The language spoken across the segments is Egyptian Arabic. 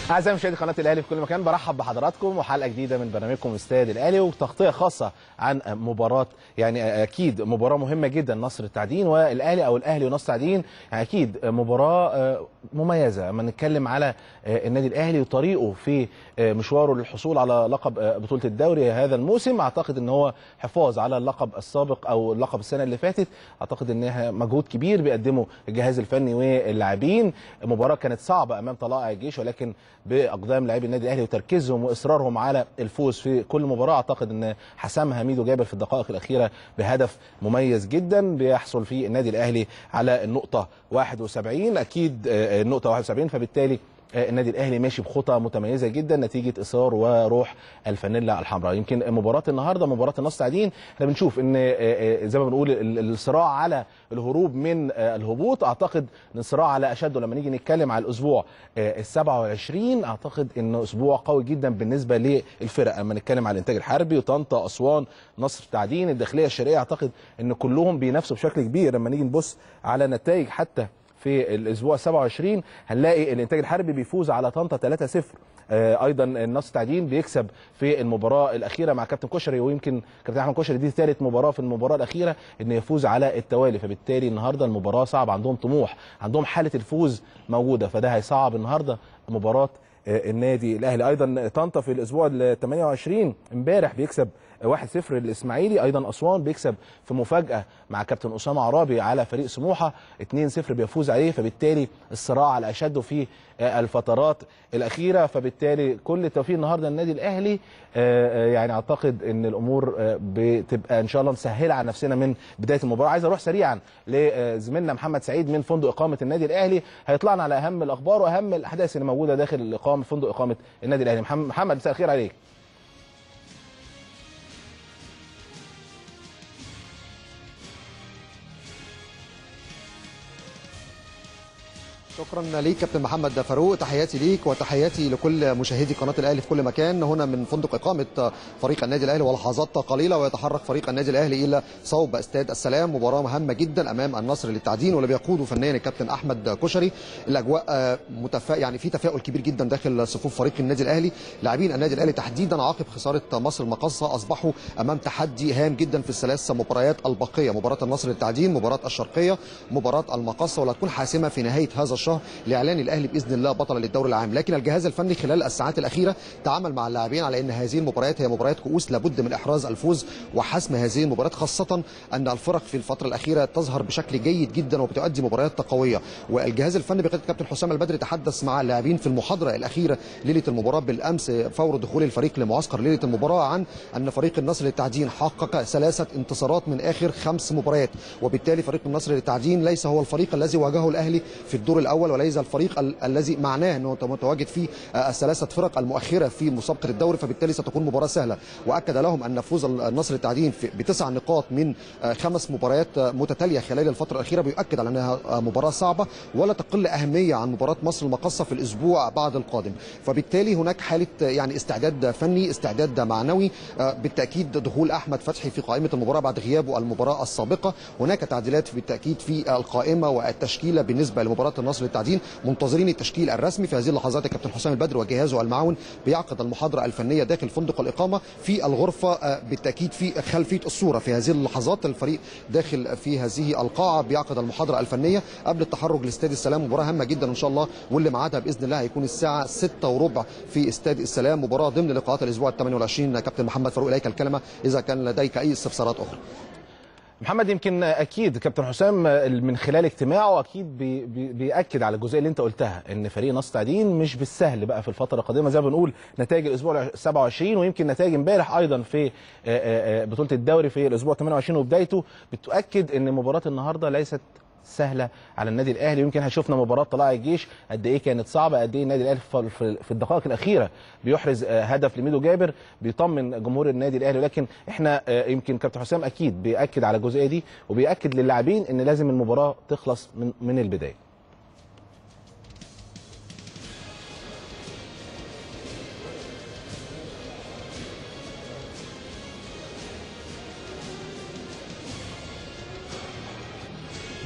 اعزائي مشاهدي قناه الاهلي في كل مكان برحب بحضراتكم وحلقه جديده من برنامجكم استاد الاهلي وتغطيه خاصه عن مباراه يعني اكيد مباراه مهمه جدا نصر التعدين والاهلي او الاهلي ونصر التعدين يعني اكيد مباراه مميزه اما نتكلم على النادي الاهلي وطريقه في مشواره للحصول على لقب بطوله الدوري هذا الموسم اعتقد ان هو حفاظ على اللقب السابق او اللقب السنه اللي فاتت اعتقد انها مجهود كبير بيقدمه الجهاز الفني واللاعبين مباراه كانت صعبه امام طلائع الجيش ولكن باقدام لاعبي النادي الاهلي وتركيزهم واصرارهم على الفوز في كل مباراه اعتقد ان حسمها ميدو جابر في الدقائق الاخيره بهدف مميز جدا بيحصل فيه النادي الاهلي على النقطه 71 اكيد النقطه 71 فبالتالي النادي الاهلي ماشي بخطى متميزه جدا نتيجه اصرار وروح الفانيلا الحمراء يمكن مباراه النهارده مباراه النصر تعدين احنا بنشوف ان زي ما بنقول الصراع على الهروب من الهبوط اعتقد ان الصراع على اشده لما نيجي نتكلم على الاسبوع ال 27 اعتقد انه اسبوع قوي جدا بالنسبه للفرق اما نتكلم على الانتاج الحربي وطنطا اسوان نصر تعدين الداخليه الشرقيه اعتقد ان كلهم بينافسوا بشكل كبير لما نيجي نبص على نتائج حتى في الاسبوع 27 هنلاقي الانتاج الحربي بيفوز على طنطا 3-0 ايضا النصر تعدين بيكسب في المباراه الاخيره مع كابتن كشري ويمكن كابتن احمد كشري دي ثالث مباراه في المباراه الاخيره انه يفوز على التوالي فبالتالي النهارده المباراه صعبه عندهم طموح عندهم حاله الفوز موجوده فده هيصعب النهارده مباراه النادي الاهلي ايضا طنطا في الاسبوع ال 28 امبارح بيكسب 1-0 الاسماعيلي ايضا اسوان بيكسب في مفاجاه مع كابتن اسامه عرابي على فريق سموحه 2-0 بيفوز عليه فبالتالي الصراع على اشده في الفترات الاخيره فبالتالي كل التوفيق النهارده للنادي الاهلي يعني اعتقد ان الامور بتبقى ان شاء الله مسهله على نفسنا من بدايه المباراه عايز اروح سريعا لزميلنا محمد سعيد من فندق اقامه النادي الاهلي هيطلعنا على اهم الاخبار واهم الاحداث اللي موجوده داخل الاقامه فندق اقامه النادي الاهلي محمد مساء الخير عليك شكرا ليك كابتن محمد فاروق تحياتي ليك وتحياتي لكل مشاهدي قناه الاهلي في كل مكان هنا من فندق اقامه فريق النادي الاهلي ولحظات قليله ويتحرك فريق النادي الاهلي الى صوب استاد السلام مباراه مهمه جدا امام النصر للتعدين واللي بيقوده فنيا الكابتن احمد كشري الاجواء متفا يعني في تفاؤل كبير جدا داخل صفوف فريق النادي الاهلي لاعبين النادي الاهلي تحديدا عقب خساره مصر المقاصه اصبحوا امام تحدي هام جدا في الثلاث مباريات الباقيه مباراه النصر للتعدين مباراه الشرقيه مباراه المقاصه واللي هتكون حاسمه في نهايه هذا الشهر لاعلان الاهلي باذن الله بطلا للدوري العام لكن الجهاز الفني خلال الساعات الاخيره تعامل مع اللاعبين على ان هذه المباريات هي مباريات كؤوس لابد من احراز الفوز وحسم هذه المباريات خاصه ان الفرق في الفتره الاخيره تظهر بشكل جيد جدا وبتؤدي مباريات قويه والجهاز الفني بقياده الكابتن حسام البدري تحدث مع اللاعبين في المحاضره الاخيره ليله المباراه بالامس فور دخول الفريق لمعسكر ليله المباراه عن ان فريق النصر للتعدين حقق ثلاثه انتصارات من اخر خمس مباريات وبالتالي فريق النصر للتعدين ليس هو الفريق الذي واجهه الاهلي في الدور الاول وليس الفريق الذي معناه انه متواجد في الثلاثه فرق المؤخره في مسابقه الدوري فبالتالي ستكون مباراه سهله واكد لهم ان فوز النصر التعدين بتسع نقاط من خمس مباريات متتاليه خلال الفتره الاخيره بيؤكد على انها مباراه صعبه ولا تقل اهميه عن مباراه مصر المقاصه في الاسبوع بعد القادم فبالتالي هناك حاله يعني استعداد فني استعداد معنوي بالتاكيد دخول احمد فتحي في قائمه المباراه بعد غيابه المباراه السابقه هناك تعديلات بالتاكيد في القائمه والتشكيله بالنسبه لمباراه النصر للتعدين منتظرين التشكيل الرسمي في هذه اللحظات الكابتن حسام البدر وجهازه المعاون بيعقد المحاضره الفنيه داخل فندق الاقامه في الغرفه بالتاكيد في خلفيه الصوره في هذه اللحظات الفريق داخل في هذه القاعه بيعقد المحاضره الفنيه قبل التحرك لاستاد السلام مباراه هامه جدا ان شاء الله واللي ميعادها باذن الله هيكون الساعه 6 وربع في استاد السلام مباراه ضمن لقاءات الاسبوع ال 28 كابتن محمد فاروق اليك الكلمه اذا كان لديك اي استفسارات اخرى محمد يمكن اكيد كابتن حسام من خلال اجتماعه اكيد بي بي بياكد على الجزئيه اللي انت قلتها ان فريق نصر تعدين مش بالسهل بقى في الفتره القادمه زي ما بنقول نتائج الاسبوع 27 ويمكن نتائج امبارح ايضا في بطوله الدوري في الاسبوع 28 وبدايته بتؤكد ان مباراه النهارده ليست سهله على النادي الاهلي يمكن هشوفنا مباراه طلائع الجيش قد ايه كانت صعبه قد ايه النادي الاهلي في الدقائق الاخيره بيحرز هدف لميدو جابر بيطمن جمهور النادي الاهلي ولكن احنا يمكن كابتن حسام اكيد بياكد على الجزئيه دي وبياكد للاعبين ان لازم المباراه تخلص من من البدايه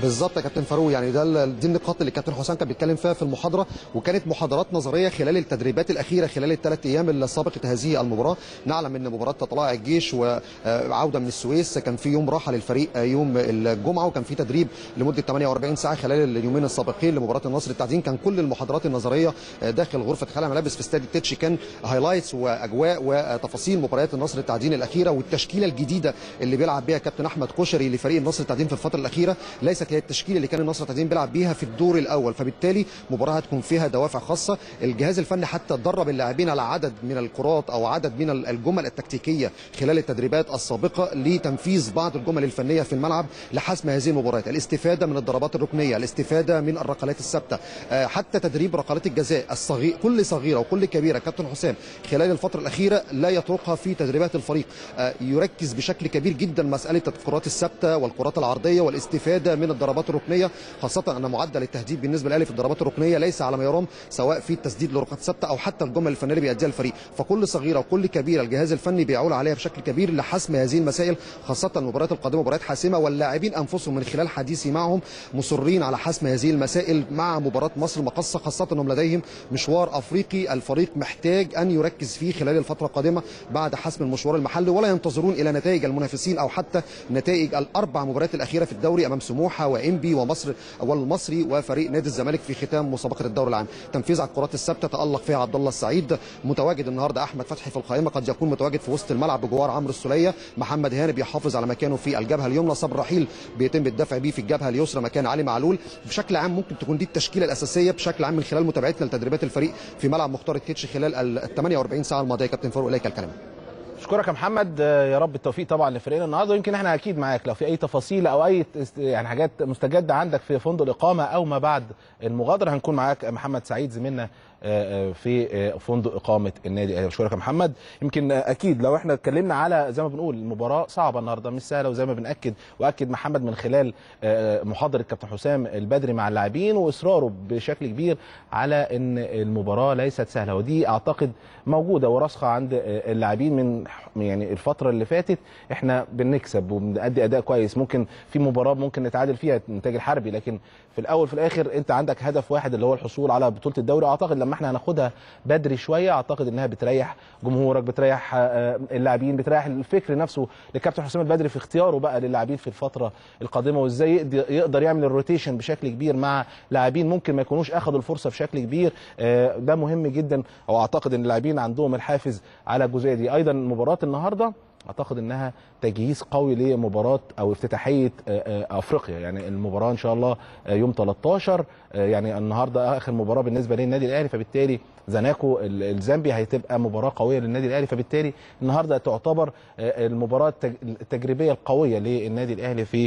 بالظبط يا كابتن فاروق يعني ده ال- دي النقاط اللي كابتن حسام كان بيتكلم فيها في المحاضره وكانت محاضرات نظريه خلال التدريبات الاخيره خلال الثلاث ايام السابقه هذه المباراه نعلم ان مباراه طلائع الجيش وعوده من السويس كان في يوم راحه للفريق يوم الجمعه وكان في تدريب لمده 48 ساعه خلال اليومين السابقين لمباراه النصر التعدين كان كل المحاضرات النظريه داخل غرفه خلع ملابس في استاد التتش كان هايلايتس واجواء وتفاصيل مباريات النصر التعدين الاخيره والتشكيله الجديده اللي بيلعب بيها كابتن احمد كشري لفريق النصر التعدين في الفتره الاخيره ليست هي التشكيله اللي كان النصر التعدين بيلعب بيها في الدور الاول فبالتالي مباراه هتكون فيها دوافع خاصه الجهاز الفني حتى درب اللاعبين على عدد من الكرات او عدد من الجمل التكتيكيه خلال التدريبات السابقه لتنفيذ بعض الجمل الفنيه في الملعب لحسم هذه المباريات الاستفاده من الضربات الركنيه الاستفاده من الركلات الثابته آه، حتى تدريب ركلات الجزاء الصغير كل صغيره وكل كبيره كابتن حسام خلال الفتره الاخيره لا يتركها في تدريبات الفريق آه، يركز بشكل كبير جدا مساله الكرات الثابته والكرات العرضيه والاستفاده من الضربات الركنيه خاصه ان معدل التهديد بالنسبه للاهلي في الضربات الركنيه ليس على ما يرام سواء في التسديد لركلات ثابته او حتى الجمل الفنيه اللي بيأديها الفريق فكل صغيره وكل كبيره الجهاز الفني بيعول عليها بشكل كبير لحسم هذه المسائل خاصه المباريات القادمه مباريات حاسمه واللاعبين انفسهم من خلال حديثي معهم مصرين على حسم هذه المسائل مع مباراه مصر المقصه خاصه انهم لديهم مشوار افريقي الفريق محتاج ان يركز فيه خلال الفتره القادمه بعد حسم المشوار المحلي ولا ينتظرون الى نتائج المنافسين او حتى نتائج الاربع مباريات الاخيره في الدوري امام سموحه وانبي ومصر والمصري وفريق نادي الزمالك في ختام مسابقه الدوري العام تنفيذ على الكرات الثابته تالق فيها عبد الله السعيد متواجد النهارده احمد فتحي في القائمه قد يكون متواجد في وسط الملعب بجوار عمرو السوليه محمد هاني بيحافظ على مكانه في الجبهه اليمنى صبر رحيل بيتم الدفع بيه في الجبهه اليسرى مكان علي معلول بشكل عام ممكن تكون دي التشكيله الاساسيه بشكل عام من خلال متابعتنا لتدريبات الفريق في ملعب مختار التتش خلال ال 48 ساعه الماضيه كابتن فاروق اليك الكلام اشكرك يا محمد آه، يا رب التوفيق طبعا لفريقنا النهارده ويمكن احنا اكيد معاك لو في اي تفاصيل او اي است- يعني حاجات مستجده عندك في فندق الاقامه او ما بعد المغادره هنكون معاك محمد سعيد زميلنا آه، آه، في آه، فندق اقامه النادي الاهلي اشكرك يا محمد يمكن آه، اكيد لو احنا اتكلمنا على زي ما بنقول المباراه صعبه النهارده مش سهله وزي ما بناكد واكد محمد من خلال آه، محاضره كابتن حسام البدري مع اللاعبين واصراره بشكل كبير على ان المباراه ليست سهله ودي اعتقد موجوده وراسخه عند آه، اللاعبين من يعني الفتره اللي فاتت احنا بنكسب وبنأدي اداء كويس ممكن في مباراه ممكن نتعادل فيها النتاج الحربي لكن في الاول في الاخر انت عندك هدف واحد اللي هو الحصول على بطوله الدوري اعتقد لما احنا هناخدها بدري شويه اعتقد انها بتريح جمهورك بتريح آه، اللاعبين بتريح الفكر نفسه لكابتن حسام البدري في اختياره بقى للاعبين في الفتره القادمه وازاي يقدر- يقدر يعمل الروتيشن بشكل كبير مع لاعبين ممكن ما يكونوش اخذوا الفرصه بشكل كبير آه، ده مهم جدا او اعتقد ان اللاعبين عندهم الحافز على الجزئيه دي ايضا مباراه النهارده اعتقد انها تجهيز قوي لمباراه او افتتاحيه آه، آه، افريقيا يعني المباراه ان شاء الله آه، يوم 13 آه، يعني النهارده اخر مباراه بالنسبه للنادي الاهلي فبالتالي زناكو ال- الزامبي هتبقى مباراه قويه للنادي الاهلي فبالتالي النهارده تعتبر آه، المباراه التج- التجريبيه القويه للنادي الاهلي في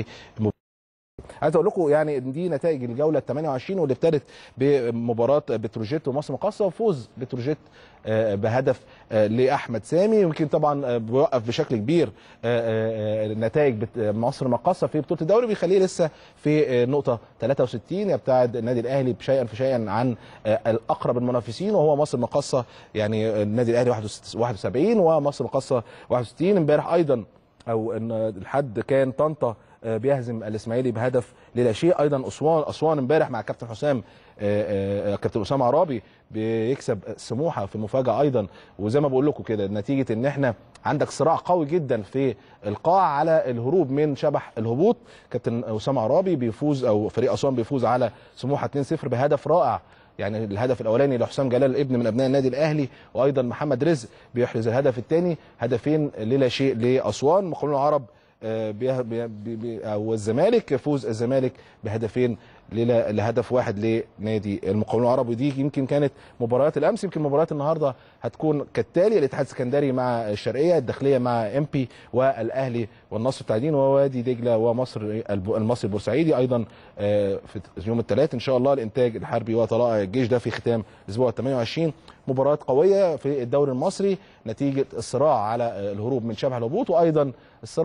عايز اقول لكم يعني دي نتائج الجوله ال 28 واللي ابتدت بمباراه بتروجيت ومصر مقاصه وفوز بتروجيت آه، بهدف آه، لاحمد سامي يمكن طبعا آه، بيوقف بشكل كبير آه، آه، نتائج بت- مصر مقاصه في بطوله الدوري بيخليه لسه في آه، نقطه 63 يبتعد النادي الاهلي بشيئا فشيئا عن آه، الاقرب المنافسين وهو مصر مقاصه يعني النادي الاهلي 71 ومصر مقاصه 61 امبارح ايضا او ان الحد كان طنطا آه، بيهزم الاسماعيلي بهدف للا شيء ايضا اسوان اسوان امبارح مع كابتن حسام آه، آه، كابتن اسامه عرابي بيكسب سموحه في مفاجاه ايضا وزي ما بقول لكم كده نتيجه ان احنا عندك صراع قوي جدا في القاع على الهروب من شبح الهبوط كابتن اسامه عرابي بيفوز او فريق اسوان بيفوز على سموحه 2-0 بهدف رائع يعني الهدف الاولاني لحسام جلال ابن من ابناء النادي الاهلي وايضا محمد رزق بيحرز الهدف الثاني هدفين للا شيء لاسوان مقاولون العرب آه، بيه- بي- بي- بي- او الزمالك فوز الزمالك بهدفين للا- لهدف واحد لنادي المقاولون العرب ودي يمكن كانت مباريات الامس يمكن مباريات النهارده هتكون كالتالي الاتحاد السكندري مع الشرقيه الداخليه مع ام بي والاهلي والنصر التعدين ووادي دجله ومصر الب- المصري البورسعيدي ايضا آه، في يوم الثلاث ان شاء الله الانتاج الحربي وطلائع الجيش ده في ختام الاسبوع 28 مباراه قويه في الدوري المصري نتيجه الصراع على آه، الهروب من شبح الهبوط وايضا الصراع بقى على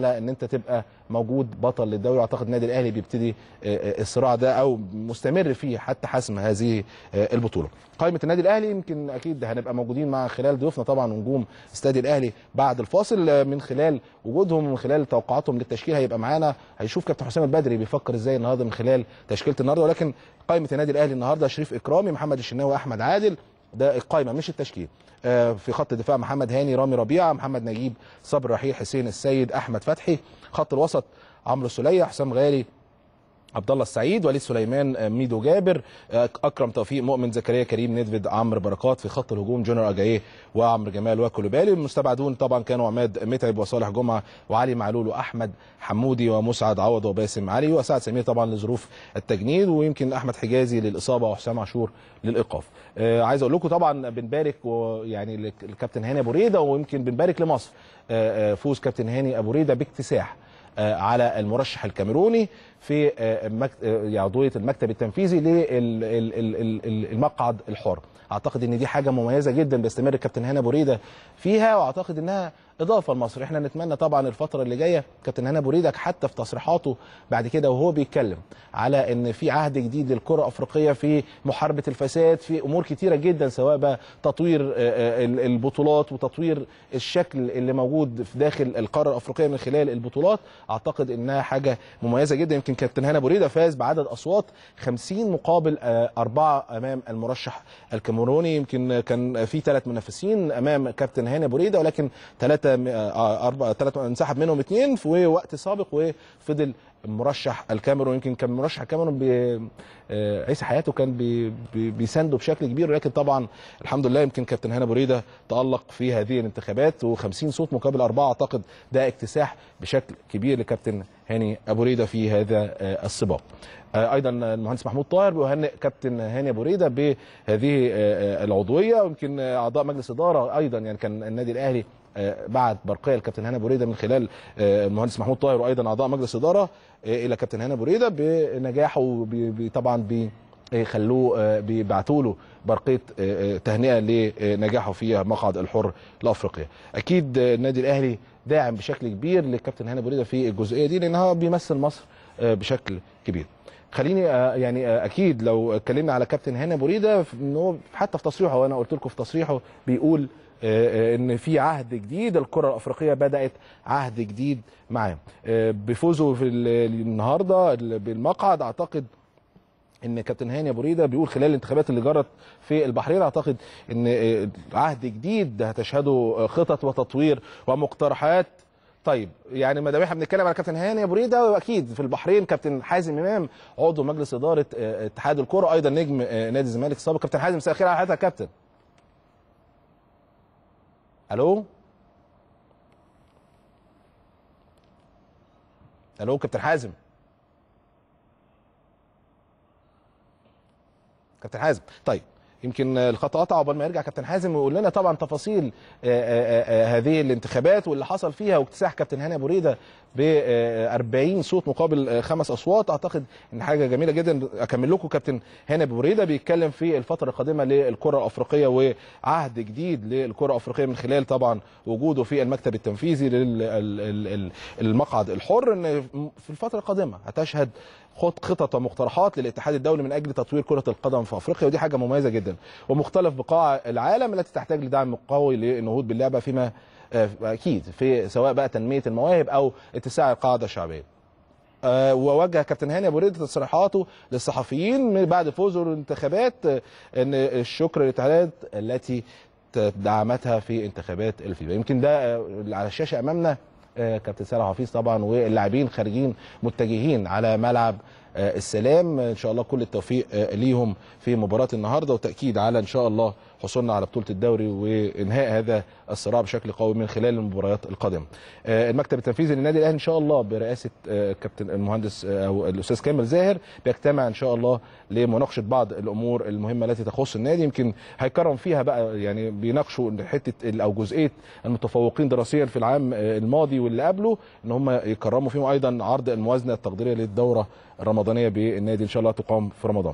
على ان انت تبقى موجود بطل للدوري واعتقد النادي الاهلي بيبتدي الصراع ده او مستمر فيه حتى حسم هذه البطوله. قائمه النادي الاهلي يمكن اكيد هنبقى موجودين مع خلال ضيوفنا طبعا ونجوم استاد الاهلي بعد الفاصل من خلال وجودهم ومن خلال توقعاتهم للتشكيل هيبقى معانا هيشوف كابتن حسام البدري بيفكر ازاي النهارده من خلال تشكيله النهارده ولكن قائمه النادي الاهلي النهارده شريف اكرامي محمد الشناوي احمد عادل ده القائمه مش التشكيل في خط الدفاع محمد هاني رامي ربيعه محمد نجيب صبري رحيل حسين السيد احمد فتحي خط الوسط عمرو سليه حسام غالي عبد الله السعيد وليد سليمان ميدو جابر اكرم توفيق مؤمن زكريا كريم نيدفيد عمرو بركات في خط الهجوم جونر اجاييه وعمرو جمال وكولوبالي المستبعدون طبعا كانوا عماد متعب وصالح جمعه وعلي معلول واحمد حمودي ومسعد عوض وباسم علي وسعد سمير طبعا لظروف التجنيد ويمكن احمد حجازي للاصابه وحسام عاشور للايقاف آه عايز اقول لكم طبعا بنبارك يعني للكابتن هاني ابو ريده ويمكن بنبارك لمصر آه فوز كابتن هاني ابو ريده باكتساح على المرشح الكاميروني في عضويه المكتب التنفيذي للمقعد الحر اعتقد ان دي حاجه مميزه جدا بيستمر الكابتن هاني ابو ريده فيها واعتقد انها اضافه لمصر احنا نتمنى طبعا الفتره اللي جايه كابتن هاني ابو ريده حتى في تصريحاته بعد كده وهو بيتكلم على ان في عهد جديد للكره الافريقيه في محاربه الفساد في امور كتيره جدا سواء بقى تطوير البطولات وتطوير الشكل اللي موجود في داخل القاره الافريقيه من خلال البطولات اعتقد انها حاجه مميزه جدا يمكن كابتن هاني ابو ريده فاز بعدد اصوات 50 مقابل أربعة امام المرشح الكاميروني يمكن كان في ثلاث منافسين امام كابتن هاني ابو ريده ولكن ثلاثه أربعة ثلاثة انسحب منهم اثنين في وقت سابق وفضل مرشح الكاميرون يمكن كان مرشح الكاميرون عيسى حياته كان بي بي بيسانده بشكل كبير ولكن طبعا الحمد لله يمكن كابتن هاني ابو ريده تالق في هذه الانتخابات و50 صوت مقابل اربعه اعتقد ده اكتساح بشكل كبير لكابتن هاني ابو ريده في هذا السباق. ايضا المهندس محمود طاهر بيهنئ كابتن هاني ابو ريده بهذه العضويه ويمكن اعضاء مجلس اداره ايضا يعني كان النادي الاهلي بعد برقيه الكابتن هاني ابو ريده من خلال المهندس محمود طاهر وايضا اعضاء مجلس اداره الى كابتن هاني ابو ريده بنجاحه طبعا خلوه بيبعتوا له برقيه تهنئه لنجاحه في مقعد الحر لافريقيا. اكيد النادي الاهلي داعم بشكل كبير للكابتن هاني ابو ريده في الجزئيه دي لانها بيمثل مصر بشكل كبير. خليني يعني اكيد لو اتكلمنا على كابتن هاني ابو ريده ان هو حتى في تصريحه وانا قلت لكم في تصريحه بيقول ان في عهد جديد الكره الافريقيه بدات عهد جديد معاه بفوزه في النهارده بالمقعد اعتقد ان كابتن هاني ابو ريده بيقول خلال الانتخابات اللي جرت في البحرين اعتقد ان عهد جديد هتشهده خطط وتطوير ومقترحات طيب يعني ما دام احنا بنتكلم على كابتن هاني ابو ريده اكيد في البحرين كابتن حازم امام عضو مجلس اداره اتحاد الكره ايضا نجم نادي الزمالك السابق كابتن حازم مساء الخير على حضرتك يا كابتن الو الو كابتن حازم كابتن حازم طيب يمكن الخط قطع عقبال ما يرجع كابتن حازم ويقول لنا طبعا تفاصيل آآ آآ هذه الانتخابات واللي حصل فيها واكتساح كابتن هاني ابو ريده ب 40 صوت مقابل خمس اصوات اعتقد ان حاجه جميله جدا اكمل لكم كابتن هاني ابو ريده بيتكلم في الفتره القادمه للكره الافريقيه وعهد جديد للكره الافريقيه من خلال طبعا وجوده في المكتب التنفيذي للمقعد الحر ان في الفتره القادمه هتشهد خطط ومقترحات للاتحاد الدولي من اجل تطوير كره القدم في افريقيا ودي حاجه مميزه جدا ومختلف بقاع العالم التي تحتاج لدعم قوي للنهوض باللعبه فيما اكيد في سواء بقى تنميه المواهب او اتساع القاعده الشعبيه. أه ووجه كابتن هاني ابو ريده تصريحاته للصحفيين بعد فوزه الانتخابات ان الشكر للاتحادات التي دعمتها في انتخابات الفيفا يمكن ده على الشاشه امامنا كابتن سارة حفيظ طبعا واللاعبين خارجين متجهين على ملعب السلام ان شاء الله كل التوفيق ليهم في مباراه النهارده وتاكيد على ان شاء الله حصولنا على بطوله الدوري وانهاء هذا الصراع بشكل قوي من خلال المباريات القادمه. المكتب التنفيذي للنادي الاهلي ان شاء الله برئاسه كابتن المهندس او الاستاذ كامل زاهر بيجتمع ان شاء الله لمناقشه بعض الامور المهمه التي تخص النادي يمكن هيكرم فيها بقى يعني بيناقشوا حته او جزئيه المتفوقين دراسيا في العام الماضي واللي قبله ان هم يكرموا فيهم ايضا عرض الموازنه التقديريه للدوره الرمضانيه بالنادي ان شاء الله تقام في رمضان.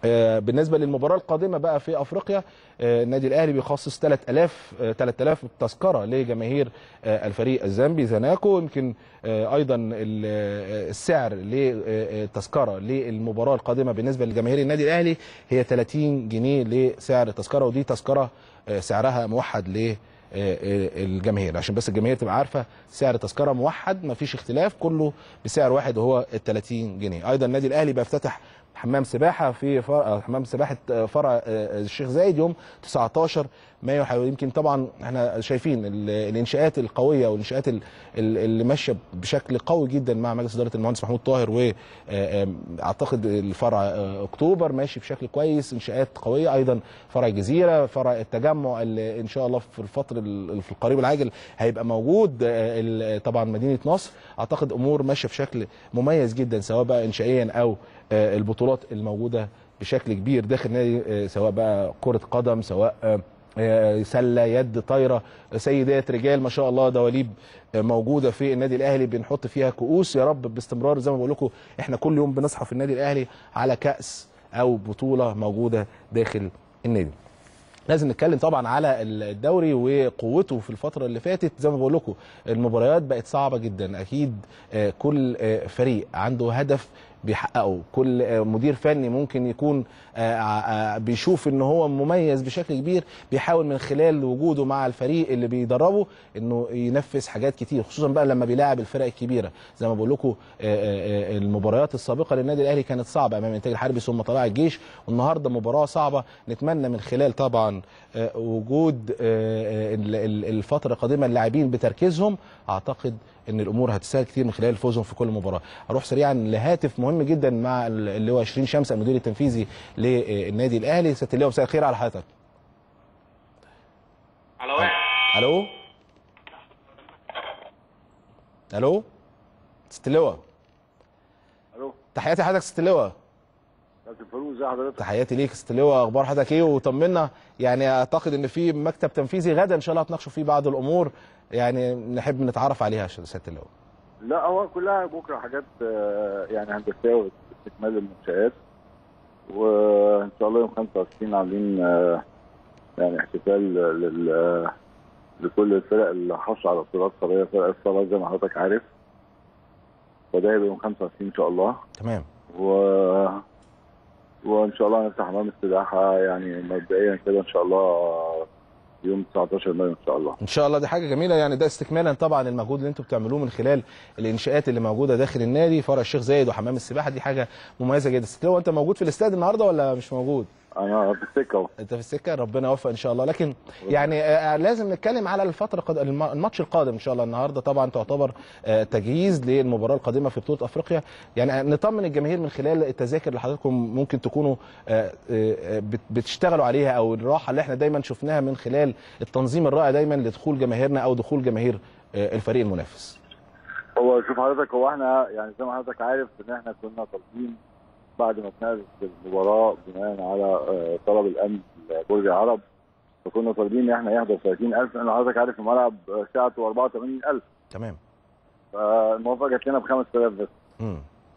آه، بالنسبه للمباراه القادمه بقى في افريقيا آه، النادي الاهلي بيخصص 3000 آه، 3000 تذكره لجماهير آه، الفريق الزامبي زناكو يمكن آه، ايضا ال- آه، السعر للتذكره للمباراه القادمه بالنسبه لجماهير النادي الاهلي هي 30 جنيه لسعر التذكره ودي تذكره آه، سعرها موحد ل آه، آه، الجماهير عشان بس الجماهير تبقى عارفه سعر تذكره موحد مفيش اختلاف كله بسعر واحد وهو ال 30 جنيه ايضا النادي الاهلي بيفتتح حمام سباحه في فرع حمام سباحه فرع آه، الشيخ زايد يوم 19 مايو حيو- يمكن طبعا احنا شايفين ال- الانشاءات القويه والانشاءات ال- ال- اللي ماشيه بشكل قوي جدا مع مجلس اداره المهندس محمود طاهر واعتقد الفرع آه، اكتوبر ماشي بشكل كويس انشاءات قويه ايضا فرع الجزيره فرع التجمع اللي ان شاء الله في الفتره ال- في القريب العاجل هيبقى موجود آه، ال- طبعا مدينه نصر اعتقد امور ماشيه بشكل مميز جدا سواء بقى انشائيا او آه، البطولات الموجوده بشكل كبير داخل النادي آه، سواء بقى كره قدم سواء آه، آه، سله يد طايره سيدات رجال ما شاء الله دواليب آه، موجوده في النادي الاهلي بنحط فيها كؤوس يا رب باستمرار زي ما بقول لكم احنا كل يوم بنصحى في النادي الاهلي على كاس او بطوله موجوده داخل النادي لازم نتكلم طبعا على الدوري وقوته في الفتره اللي فاتت زي ما بقول لكم المباريات بقت صعبه جدا اكيد آه، كل آه، فريق عنده هدف بيحققه كل آه، مدير فني ممكن يكون آه، آه، بيشوف ان هو مميز بشكل كبير بيحاول من خلال وجوده مع الفريق اللي بيدربه انه ينفذ حاجات كتير خصوصا بقى لما بيلاعب الفرق الكبيره زي ما بقول لكم المباريات السابقه للنادي الاهلي كانت صعبه امام الانتاج الحربي ثم طلائع الجيش والنهارده مباراه صعبه نتمنى من خلال طبعا آه، وجود آه، آه، ال- ال- الفتره القادمه اللاعبين بتركيزهم اعتقد ان الامور هتسهل كتير من خلال فوزهم في كل مباراه اروح سريعا لهاتف مهم جدا مع ال- اللي هو 20 شمس المدير التنفيذي للنادي الاهلي سياده اللواء مساء الخير على حضرتك على واحد الو الو ست اللواء الو تحياتي لحضرتك ست اللواء كابتن فاروق ازي حضرتك تحياتي ليك ست اللواء اخبار حضرتك ايه وطمنا يعني اعتقد ان في مكتب تنفيذي غدا ان شاء الله هتناقشوا فيه بعض الامور يعني نحب نتعرف عليها يا سياده اللواء لا هو كلها بكره حاجات آه، يعني هندسيه واستكمال المنشآت وان شاء الله يوم 25 عاملين آه، يعني احتفال لل لكل الفرق اللي حصلوا على بطولات قاريه فرق الصلاه زي ما حضرتك عارف فده هيبقى يوم 25 ان شاء الله تمام و وان شاء الله هنفتح حمام السباحه يعني مبدئيا كده ان شاء الله يوم 19 مايو ان شاء الله ان شاء الله دي حاجه جميله يعني ده استكمالا طبعا المجهود اللي انتم بتعملوه من خلال الانشاءات اللي موجوده داخل النادي فرع الشيخ زايد وحمام السباحه دي حاجه مميزه جدا ست اللواء انت موجود في الاستاد النهارده ولا مش موجود انا في السكه اهو انت في السكه ربنا يوفق ان شاء الله لكن يعني آه، لازم نتكلم على الفتره قد... الم- الماتش القادم ان شاء الله النهارده طبعا تعتبر آه، تجهيز للمباراه القادمه في بطوله افريقيا يعني نطمن الجماهير من خلال التذاكر اللي حضراتكم ممكن تكونوا آه، آه، بت- بتشتغلوا عليها او الراحه اللي احنا دايما شفناها من خلال التنظيم الرائع دايما لدخول جماهيرنا او دخول جماهير آه، الفريق المنافس هو شوف حضرتك هو احنا يعني زي ما حضرتك عارف ان احنا كنا طالبين بعد ما اتنقلت المباراه بناء على آه، طلب الامن برج العرب فكنا طالبين ان احنا يحضر 30000 لان حضرتك عارف الملعب آه، سعته 84000 تمام فالموافقه جات لنا ب 5000 بس مم.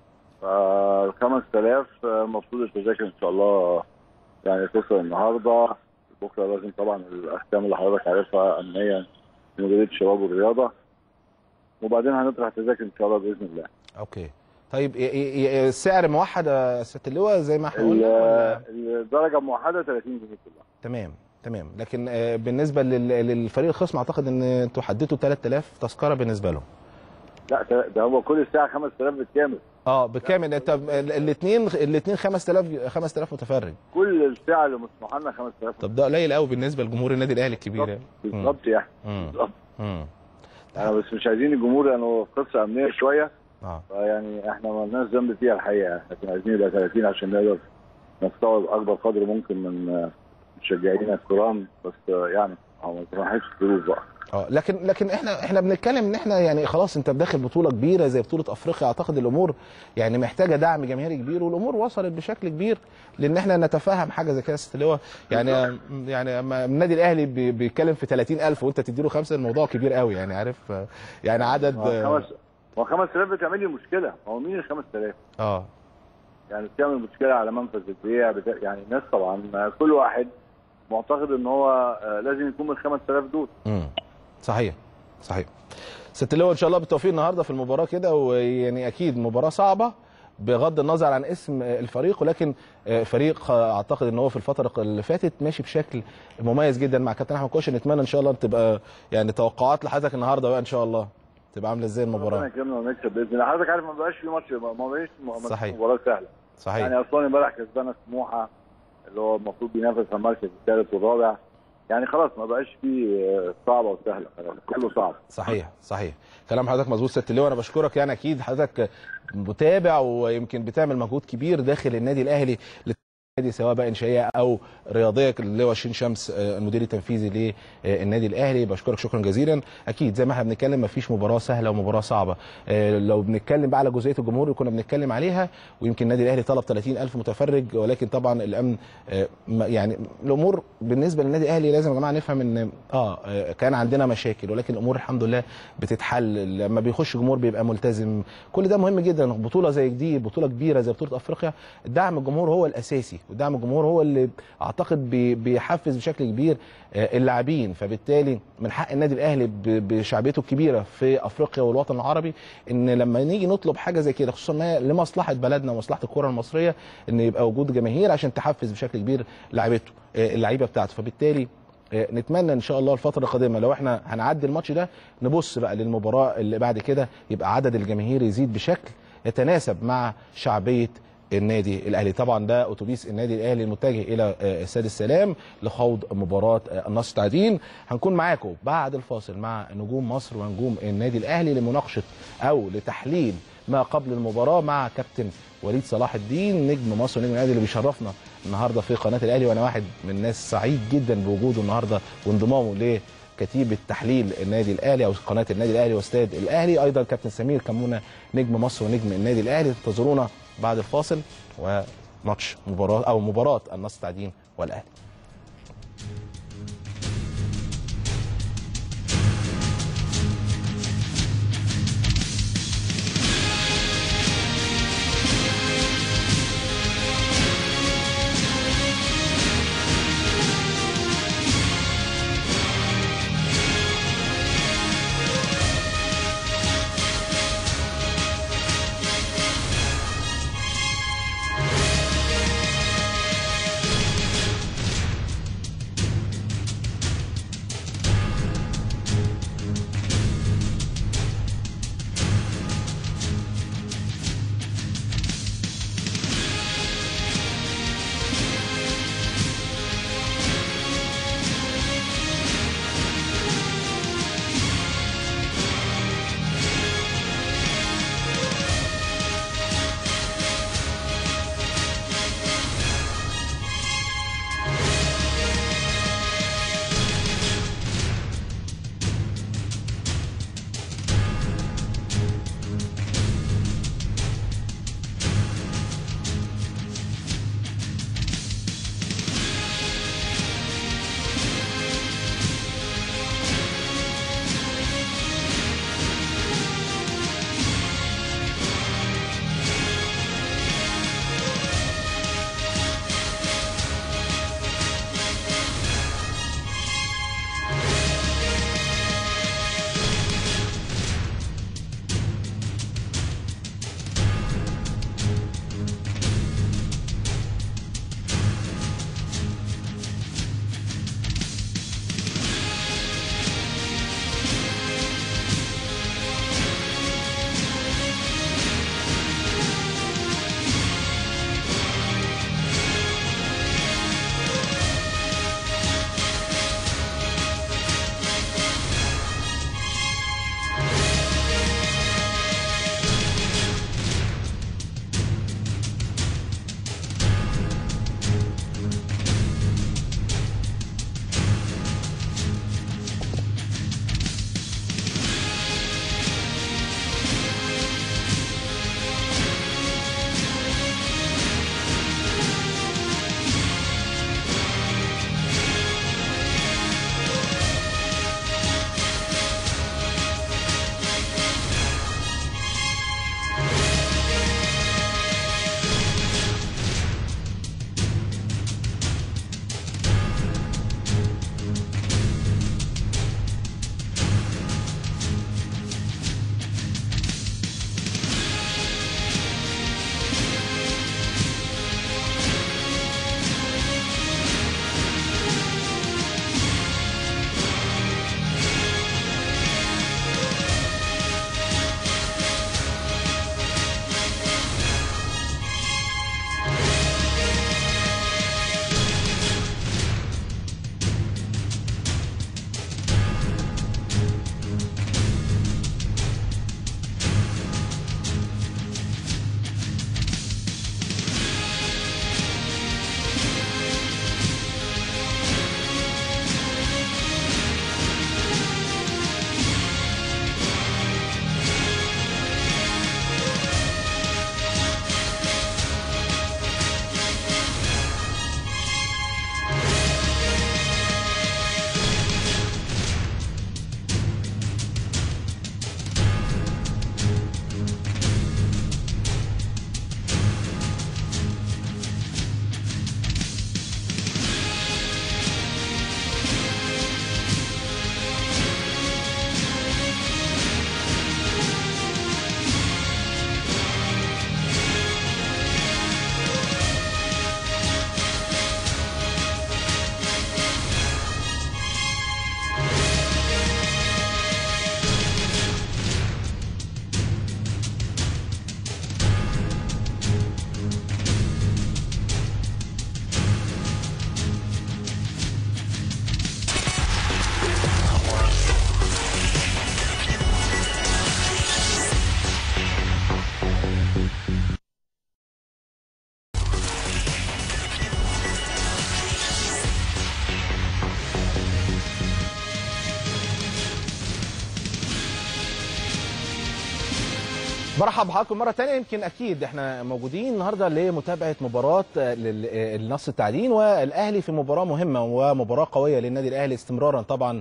فال 5000 آه، المفروض التذاكر ان شاء الله يعني توصل النهارده بكره لازم طبعا الاحكام اللي حضرتك عارفها امنيا من مديريه الشباب والرياضه وبعدين هنطرح تذاكر ان شاء الله باذن الله اوكي طيب ي- ي- ي- السعر موحد يا سياده اللواء زي ما احنا قلنا ولا ال- الدرجه موحده 30 جنيه كلها تمام تمام لكن آه، بالنسبه لل- للفريق الخصم اعتقد ان انتوا حددتوا 3000 تذكره بالنسبه لهم لا ده- ده هو كل ساعه 5000 بالكامل اه بكامل انت الاثنين الاثنين 5000 5000 متفرج كل الساعه اللي مسموحه لنا 5000 طب ده قليل قوي بالنسبه لجمهور النادي الاهلي الكبير يعني بالظبط يعني مم. بالظبط مم. انا بس مش عايزين الجمهور لانه قصه امنيه شويه اه فيعني احنا ما لناش ذنب فيها الحقيقه احنا كنا عايزين يبقى 30 عشان نقدر نستوعب اكبر قدر ممكن من مشجعينا الكرام بس يعني هو ما تروحش الظروف بقى اه لكن لكن احنا احنا بنتكلم ان احنا يعني خلاص انت داخل بطوله كبيره زي بطوله افريقيا اعتقد الامور يعني محتاجه دعم جماهيري كبير والامور وصلت بشكل كبير لان احنا نتفهم حاجه زي كده يا ست اللواء يعني يعني اما النادي الاهلي بي- بيتكلم في 30000 وانت تديله خمسه الموضوع كبير قوي يعني عارف آه، يعني عدد ما هو خمس ما هو 5000 بتعمل لي مشكله هو مين ال 5000 اه يعني بتعمل مشكله على منفذ البيع بتا... يعني الناس طبعا كل واحد معتقد ان هو آه، لازم يكون من 5000 دول امم صحيح صحيح ست اللواء ان شاء الله بالتوفيق النهارده في المباراه كده ويعني اكيد مباراه صعبه بغض النظر عن اسم الفريق ولكن فريق اعتقد ان هو في الفتره اللي فاتت ماشي بشكل مميز جدا مع كابتن احمد كوش نتمنى ان شاء الله تبقى يعني توقعات لحضرتك النهارده بقى ان شاء الله تبقى عامله ازاي ربنا المباراه يكرمنا ونكسب باذن الله حضرتك عارف ما بقاش في ماتش ما بقاش م- صحيح. مباراه سهله صحيح يعني اسوان امبارح كسبانه سموحه اللي هو المفروض بينافس على المركز الثالث والرابع يعني خلاص ما بقاش في آه، صعبه وسهله خلاص كله صعب صحيح صحيح كلام حضرتك مظبوط ست اللواء انا بشكرك يعني اكيد حضرتك متابع ويمكن بتعمل مجهود كبير داخل النادي الاهلي النادي سواء بقى انشائيه او رياضيه اللي هو شين شمس آه، المدير التنفيذي للنادي الاهلي بشكرك شكرا جزيلا اكيد زي ما احنا بنتكلم مفيش مباراه سهله ومباراه صعبه آه، لو بنتكلم بقى على جزئيه الجمهور اللي كنا بنتكلم عليها ويمكن النادي الاهلي طلب 30000 متفرج ولكن طبعا الامن آه، ما- يعني الامور بالنسبه للنادي الاهلي لازم يا جماعه نفهم ان اه آه، كان عندنا مشاكل ولكن الامور الحمد لله بتتحل لما بيخش جمهور بيبقى ملتزم كل ده مهم جدا بطوله زي دي بطوله كبيره زي بطوله افريقيا دعم الجمهور هو الاساسي ودعم الجمهور هو اللي اعتقد بي- بيحفز بشكل كبير آه، اللاعبين فبالتالي من حق النادي الاهلي ب- بشعبيته الكبيره في افريقيا والوطن العربي ان لما نيجي نطلب حاجه زي كده خصوصا إنها لمصلحه بلدنا ومصلحه الكره المصريه ان يبقى وجود جماهير عشان تحفز بشكل كبير لعيبته آه، اللعيبه بتاعته فبالتالي آه، نتمنى ان شاء الله الفتره القادمه لو احنا هنعدي الماتش ده نبص بقى للمباراه اللي بعد كده يبقى عدد الجماهير يزيد بشكل يتناسب مع شعبيه النادي الاهلي طبعا ده اتوبيس النادي الاهلي المتجه الى آه، استاد السلام لخوض مباراه آه، النصر تعدين هنكون معاكم بعد الفاصل مع نجوم مصر ونجوم النادي الاهلي لمناقشه او لتحليل ما قبل المباراه مع كابتن وليد صلاح الدين نجم مصر ونجم الاهلي اللي بيشرفنا النهارده في قناه الاهلي وانا واحد من الناس سعيد جدا بوجوده النهارده وانضمامه لكتيبه تحليل النادي الاهلي او قناه النادي الاهلي واستاد الاهلي ايضا كابتن سمير كمونه نجم مصر ونجم النادي الاهلي انتظرونا بعد الفاصل وماتش مباراه او مباراه النصر تعدين والاهلي برحب بحضراتكم مره تانية يمكن اكيد احنا موجودين النهارده لمتابعه مباراه آه، لل- آه، النصر التعدين والاهلي في مباراه مهمه ومباراه قويه للنادي الاهلي استمرارا طبعا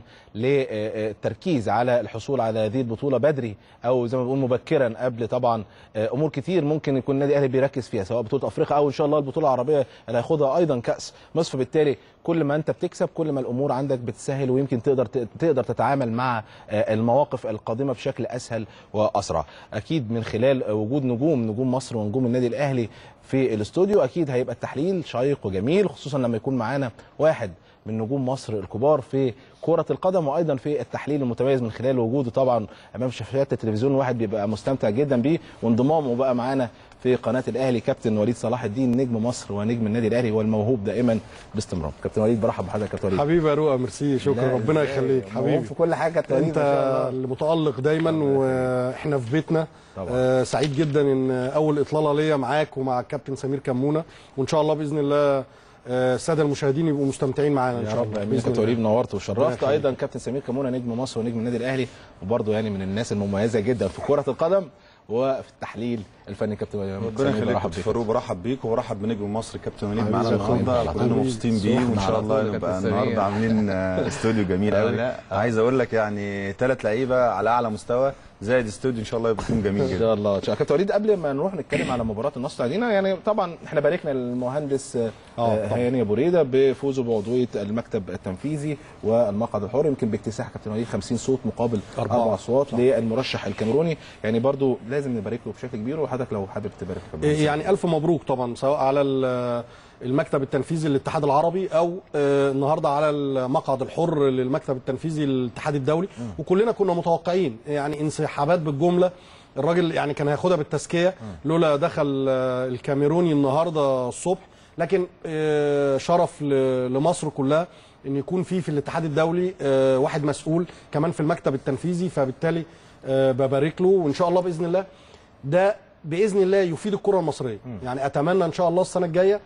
للتركيز على الحصول على هذه البطوله بدري او زي ما بنقول مبكرا قبل طبعا آه، امور كتير ممكن يكون النادي الاهلي بيركز فيها سواء بطوله افريقيا او ان شاء الله البطوله العربيه اللي هياخدها ايضا كاس مصر فبالتالي كل ما انت بتكسب كل ما الامور عندك بتسهل ويمكن تقدر تقدر تتعامل مع آه، المواقف القادمه بشكل اسهل واسرع اكيد من خلال وجود نجوم نجوم مصر ونجوم النادي الاهلي في الاستوديو اكيد هيبقى التحليل شيق وجميل خصوصا لما يكون معانا واحد من نجوم مصر الكبار في كرة القدم وايضا في التحليل المتميز من خلال وجوده طبعا امام شاشات التلفزيون الواحد بيبقى مستمتع جدا بيه وانضمامه بقى معانا في قناه الاهلي كابتن وليد صلاح الدين نجم مصر ونجم النادي الاهلي والموهوب دائما باستمرار كابتن وليد برحب بحضرتك يا كابتن وليد حبيبي يا رؤى ميرسي شكرا لا، ربنا إزاي؟ يخليك موهوب حبيبي في كل حاجه كابتن وليد انت ما شاء الله. اللي متالق دايما واحنا في بيتنا طبعا. آه سعيد جدا ان اول اطلاله ليا معاك ومع الكابتن سمير كمونه وان شاء الله باذن الله آه، الساده المشاهدين يبقوا مستمتعين معانا ان يا شاء رب الله امين بإذن كابتن الله. وليد نورت ربنا وشرفت يخليك. ايضا كابتن سمير كمونه نجم مصر ونجم النادي الاهلي وبرضه يعني من الناس المميزه جدا في كره القدم وفي التحليل الفني كابتن وليد ربنا سمير يخليك برحب كابتن بيك. فاروق برحب بيك وبرحب بنجم مصر كابتن وليد حبيبي معانا يا أخويا. النهارده كلنا حبيبي. مبسوطين بيه صباحنا وان شاء على الله طول يا نبقى كابتن النهارده سمير. عاملين آه، استوديو جميل آه، قوي لا. عايز اقول لك يعني ثلاث لعيبه على اعلى مستوى زائد استوديو ان شاء الله يبقى يكون جميل ان جدا شاء الله إن شاء الله. كابتن وليد قبل ما نروح نتكلم على مباراه النصر عدينا يعني طبعا احنا باركنا للمهندس آه، آه، طبعاً. هاني ابو ريده بفوزه بعضويه المكتب التنفيذي والمقعد الحر يمكن باكتساح كابتن وليد 50 صوت مقابل أربعة. اربع اصوات للمرشح الكاميروني يعني برضو لازم نبارك له بشكل كبير وحضرتك لو حابب تبارك له إيه يعني الف مبروك طبعا سواء على ال- المكتب التنفيذي للاتحاد العربي او آه، النهارده على المقعد الحر للمكتب التنفيذي للاتحاد الدولي وكلنا كنا متوقعين يعني انسحابات بالجمله الراجل يعني كان هياخدها بالتزكيه لولا دخل آه، الكاميروني النهارده الصبح لكن آه، شرف ل- لمصر كلها ان يكون في في الاتحاد الدولي آه، واحد مسؤول كمان في المكتب التنفيذي فبالتالي آه، ببارك له وان شاء الله باذن الله ده باذن الله يفيد الكره المصريه يعني اتمنى ان شاء الله السنه الجايه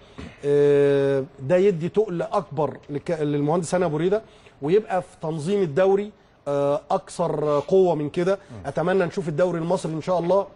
آه، ده يدي تقل اكبر لك- للمهندس هاني ابو ريده ويبقى في تنظيم الدوري آه، اكثر قوه من كده اتمنى نشوف الدوري المصري ان شاء الله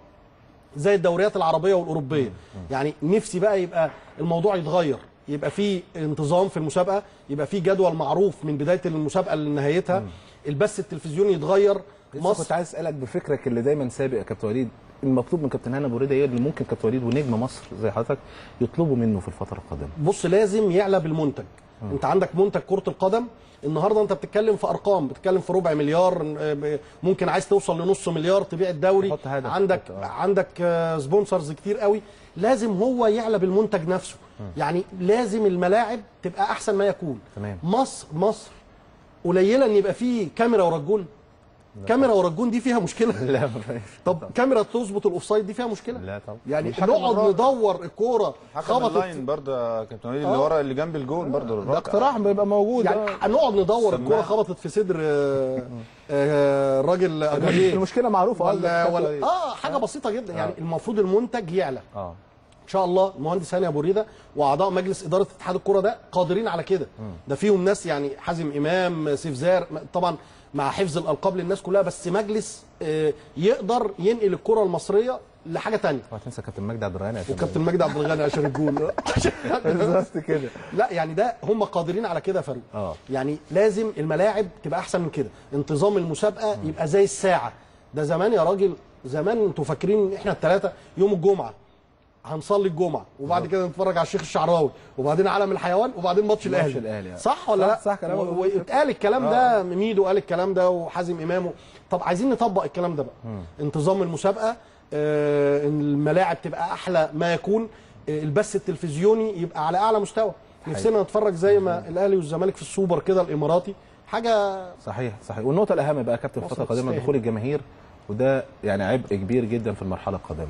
زي الدوريات العربيه والاوروبيه يعني نفسي بقى يبقى الموضوع يتغير يبقى في انتظام في المسابقه يبقى في جدول معروف من بدايه المسابقه لنهايتها البث التلفزيوني يتغير مصر مصر كنت عايز اسالك بفكرك اللي دايما سابق يا كابتن وليد المطلوب من كابتن هاني ابو ريده ايه اللي ممكن كابتن وليد ونجم مصر زي حضرتك يطلبوا منه في الفتره القادمه بص لازم يعلى بالمنتج انت عندك منتج كره القدم النهارده انت بتتكلم في ارقام بتتكلم في ربع مليار آه، ب- ممكن عايز توصل لنص مليار تبيع الدوري تحط هدف. عندك تحط- آه. عندك آه، سبونسرز كتير قوي لازم هو يعلى بالمنتج نفسه يعني لازم الملاعب تبقى احسن ما يكون تمام. مصر مصر قليله ان يبقى فيه كاميرا ورا الجون كاميرا ورا الجون دي فيها مشكله لا طب كاميرا تظبط الاوفسايد دي فيها مشكله لا طبعا يعني مش حكم نقعد الرابع. ندور الكوره حكم خبطت اللاين برضه يا كابتن وليد اللي آه. ورا اللي جنب الجون برضه ده الرابع. اقتراح بيبقى موجود يعني آه. هنقعد ندور سماعة. الكوره خبطت في صدر آه، آه، الراجل أجاييه. المشكله معروفه ولا قصدك ولا كابتن وليد. اه حاجه بسيطه جدا يعني المفروض المنتج يعلى اه ان شاء الله المهندس هاني ابو ريده واعضاء مجلس اداره اتحاد الكره ده قادرين على كده ده فيهم ناس يعني حازم امام سيف زار طبعا مع حفظ الالقاب للناس كلها بس مجلس آه، يقدر ينقل الكره المصريه لحاجه تانية وهتنسى كابتن مجدي عبد الغني عشان- وكابتن مجدي عبد الغني عشان الجول بالظبط كده لا يعني ده هم قادرين على كده يا فاروق اه. يعني لازم الملاعب تبقى احسن من كده انتظام المسابقه يبقى زي الساعه ده زمان يا راجل زمان انتوا فاكرين ان احنا الثلاثه يوم الجمعه هنصلي الجمعه وبعد كده نتفرج على الشيخ الشعراوي وبعدين عالم الحيوان وبعدين ماتش الاهلي الأهلي. صح ولا صح- لا صح كلامك. و- واتقال الكلام ده ميدو قال الكلام ده وحازم امام و- طب عايزين نطبق الكلام ده بقى انتظام المسابقه آه، إن الملاعب تبقى احلى ما يكون آه، البث التلفزيوني يبقى على اعلى مستوى نفسنا نتفرج زي ما الاهلي والزمالك في السوبر كده الاماراتي حاجه صحيح صحيح والنقطه الاهم بقى يا كابتن في مصر الفتره القادمه تستاهل. دخول الجماهير وده يعني عبء كبير جدا في المرحله القادمه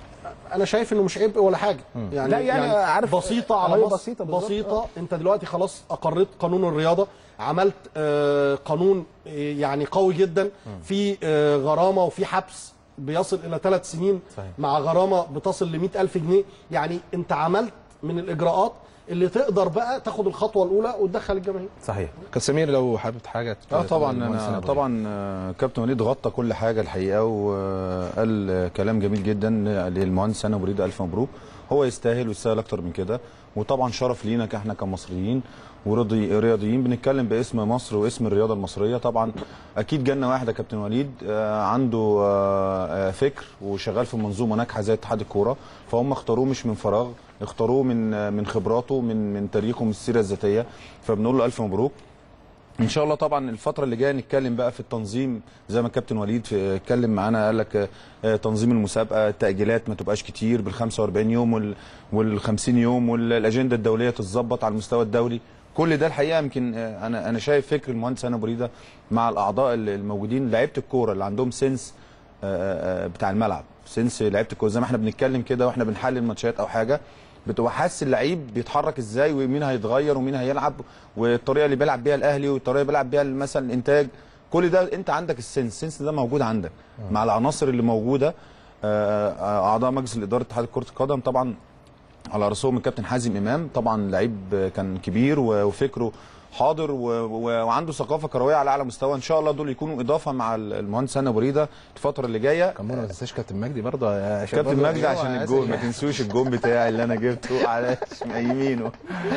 انا شايف انه مش عبء ولا حاجه يعني لا، يعني عارف- بسيطه على عملية مصر بسيطة بالظبط. بسيطه انت دلوقتي خلاص اقريت قانون الرياضه عملت آه، قانون آه، يعني قوي جدا في آه، غرامه وفي حبس بيصل الى ثلاث سنين صحيح. مع غرامه بتصل ل ألف جنيه يعني انت عملت من الاجراءات اللي تقدر بقى تاخد الخطوه الاولى وتدخل الجماهير صحيح كابتن سمير لو حابب حاجه اه طبعا المهندس انا نبوي. طبعا آه، كابتن وليد غطى كل حاجه الحقيقه وقال آه، كلام جميل جدا للمهندس انا بريد الف مبروك هو يستاهل ويستاهل اكتر من كده وطبعا شرف لينا احنا كمصريين ورياضي- رياضيين بنتكلم باسم مصر واسم الرياضه المصريه طبعا اكيد جالنا واحد يا كابتن وليد آه، عنده آه، آه، فكر وشغال في منظومه ناجحه زي اتحاد الكوره فهم اختاروه مش من فراغ اختاروه من آه، من خبراته من من تاريخه من السيره الذاتيه فبنقول له الف مبروك ان شاء الله طبعا الفتره اللي جايه نتكلم بقى في التنظيم زي ما الكابتن وليد في- اتكلم معانا قال لك آه، تنظيم المسابقه التاجيلات ما تبقاش كتير بال 45 يوم وال وال 50 يوم والاجنده الدوليه تتظبط على المستوى الدولي كل ده الحقيقه يمكن آه، انا انا شايف فكر المهندس انا بريده مع الاعضاء اللي- الموجودين لعيبه الكوره اللي عندهم سنس آه، آه، بتاع الملعب سنس لعيبه الكوره زي ما احنا بنتكلم كده واحنا بنحلل ماتشات او حاجه بتبقى حاسس اللعيب بيتحرك ازاي ومين هيتغير ومين هيلعب والطريقه اللي بيلعب بيها الاهلي والطريقه اللي بيلعب بيها مثلا الانتاج كل ده انت عندك السنس السنس ده موجود عندك مع العناصر اللي موجوده آه، آه، اعضاء مجلس الاداره اتحاد كره القدم طبعا على راسهم الكابتن حازم امام طبعا لعيب كان كبير و- وفكره حاضر و... و... وعنده ثقافه كرويه على اعلى مستوى ان شاء الله دول يكونوا اضافه مع المهندس هنا بريده الفتره اللي جايه كمان ما تنساش كابتن مجدي برضه يا شباب كابتن برضه. مجدي أيوة، عشان عايز- الجول ما تنسوش الجول بتاعي اللي انا جبته على يمينه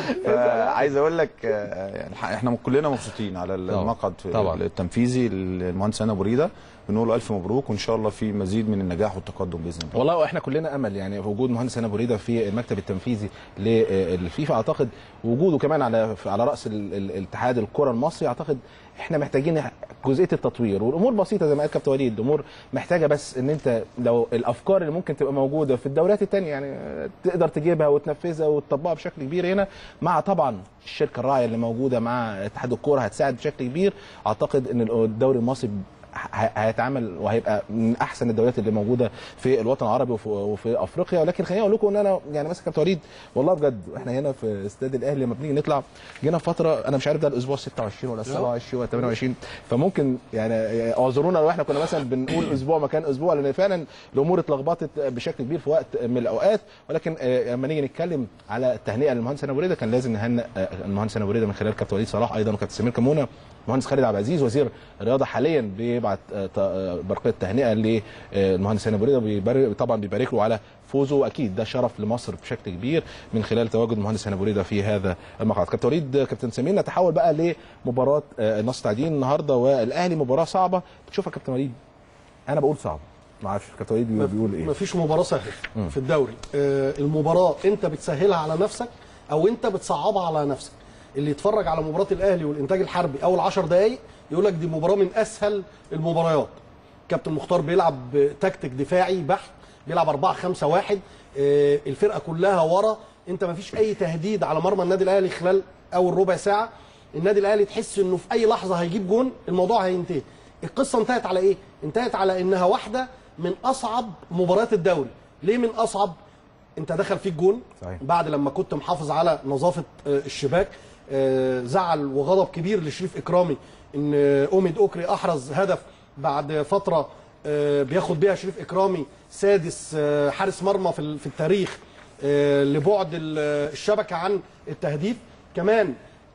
فعايز اقول لك آه، يعني احنا كلنا مبسوطين على المقعد طبعاً. التنفيذي للمهندس هنا بريده بنقول له الف مبروك وان شاء الله في مزيد من النجاح والتقدم باذن الله والله واحنا كلنا امل يعني في وجود مهندس هنا بريده في المكتب التنفيذي للفيفا اعتقد وجوده كمان على على راس ال- ال- الاتحاد الكره المصري اعتقد احنا محتاجين جزئيه التطوير والامور بسيطه زي ما قال كابتن وليد الامور محتاجه بس ان انت لو الافكار اللي ممكن تبقى موجوده في الدوريات الثانيه يعني تقدر تجيبها وتنفذها وتطبقها بشكل كبير هنا مع طبعا الشركه الراعيه اللي موجوده مع اتحاد الكوره هتساعد بشكل كبير اعتقد ان الدوري المصري ه- هيتعامل وهيبقى من احسن الدوريات اللي موجوده في الوطن العربي وفي, وفي افريقيا ولكن خليني اقول لكم ان انا يعني مثلا كابتن وليد والله بجد احنا هنا في استاد الاهلي لما بنيجي نطلع جينا فتره انا مش عارف ده الاسبوع 26 ولا 27 ولا 28 فممكن يعني اعذرونا لو احنا كنا مثلا بنقول اسبوع مكان اسبوع لان فعلا الامور اتلخبطت بشكل كبير في وقت من الاوقات ولكن آه، لما نيجي نتكلم على التهنئه للمهندس هنا بريده كان لازم نهنئ آه، المهندس هنا بريده من خلال كابتن وليد صلاح ايضا وكابتن سمير كمونه المهندس خالد عبد العزيز وزير الرياضه حاليا بيبعت آه، ت- آه، برقيه تهنئه للمهندس هاني بريده بيبارك طبعا بيبارك له على فوزه واكيد ده شرف لمصر بشكل كبير من خلال تواجد المهندس هاني بريده في هذا المقعد كابتن وليد كابتن سمير نتحول بقى لمباراه آه، النصر التعدين النهارده والاهلي مباراه صعبه بتشوفها كابتن وليد انا بقول صعبه ما اعرفش كابتن وليد بي- بيقول ايه مفيش مباراه سهله في الدوري آه، المباراه انت بتسهلها على نفسك او انت بتصعبها على نفسك اللي يتفرج على مباراه الاهلي والانتاج الحربي اول 10 دقائق يقول لك دي مباراه من اسهل المباريات كابتن مختار بيلعب تكتيك دفاعي بحت بيلعب 4 5 1 آه، الفرقه كلها ورا انت مفيش اي تهديد على مرمى النادي الاهلي خلال اول ربع ساعه النادي الاهلي تحس انه في اي لحظه هيجيب جون الموضوع هينتهي القصه انتهت على ايه انتهت على انها واحده من اصعب مباريات الدوري ليه من اصعب انت دخل فيك جون صحيح. بعد لما كنت محافظ على نظافه آه، الشباك آه، زعل وغضب كبير لشريف اكرامي ان آه، اوميد اوكري احرز هدف بعد فتره آه، بياخد بيها شريف اكرامي سادس آه، حارس مرمى في ال- في التاريخ آه، لبعد ال- آه، الشبكه عن التهديف كمان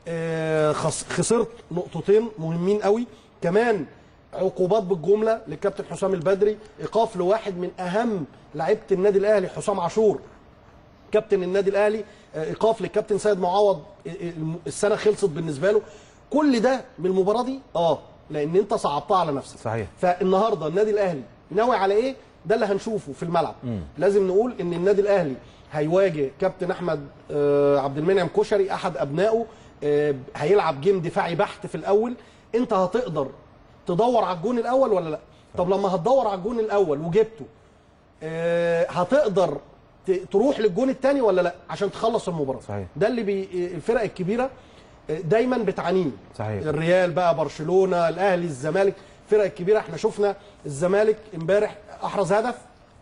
آه، خس- خسرت نقطتين مهمين قوي كمان عقوبات بالجمله للكابتن حسام البدري ايقاف لواحد من اهم لعيبه النادي الاهلي حسام عاشور كابتن النادي الاهلي آه، ايقاف للكابتن سيد معوض آه، آه، السنه خلصت بالنسبه له كل ده من المباراه دي اه لان انت صعبتها على نفسك صحيح. فالنهارده النادي الاهلي ناوي على ايه ده اللي هنشوفه في الملعب لازم نقول ان النادي الاهلي هيواجه كابتن احمد آه، عبد المنعم كشري احد ابنائه آه، هيلعب جيم دفاعي بحت في الاول انت هتقدر تدور على الجون الاول ولا لا طب لما هتدور على الجون الاول وجبته آه، هتقدر ت- تروح للجون الثاني ولا لا عشان تخلص المباراه صحيح. ده اللي بي الفرق الكبيره آه، دايما بتعانيه صحيح. الريال بقى برشلونه الاهلي الزمالك الفرق الكبيره احنا شفنا الزمالك امبارح احرز هدف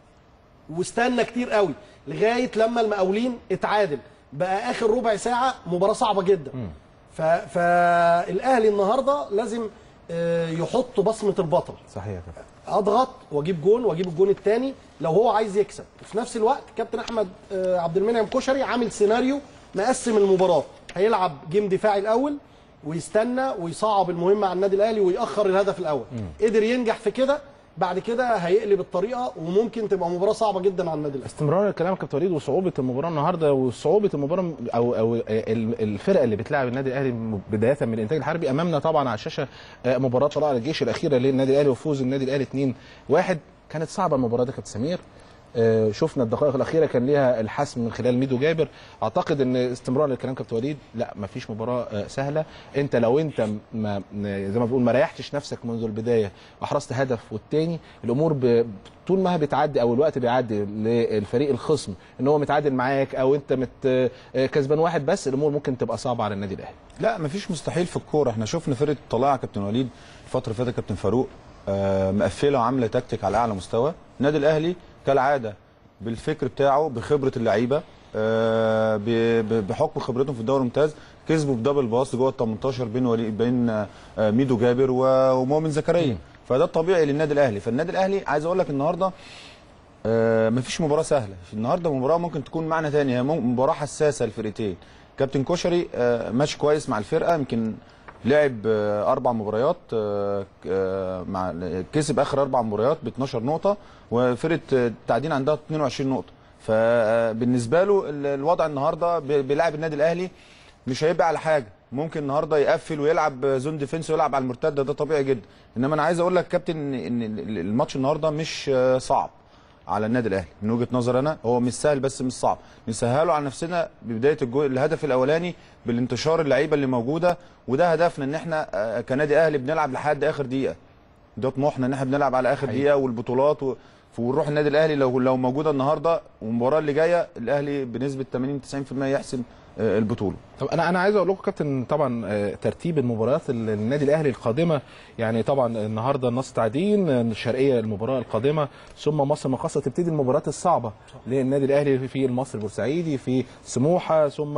واستنى كتير قوي لغايه لما المقاولين اتعادل بقى اخر ربع ساعه مباراه صعبه جدا ف... فالاهلي النهارده لازم آه، يحط بصمه البطل صحيح يا كابتن اضغط واجيب جون واجيب الجون الثاني لو هو عايز يكسب وفي نفس الوقت كابتن احمد آه، عبد المنعم كشري عامل سيناريو مقسم المباراه هيلعب جيم دفاعي الاول ويستنى ويصعب المهمه على النادي الاهلي ويأخر الهدف الاول قدر ينجح في كده بعد كده هيقلب الطريقه وممكن تبقى مباراه صعبه جدا على النادي الاهلي استمرار الكلام يا كابتن وليد وصعوبه المباراه النهارده وصعوبه المباراه او او ال- الفرقه اللي بتلاعب النادي الاهلي بدايه من الانتاج الحربي امامنا طبعا على الشاشه آه، مباراه طلائع الجيش الاخيره للنادي الاهلي وفوز النادي الاهلي 2-1 كانت صعبه المباراه دي يا كابتن سمير آه، شفنا الدقائق الاخيره كان ليها الحسم من خلال ميدو جابر اعتقد ان استمرار للكلام كابتن وليد لا ما فيش مباراه آه، سهله انت لو انت ما زي ما بقول ما ريحتش نفسك منذ البدايه واحرزت هدف والتاني الامور ب... طول ما هي بتعدي او الوقت بيعدي للفريق الخصم ان هو متعادل معاك او انت مت آه، كسبان واحد بس الامور ممكن تبقى صعبه على النادي الاهلي لا مفيش مستحيل في الكوره احنا شفنا فرقه طلائع كابتن وليد الفتره اللي فاتت كابتن فاروق آه، مقفله وعامله تكتيك على اعلى مستوى النادي الاهلي كالعاده بالفكر بتاعه بخبره اللعيبه آه، ب- ب- بحكم خبرتهم في الدوري الممتاز كسبوا بدبل باص جوه ال 18 بين ولي بين آه، ميدو جابر و- ومؤمن زكريا فده الطبيعي للنادي الاهلي فالنادي الاهلي عايز اقول لك النهارده آه، مفيش مباراه سهله النهارده مباراه ممكن تكون معنى تاني هي مم- مباراه حساسه للفرقتين كابتن كشري آه، ماشي كويس مع الفرقه يمكن لعب آه، اربع مباريات آه، آه، مع كسب اخر اربع مباريات ب 12 نقطه وفرقه آه، التعدين عندها 22 نقطه فبالنسبه له ال- الوضع النهارده ب- بيلعب النادي الاهلي مش هيبقى على حاجه ممكن النهارده يقفل ويلعب زون ديفنس ويلعب على المرتده ده طبيعي جدا انما انا عايز اقول لك كابتن ان إن الماتش النهارده مش آه، صعب على النادي الاهلي من وجهه نظر انا هو مش سهل بس مش صعب نسهله على نفسنا ببدايه الجو... الهدف الاولاني بالانتشار اللعيبه اللي موجوده وده هدفنا ان احنا آه، كنادي اهلي بنلعب لحد اخر دقيقه ده طموحنا ان احنا بنلعب على اخر دقيقه والبطولات و... ونروح النادي الاهلي لو لو موجوده النهارده والمباراه اللي جايه الاهلي بنسبه 80 90% يحسم آه، البطوله طب انا انا عايز اقول لكم كابتن طبعا آه، ترتيب المباريات ال- النادي الاهلي القادمه يعني طبعا النهارده النصر تعدين آه، الشرقيه المباراه القادمه ثم مصر المقاصه تبتدي المباريات الصعبه للنادي الاهلي في المصري البورسعيدي في سموحه ثم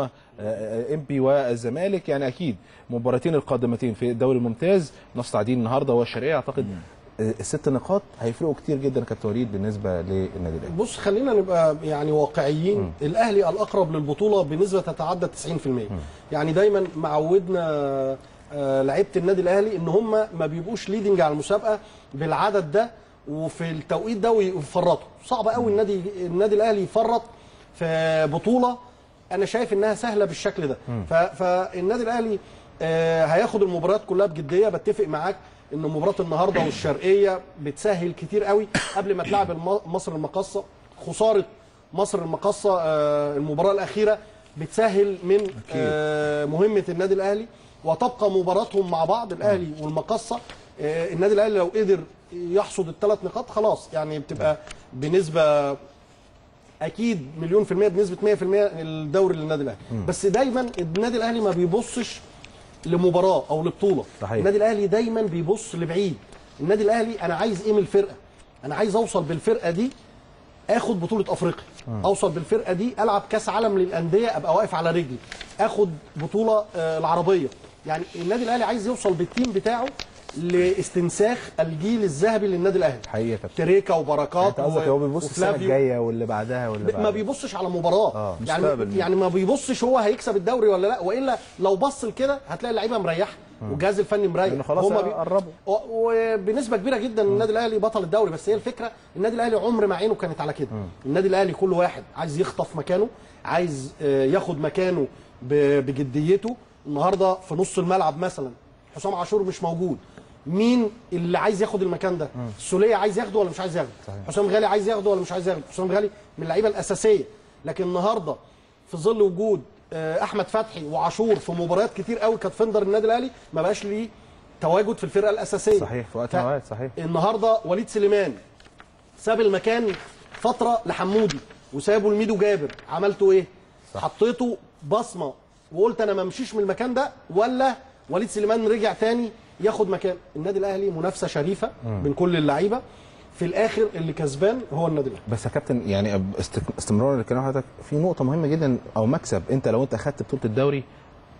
ام بي والزمالك يعني اكيد مباراتين القادمتين في الدوري الممتاز نصر تعدين النهارده والشرقيه اعتقد آه، الست نقاط هيفرقوا كتير جدا يا كابتن وليد بالنسبه للنادي الاهلي بص خلينا نبقى يعني واقعيين الاهلي الاقرب للبطوله بنسبه تتعدى 90% يعني دايما معودنا آه، لعيبه النادي الاهلي ان هم ما بيبقوش ليدنج على المسابقه بالعدد ده وفي التوقيت ده ويفرطوا صعب قوي النادي النادي الاهلي يفرط في بطوله انا شايف انها سهله بالشكل ده ف- فالنادي الاهلي آه، هياخد المباريات كلها بجديه بتفق معاك ان مباراه النهارده والشرقيه بتسهل كتير قوي قبل ما تلعب الم- مصر المقاصه خساره مصر المقاصه آه، المباراه الاخيره بتسهل من آه، مهمه النادي الاهلي وتبقى مباراتهم مع بعض الاهلي والمقاصه آه، النادي الاهلي لو قدر يحصد الثلاث نقاط خلاص يعني بتبقى بنسبه اكيد مليون في المية بنسبة 100% الدوري للنادي الاهلي بس دايما النادي الاهلي ما بيبصش لمباراة او لبطولة صحيح. النادي الاهلي دايما بيبص لبعيد النادي الاهلي انا عايز ايه من الفرقة انا عايز اوصل بالفرقة دي اخد بطولة افريقيا اوصل بالفرقة دي العب كاس عالم للاندية ابقى واقف على رجلي اخد بطولة آه، العربية يعني النادي الاهلي عايز يوصل بالتيم بتاعه لاستنساخ الجيل الذهبي للنادي الاهلي حقيقي يا كابتن تريكا وبركات انت قصدك هو بيبص السنه وفلافيو. الجايه واللي بعدها واللي ب- بعدها ما بيبصش على مباراه آه، يعني مستقبل. يعني ما بيبصش هو هيكسب الدوري ولا لا والا لو بص لكده هتلاقي اللعيبه مريحه والجهاز الفني مريح لأنه خلاص هما بي- قربوا. و- وبنسبه كبيره جدا النادي الاهلي بطل الدوري بس هي الفكره النادي الاهلي عمر ما عينه كانت على كده النادي الاهلي كل واحد عايز يخطف مكانه عايز آه، ياخد مكانه ب- بجديته النهارده في نص الملعب مثلا حسام عاشور مش موجود مين اللي عايز ياخد المكان ده السوليه عايز ياخده ولا مش عايز ياخده حسام غالي عايز ياخده ولا مش عايز ياخده حسام غالي من اللعيبه الاساسيه لكن النهارده في ظل وجود آه، احمد فتحي وعاشور في مباريات كتير قوي كانت فندر النادي الاهلي ما بقاش ليه تواجد في الفرقه الاساسيه صحيح في وقت ف- من الأوقات، صحيح النهارده وليد سليمان ساب المكان فتره لحمودي وسابه لميدو جابر عملتوا ايه حطيته بصمه وقلت انا ما امشيش من المكان ده ولا وليد سليمان رجع تاني ياخد مكان النادي الاهلي منافسه شريفه بين كل اللعيبه في الاخر اللي كسبان هو النادي الاهلي بس يا كابتن يعني است- استمرار الكلام حضرتك في نقطه مهمه جدا او مكسب انت لو انت اخدت بطوله الدوري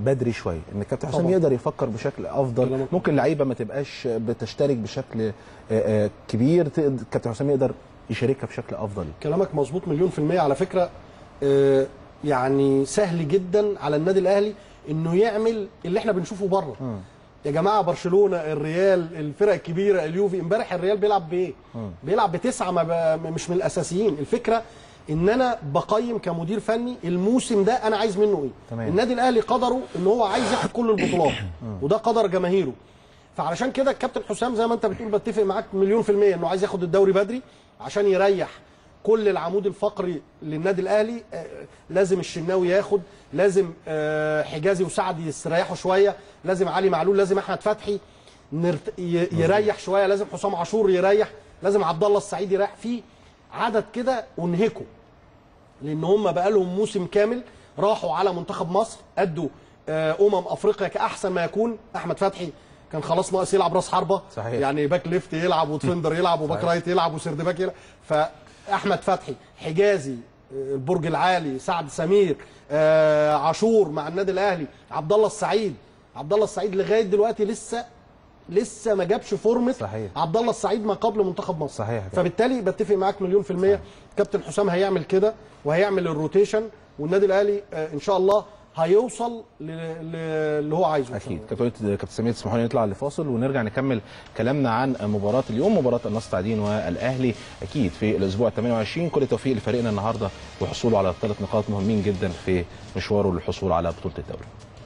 بدري شويه ان الكابتن حسام طبعاً. يقدر يفكر بشكل افضل كلامك ممكن لعيبه ما تبقاش بتشترك بشكل آه، آه، كبير تقدر- الكابتن حسام يقدر يشاركها بشكل افضل كلامك مظبوط مليون في المية على فكرة آه، يعني سهل جدا على النادي الأهلي إنه يعمل اللي إحنا بنشوفه بره يا جماعة برشلونة الريال الفرق الكبيرة اليوفي امبارح الريال بيلعب بإيه؟ بيلعب بتسعة ما ب... مش من الأساسيين الفكرة إن أنا بقيم كمدير فني الموسم ده أنا عايز منه إيه؟ تمام. النادي الأهلي قدره إن هو عايز ياخد كل البطولات وده قدر جماهيره فعلشان كده الكابتن حسام زي ما انت بتقول بتفق معاك مليون في المية انه عايز ياخد الدوري بدري عشان يريح كل العمود الفقري للنادي الاهلي آه، لازم الشناوي ياخد لازم آه، حجازي وسعد يستريحوا شويه لازم علي معلول لازم احمد فتحي نرت... ي- يريح شويه لازم حسام عاشور يريح لازم عبد الله السعيد يريح في عدد كده انهكوا لان هم بقى لهم موسم كامل راحوا على منتخب مصر ادوا آه، امم افريقيا كاحسن ما يكون احمد فتحي كان خلاص ناقص يلعب راس حربه صحيح. يعني باك ليفت يلعب ودفندر يلعب وباك رايت يلعب وسيرد باك يلعب فاحمد فتحي حجازي آه، البرج العالي سعد سمير آه، عاشور مع النادي الاهلي عبد الله السعيد عبد الله السعيد لغايه دلوقتي لسه لسه ما جابش فورمه صحيح. عبد الله السعيد ما قبل منتخب مصر صحيح. فبالتالي بتفق معاك مليون في المية كابتن حسام هيعمل كده وهيعمل الروتيشن والنادي الاهلي آه، ان شاء الله هيوصل ل- ل- اللي هو عايزه إن شاء اكيد الله. كابتن كابتن سمير تسمحوا لي نطلع لفاصل ونرجع نكمل كلامنا عن مباراه اليوم مباراه النصر تعدين والاهلي اكيد في الاسبوع 28 كل التوفيق لفريقنا النهارده وحصوله على ثلاث نقاط مهمين جدا في مشواره للحصول على بطوله الدوري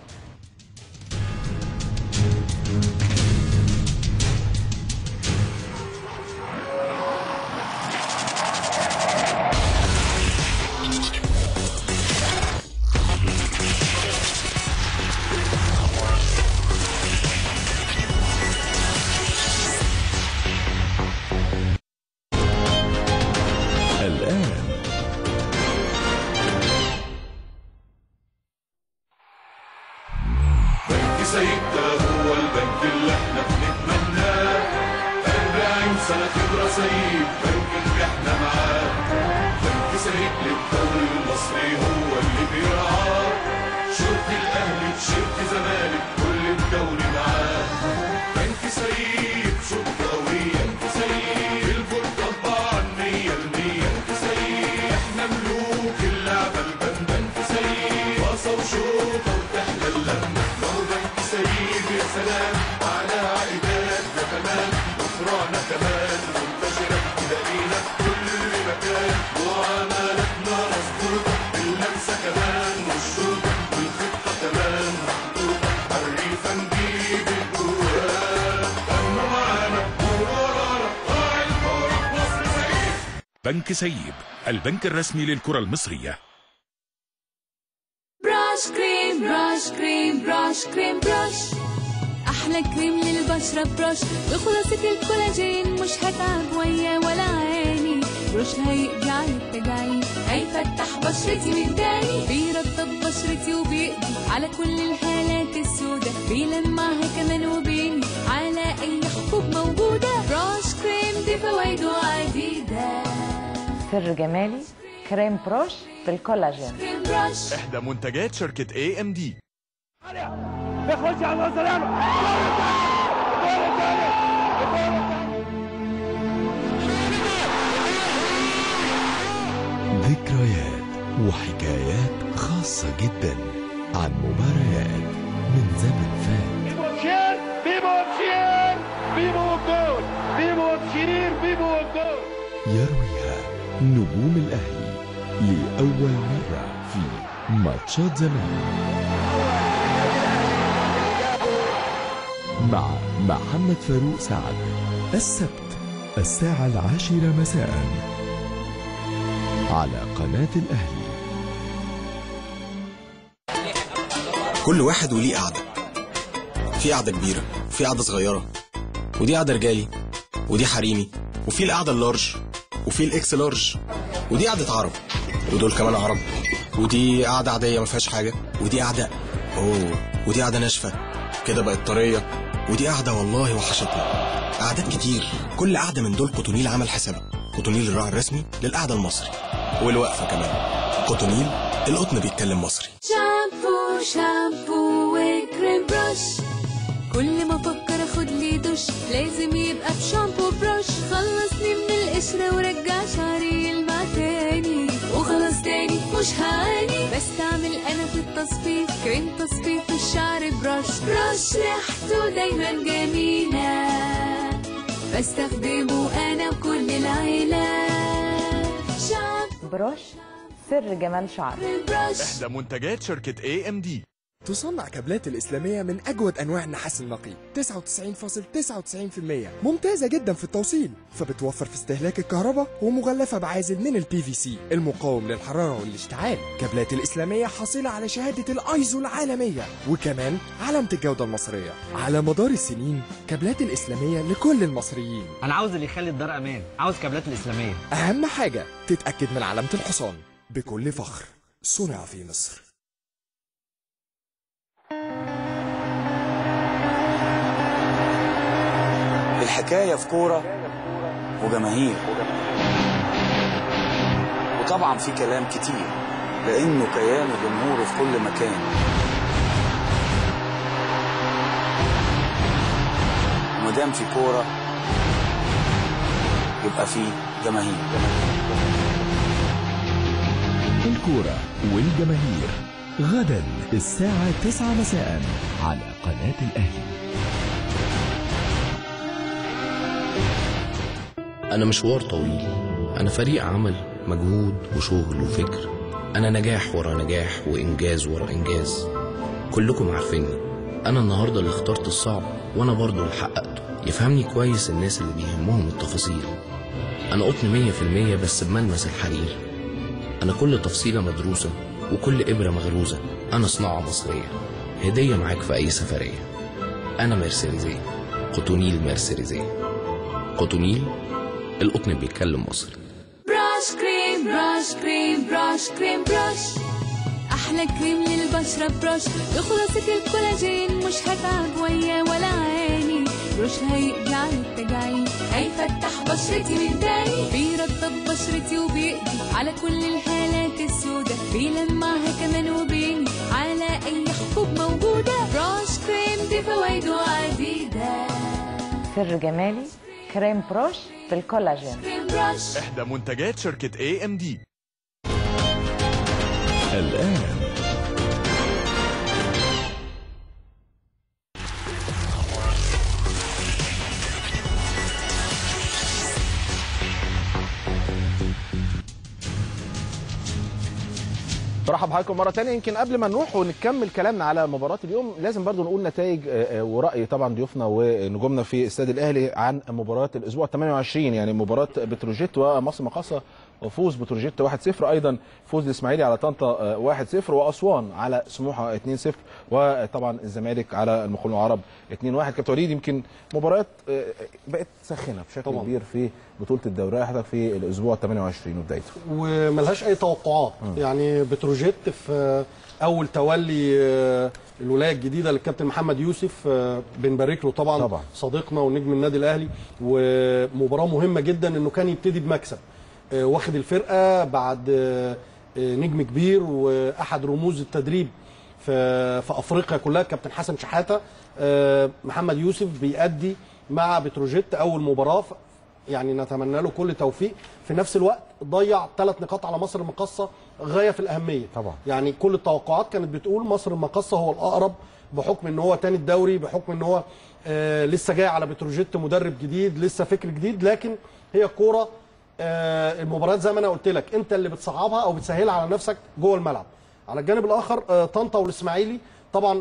الآن بنك سيد ده هو البنك اللي احنا بنتمناه 40 سنة خبرة سيد بنك نجحنا معاه بنك سيد للدوري المصري هو اللي بيرعاه شرط الأهلي بشرط زمالك كل الدوري معاه بنك سيد شرط قوية بنك سيد الفرقة طبعا مية المية بنك سيد احنا ملوك اللعبة البن بنك سيد باصة وشوطة وتحلى اللمة ما هو بنك سيد يا سلام على عائدات ده كمان وفرانا كمان منتشرة تلاقينا في كل مكان وعملتنا مظبوطة اللمسة كمان والشوطة والخطة كمان محطوطة حريفة نجيب الجوال أما معانا وورانا راعي الكورة في مصر سيد بنك سيب البنك الرسمي للكرة المصرية براش كريم براش كريم براش كريم براش احلى كريم للبشره براش بخلاصه الكولاجين مش هتعب ويا ولا عيني بروش هيقضي على التجاعيد هيفتح بشرتي من تاني بيرطب بشرتي وبيقضي على كل الهالات السوداء بيلمعها كمان وبيني على اي حبوب موجوده براش كريم دي فوائده عديده سر جمالي كريم بروش بالكولاجين كريم براش إحدى منتجات شركة اي ام دي ذكريات وحكايات خاصة جدا عن مباريات من زمن فات يرويها نجوم الأهلي لأول مرة في ماتشات زمان مع محمد فاروق سعد السبت الساعة العاشرة مساءً على قناة الأهلي كل واحد وليه قعدة في قعدة كبيرة وفي قعدة صغيرة ودي قعدة رجالي ودي حريمي وفي القعدة اللارج وفي الاكس لارج ودي قعدة عرب ودول كمان عرب ودي قعدة عادية ما فيهاش حاجة ودي قعدة اوه ودي قعدة ناشفة كده بقت طرية ودي قعدة والله وحشتني قعدات كتير كل قعدة من دول قطنيل عمل حسابها قطنيل الراعي الرسمي للقعدة المصري والوقفة كمان قطنيل القطن بيتكلم مصري شامبو شامبو وكريم بروش كل ما افكر اخد لي دش لازم يبقى بشامبو بروش خلصني من القشرة ورجع شعري يلمع تاني وخلاص تاني مش هاني بستعمل انا في التصفيف كريم تصفيف الشعر بروش بروش ريحته دايما جميلة بستخدمه انا وكل العيلة شامبو بروش سر جمال شعرك بروش إحدى منتجات شركة اي ام دي تصنع كابلات الإسلامية من أجود أنواع النحاس النقي 99.99% ممتازة جدا في التوصيل فبتوفر في استهلاك الكهرباء ومغلفة بعازل من البي في سي المقاوم للحرارة والاشتعال كابلات الإسلامية حاصلة على شهادة الأيزو العالمية وكمان علامة الجودة المصرية على مدار السنين كابلات الإسلامية لكل المصريين انا عاوز اللي يخلي الدار امان عاوز كابلات الاسلاميه أهم حاجة تتأكد من علامة الحصان بكل فخر صنع في مصر الحكاية في كورة وجماهير وطبعا في كلام كتير لأنه كيان وجمهوره في كل مكان ومادام في كورة يبقى في جماهير الكورة والجماهير غدا الساعة 9 مساء على قناة الأهلي أنا مشوار طويل أنا فريق عمل مجهود وشغل وفكر أنا نجاح ورا نجاح وإنجاز ورا إنجاز كلكم عارفيني أنا النهاردة اللي اخترت الصعب وأنا برضه اللي حققته يفهمني كويس الناس اللي بيهمهم التفاصيل أنا قطن مية في المية بس بملمس الحرير أنا كل تفصيلة مدروسة وكل إبرة مغروزة أنا صناعة مصرية هدية معاك في أي سفرية أنا ميرسيديزية قطونيل ميرسيديزية قطونيل القطن بيتكلم مصري براش كريم براش كريم براش كريم براش احلى كريم للبشره براش بخلاصه الكولاجين مش هتعب ويا ولا عيني بروش هيقضي على التجاعيد هيفتح بشرتي من تاني بيرطب بشرتي وبيقضي على كل الهالات السوداء بيلمعها كمان وبيني على اي حبوب موجوده براش كريم دي فوائده عديده سر جمالي كريم بروش بالكولاجين كريم براش إحدى منتجات شركة اي ام دي الآن برحب بحضراتكم مره ثانيه يمكن قبل ما نروح ونكمل كلامنا على مباراه اليوم لازم برضو نقول نتائج آه، آه، وراي طبعا ضيوفنا ونجومنا في استاد الاهلي عن مباراه الاسبوع 28 يعني مباراه بتروجيت ومصر مقاصه وفوز بتروجيت 1-0 ايضا فوز الاسماعيلي على طنطا آه، 1-0 واسوان على سموحه 2-0 وطبعا الزمالك على المقاولون العرب 2-1 كابتن وليد يمكن مباريات آه، بقت ساخنه بشكل طبعاً. كبير في بطوله الدوري حتى في الاسبوع 28 وبدايته وملهاش اي توقعات يعني بتروجيت في اول تولي آه، الولايه الجديده للكابتن محمد يوسف آه، بنبارك له طبعا, طبعاً. صديقنا ونجم النادي الاهلي ومباراه مهمه جدا انه كان يبتدي بمكسب آه، واخد الفرقه بعد آه، آه، نجم كبير واحد رموز التدريب في في افريقيا كلها كابتن حسن شحاته آه، محمد يوسف بيأدي مع بتروجيت اول مباراه ف- يعني نتمنى له كل توفيق في نفس الوقت ضيع ثلاث نقاط على مصر المقاصه غايه في الاهميه طبعا. يعني كل التوقعات كانت بتقول مصر المقاصه هو الاقرب بحكم ان هو تاني الدوري بحكم ان هو آه لسه جاي على بتروجيت مدرب جديد لسه فكر جديد لكن هي كوره آه المباريات زي ما انا قلت لك انت اللي بتصعبها او بتسهلها على نفسك جوه الملعب على الجانب الاخر آه طنطا والاسماعيلي طبعا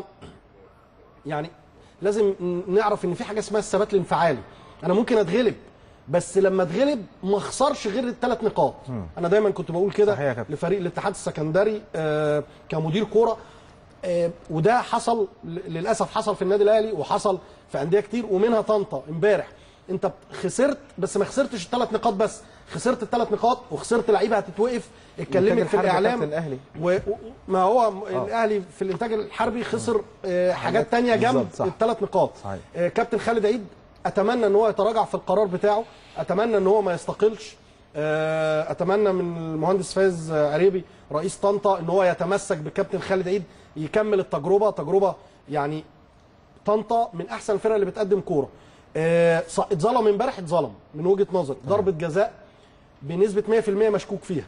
يعني لازم نعرف ان في حاجه اسمها الثبات الانفعالي انا ممكن اتغلب بس لما اتغلب ما اخسرش غير الثلاث نقاط انا دايما كنت بقول صحيح يا كده كابتن. لفريق الاتحاد السكندري آه كمدير كوره آه وده حصل ل- للاسف حصل في النادي الاهلي وحصل في انديه كتير ومنها طنطا امبارح انت خسرت بس ما خسرتش الثلاث نقاط بس خسرت الثلاث نقاط وخسرت لعيبه هتتوقف اتكلمت في الحربي يا الاعلام كابتن الأهلي. و... و- ما هو م- الاهلي في الانتاج الحربي خسر آه، حاجات تانية جنب بالظبط، صح. الثلاث نقاط صحيح. آه، كابتن خالد عيد اتمنى ان هو يتراجع في القرار بتاعه اتمنى ان هو ما يستقلش آه، اتمنى من المهندس فايز آه، عريبي رئيس طنطا ان هو يتمسك بالكابتن خالد عيد يكمل التجربه تجربه يعني طنطا من احسن الفرق اللي بتقدم كوره آه، ص- اتظلم امبارح اتظلم من وجهه نظري ضربه جزاء بنسبه 100% مشكوك فيها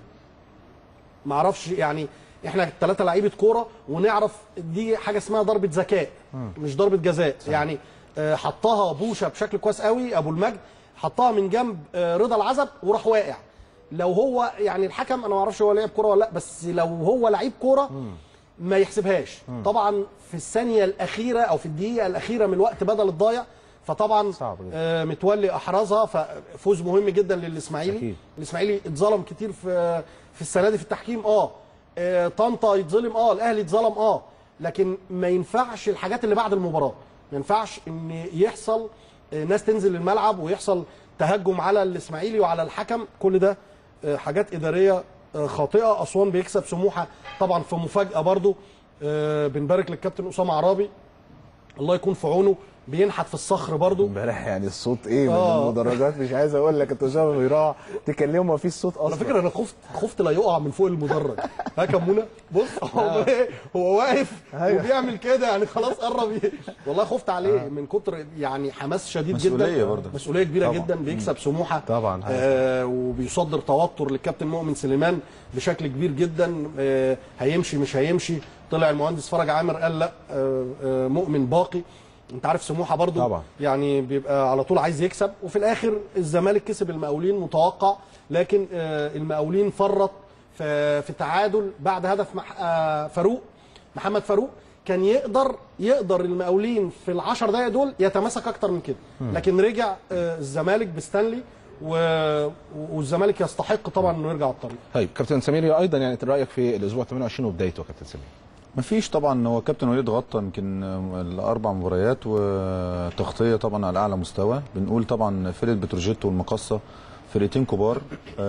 ما اعرفش يعني احنا ثلاثه لعيبه كوره ونعرف دي حاجه اسمها ضربه ذكاء مش ضربه جزاء يعني آه، حطها بوشه بشكل كويس قوي ابو المجد حطها من جنب آه، رضا العزب وراح واقع لو هو يعني الحكم انا ما اعرفش هو لعب كوره ولا لا بس لو هو لعيب كوره ما يحسبهاش طبعا في الثانيه الاخيره او في الدقيقه الاخيره من الوقت بدل الضايع فطبعا آه متولي احرزها ففوز مهم جدا للاسماعيلي أكيد. الاسماعيلي اتظلم كتير في في السنه دي في التحكيم اه آه، طنطا يتظلم اه الاهلي يتظلم اه لكن ما ينفعش الحاجات اللي بعد المباراه ما ينفعش ان يحصل آه، ناس تنزل الملعب ويحصل تهجم على الاسماعيلي وعلى الحكم كل ده آه، حاجات اداريه آه، خاطئه اسوان بيكسب سموحه طبعا في مفاجاه برضو آه، بنبارك للكابتن اسامه عرابي الله يكون في عونه بينحت في الصخر برضو امبارح يعني الصوت ايه من آه. المدرجات مش عايز اقول لك انت شبه بيراع تكلمه ما فيش صوت اصلا على فكره انا خفت خفت لا يقع من فوق المدرج ها كمونه بص هو إيه؟ هو واقف أيوة. وبيعمل كده يعني خلاص قرب ي- والله خفت عليه من كتر يعني حماس شديد مسؤولية جدا برضه. مسؤوليه كبيره طبعا. جدا بيكسب سموحه طبعا آه وبيصدر توتر للكابتن مؤمن سليمان بشكل كبير جدا آه هيمشي مش هيمشي طلع المهندس فرج عامر قال لا آه آه مؤمن باقي انت عارف سموحه برضو طبعا. يعني بيبقى على طول عايز يكسب وفي الاخر الزمالك كسب المقاولين متوقع لكن آه المقاولين فرط في في تعادل بعد هدف مح آه فاروق محمد فاروق كان يقدر يقدر المقاولين في العشر دقايق دول يتماسك اكتر من كده مم. لكن رجع آه الزمالك بستانلي و... والزمالك يستحق طبعا انه يرجع على الطريق طيب كابتن سمير ايضا يعني رايك في الاسبوع 28 وبدايته يا كابتن سمير مفيش طبعا هو كابتن وليد غطى يمكن الاربع مباريات وتغطيه طبعا على اعلى مستوى بنقول طبعا فرقه بتروجيت والمقصه فرقتين كبار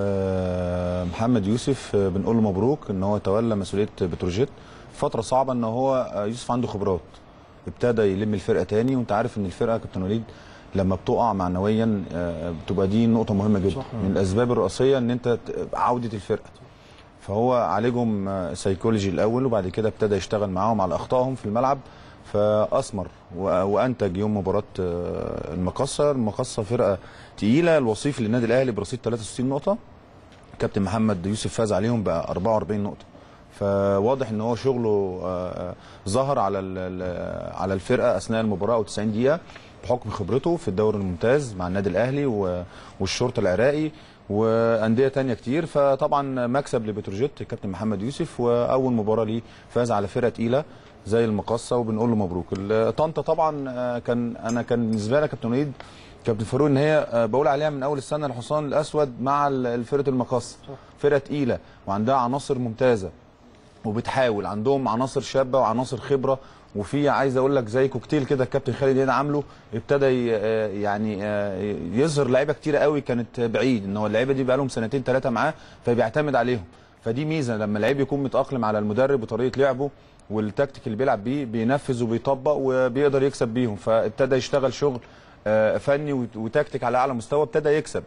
آه، محمد يوسف آه، بنقول له مبروك ان هو تولى مسؤوليه بتروجيت فتره صعبه ان هو آه، يوسف عنده خبرات ابتدى يلم الفرقه تاني وانت عارف ان الفرقه كابتن وليد لما بتقع معنويا آه، بتبقى دي نقطه مهمه جدا من الاسباب الرئيسيه ان انت ت- عوده الفرقه فهو عالجهم آه، سيكولوجي الاول وبعد كده ابتدى يشتغل معاهم على اخطائهم في الملعب فاثمر و- وانتج يوم مباراه آه، المقصه المقصه فرقه تقيله الوصيف للنادي الاهلي برصيد 63 نقطه كابتن محمد يوسف فاز عليهم ب 44 نقطه فواضح ان هو شغله آه، ظهر على ال- ال- على الفرقه اثناء المباراه او 90 دقيقه بحكم خبرته في الدوري الممتاز مع النادي الاهلي و- والشرطه العراقي وانديه تانية كتير فطبعا مكسب لبتروجيت الكابتن محمد يوسف واول مباراه ليه فاز على فرقه تقيله زي المقصه وبنقول له مبروك ال- طنطا طبعا آه، كان انا كان بالنسبه لي كابتن وليد كابتن فاروق ان هي آه، بقول عليها من اول السنه الحصان الاسود مع ال- فرقه المقصه فرقه تقيله وعندها عناصر ممتازه وبتحاول عندهم عناصر شابه وعناصر خبره وفي عايز اقول لك زي كوكتيل كده الكابتن خالد هنا عامله ابتدى ي- آه يعني آه يظهر لعيبه كتيره قوي كانت بعيد ان هو اللعيبه دي بقى لهم سنتين ثلاثه معاه فبيعتمد عليهم فدي ميزه لما اللعيب يكون متاقلم على المدرب وطريقه لعبه والتكتيك اللي بيلعب بيه بينفذ وبيطبق وبيقدر يكسب بيهم فابتدى يشتغل شغل آه، فني وت- وتكتيك على اعلى مستوى ابتدى يكسب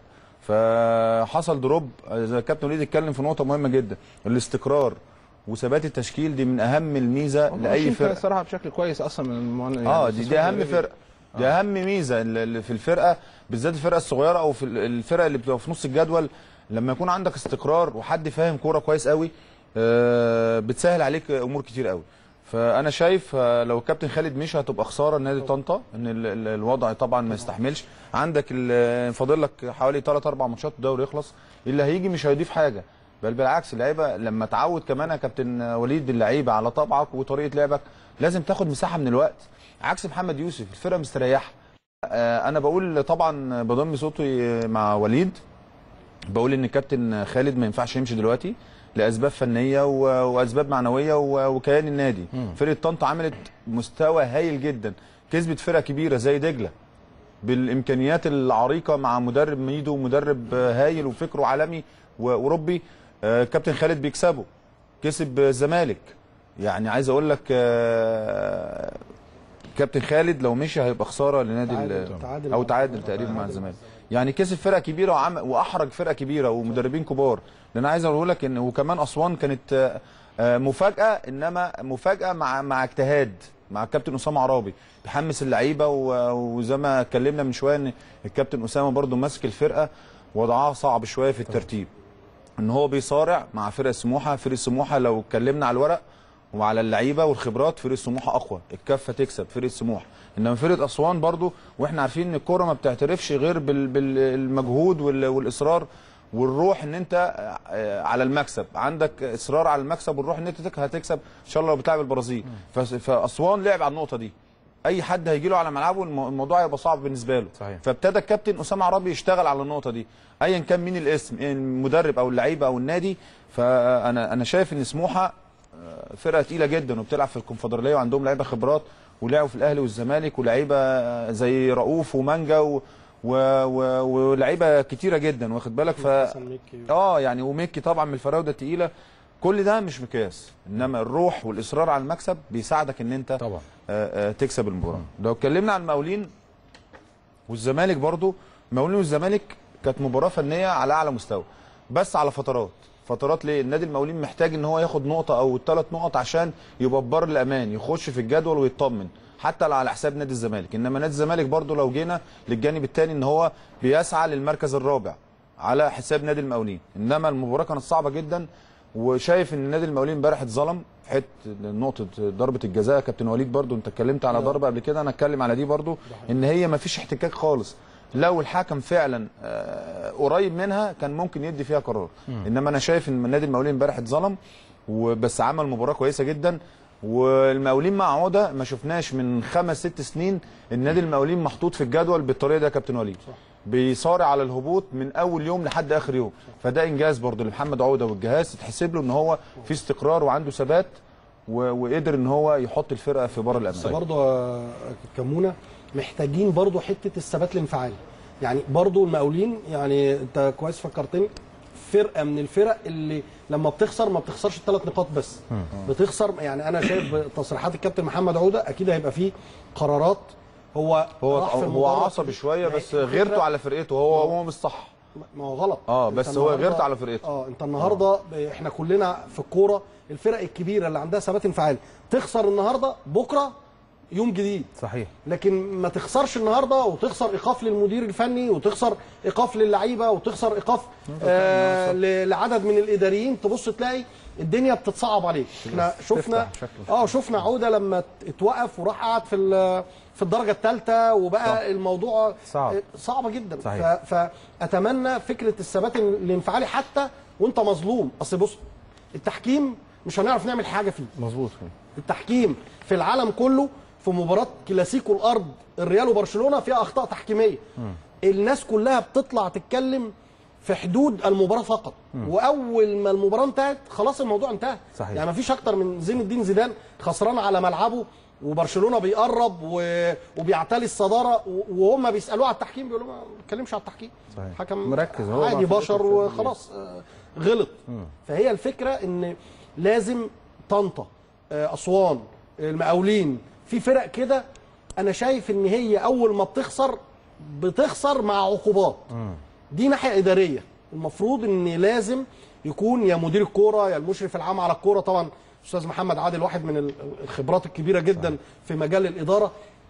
فحصل دروب آه، زي الكابتن وليد اتكلم في نقطه مهمه جدا الاستقرار وثبات التشكيل دي من اهم الميزه لاي فرقه صراحه بشكل كويس اصلا من المون... اه يعني دي, دي اهم فرقه دي اهم ميزه اللي في الفرقه بالذات الفرقه الصغيره او في الفرقه اللي بتبقى في نص الجدول لما يكون عندك استقرار وحد فاهم كوره كويس قوي آه، بتسهل عليك امور كتير قوي فانا شايف آه، لو الكابتن خالد مشي هتبقى خساره لنادي طنطا ان ال- ال- الوضع طبعا ما يستحملش عندك ال- فاضل لك حوالي 3 4 ماتشات الدوري يخلص اللي هيجي مش هيضيف حاجه بل بالعكس اللعيبه لما تعود كمان يا كابتن وليد اللعيبه على طبعك وطريقه لعبك لازم تاخد مساحه من الوقت عكس محمد يوسف الفرقه مستريحه آه، انا بقول طبعا بضم صوتي مع وليد بقول ان الكابتن خالد ما ينفعش يمشي دلوقتي لاسباب فنيه و- واسباب معنويه و- وكيان النادي فرقه طنطا عملت مستوى هايل جدا كسبت فرقه كبيره زي دجله بالامكانيات العريقه مع مدرب ميدو مدرب هايل وفكره عالمي واوروبي آه، كابتن خالد بيكسبه كسب الزمالك يعني عايز اقول لك آه، كابتن خالد لو مشي هيبقى خساره لنادي تعادل- ال- تعادل او مع- تعادل تقريبا مع الزمالك يعني كسب فرقه كبيره وعم واحرج فرقه كبيره ومدربين كبار انا عايز اقول لك ان وكمان اسوان كانت آه، آه، مفاجاه انما مفاجاه مع مع اجتهاد مع الكابتن اسامه عرابي بيحمس اللعيبه و- وزي ما اتكلمنا من شويه ان الكابتن اسامه برضو ماسك الفرقه وضعها صعب شويه في الترتيب ان هو بيصارع مع فرق سموحه فرق سموحه لو اتكلمنا على الورق وعلى اللعيبه والخبرات فرق سموحه اقوى الكفه تكسب فرق سموحه انما فرقه اسوان برضو واحنا عارفين ان الكوره ما بتعترفش غير بال- بالمجهود وال- والاصرار والروح ان انت آه، على المكسب عندك اصرار على المكسب والروح ان انت تك- هتكسب ان شاء الله لو بتلعب البرازيل فس- فاسوان لعب على النقطه دي اي حد هيجي له على ملعبه الم- الموضوع هيبقى صعب بالنسبه له صحيح. فابتدى الكابتن اسامه عرابي يشتغل على النقطه دي ايا كان مين الاسم المدرب او اللعيبه او النادي فانا انا شايف ان سموحه آه، فرقه تقيله جدا وبتلعب في الكونفدراليه وعندهم لعيبه خبرات ولعبوا في الاهلي والزمالك ولعيبه آه، زي رؤوف ومانجا و و و ولعيبه كتيره جدا واخد بالك ف اه يعني وميكي طبعا من الفراوده التقيله كل ده مش مقياس انما الروح والاصرار على المكسب بيساعدك ان انت طبعا آه، آه، تكسب المباراه لو اتكلمنا عن المقاولين والزمالك برضو المقاولين والزمالك كانت مباراه فنيه على اعلى مستوى بس على فترات فترات ليه النادي المقاولين محتاج ان هو ياخد نقطه او ثلاث نقط عشان يبقى ببر الامان يخش في الجدول ويطمن حتى لو على حساب نادي الزمالك انما نادي الزمالك برضو لو جينا للجانب الثاني ان هو بيسعى للمركز الرابع على حساب نادي المقاولين انما المباراه كانت صعبه جدا وشايف ان نادي المقاولين امبارح اتظلم حته نقطه ضربه الجزاء كابتن وليد برضو انت اتكلمت على ضربه قبل كده انا اتكلم على دي برضو ان هي ما فيش احتكاك خالص لو الحكم فعلا آه، قريب منها كان ممكن يدي فيها قرار مم. انما انا شايف ان نادي المقاولين امبارح اتظلم وبس عمل مباراه كويسه جدا والمقاولين مع عوده ما شفناش من خمس ست سنين النادي المقاولين محطوط في الجدول بالطريقه دي يا كابتن وليد بيصارع على الهبوط من اول يوم لحد اخر يوم فده انجاز برضه لمحمد عوده والجهاز تتحسب له ان هو في استقرار وعنده ثبات و- وقدر ان هو يحط الفرقه في بار بس الامان برضه يا كمونه محتاجين برضه حته الثبات الانفعالي يعني برضه المقاولين يعني انت كويس فكرتني فرقه من الفرق اللي لما بتخسر ما بتخسرش الثلاث نقاط بس بتخسر يعني انا شايف تصريحات الكابتن محمد عوده اكيد هيبقى فيه قرارات هو هو راح في هو المباراة عصبي شويه يعني بس الفكرة- غيرته على فرقته هو هو مش صح ما هو غلط اه أنت بس هو النهاردة- غيرته على فرقته اه انت النهارده احنا كلنا في الكوره الفرق الكبيره اللي عندها ثبات انفعالي تخسر النهارده بكره يوم جديد صحيح لكن ما تخسرش النهارده وتخسر ايقاف للمدير الفني وتخسر ايقاف للعيبه وتخسر ايقاف آه ل- لعدد من الاداريين تبص تلاقي الدنيا بتتصعب عليك احنا شفنا تفتح شكله. اه شفنا عوده لما ت- اتوقف وراح قعد في ال- في الدرجه الثالثه وبقى صح. الموضوع صعب. آه، صعبه جدا صحيح. ف- فاتمنى فكره الثبات الانفعالي حتى وانت مظلوم اصل بص التحكيم مش هنعرف نعمل حاجه فيه مظبوط التحكيم في العالم كله في مباراه كلاسيكو الارض الريال وبرشلونه فيها اخطاء تحكيميه الناس كلها بتطلع تتكلم في حدود المباراه فقط مم. واول ما المباراه انتهت خلاص الموضوع انتهى صحيح. يعني مفيش اكتر من زين الدين زيدان خسران على ملعبه وبرشلونه بيقرب و... وبيعتلي الصداره و- وهم بيسالوه على التحكيم بيقولوا ما بيتكلمش على التحكيم صحيح. حكم مركز هو عادي مع فرقته بشر في وخلاص آه، غلط مم. فهي الفكره ان لازم طنطا آه، اسوان المقاولين في فرق كده انا شايف ان هي اول ما بتخسر بتخسر مع عقوبات دي ناحيه اداريه المفروض ان لازم يكون يا مدير الكوره يا المشرف العام على الكوره طبعا استاذ محمد عادل واحد من ال- الخبرات الكبيره جدا في مجال الاداره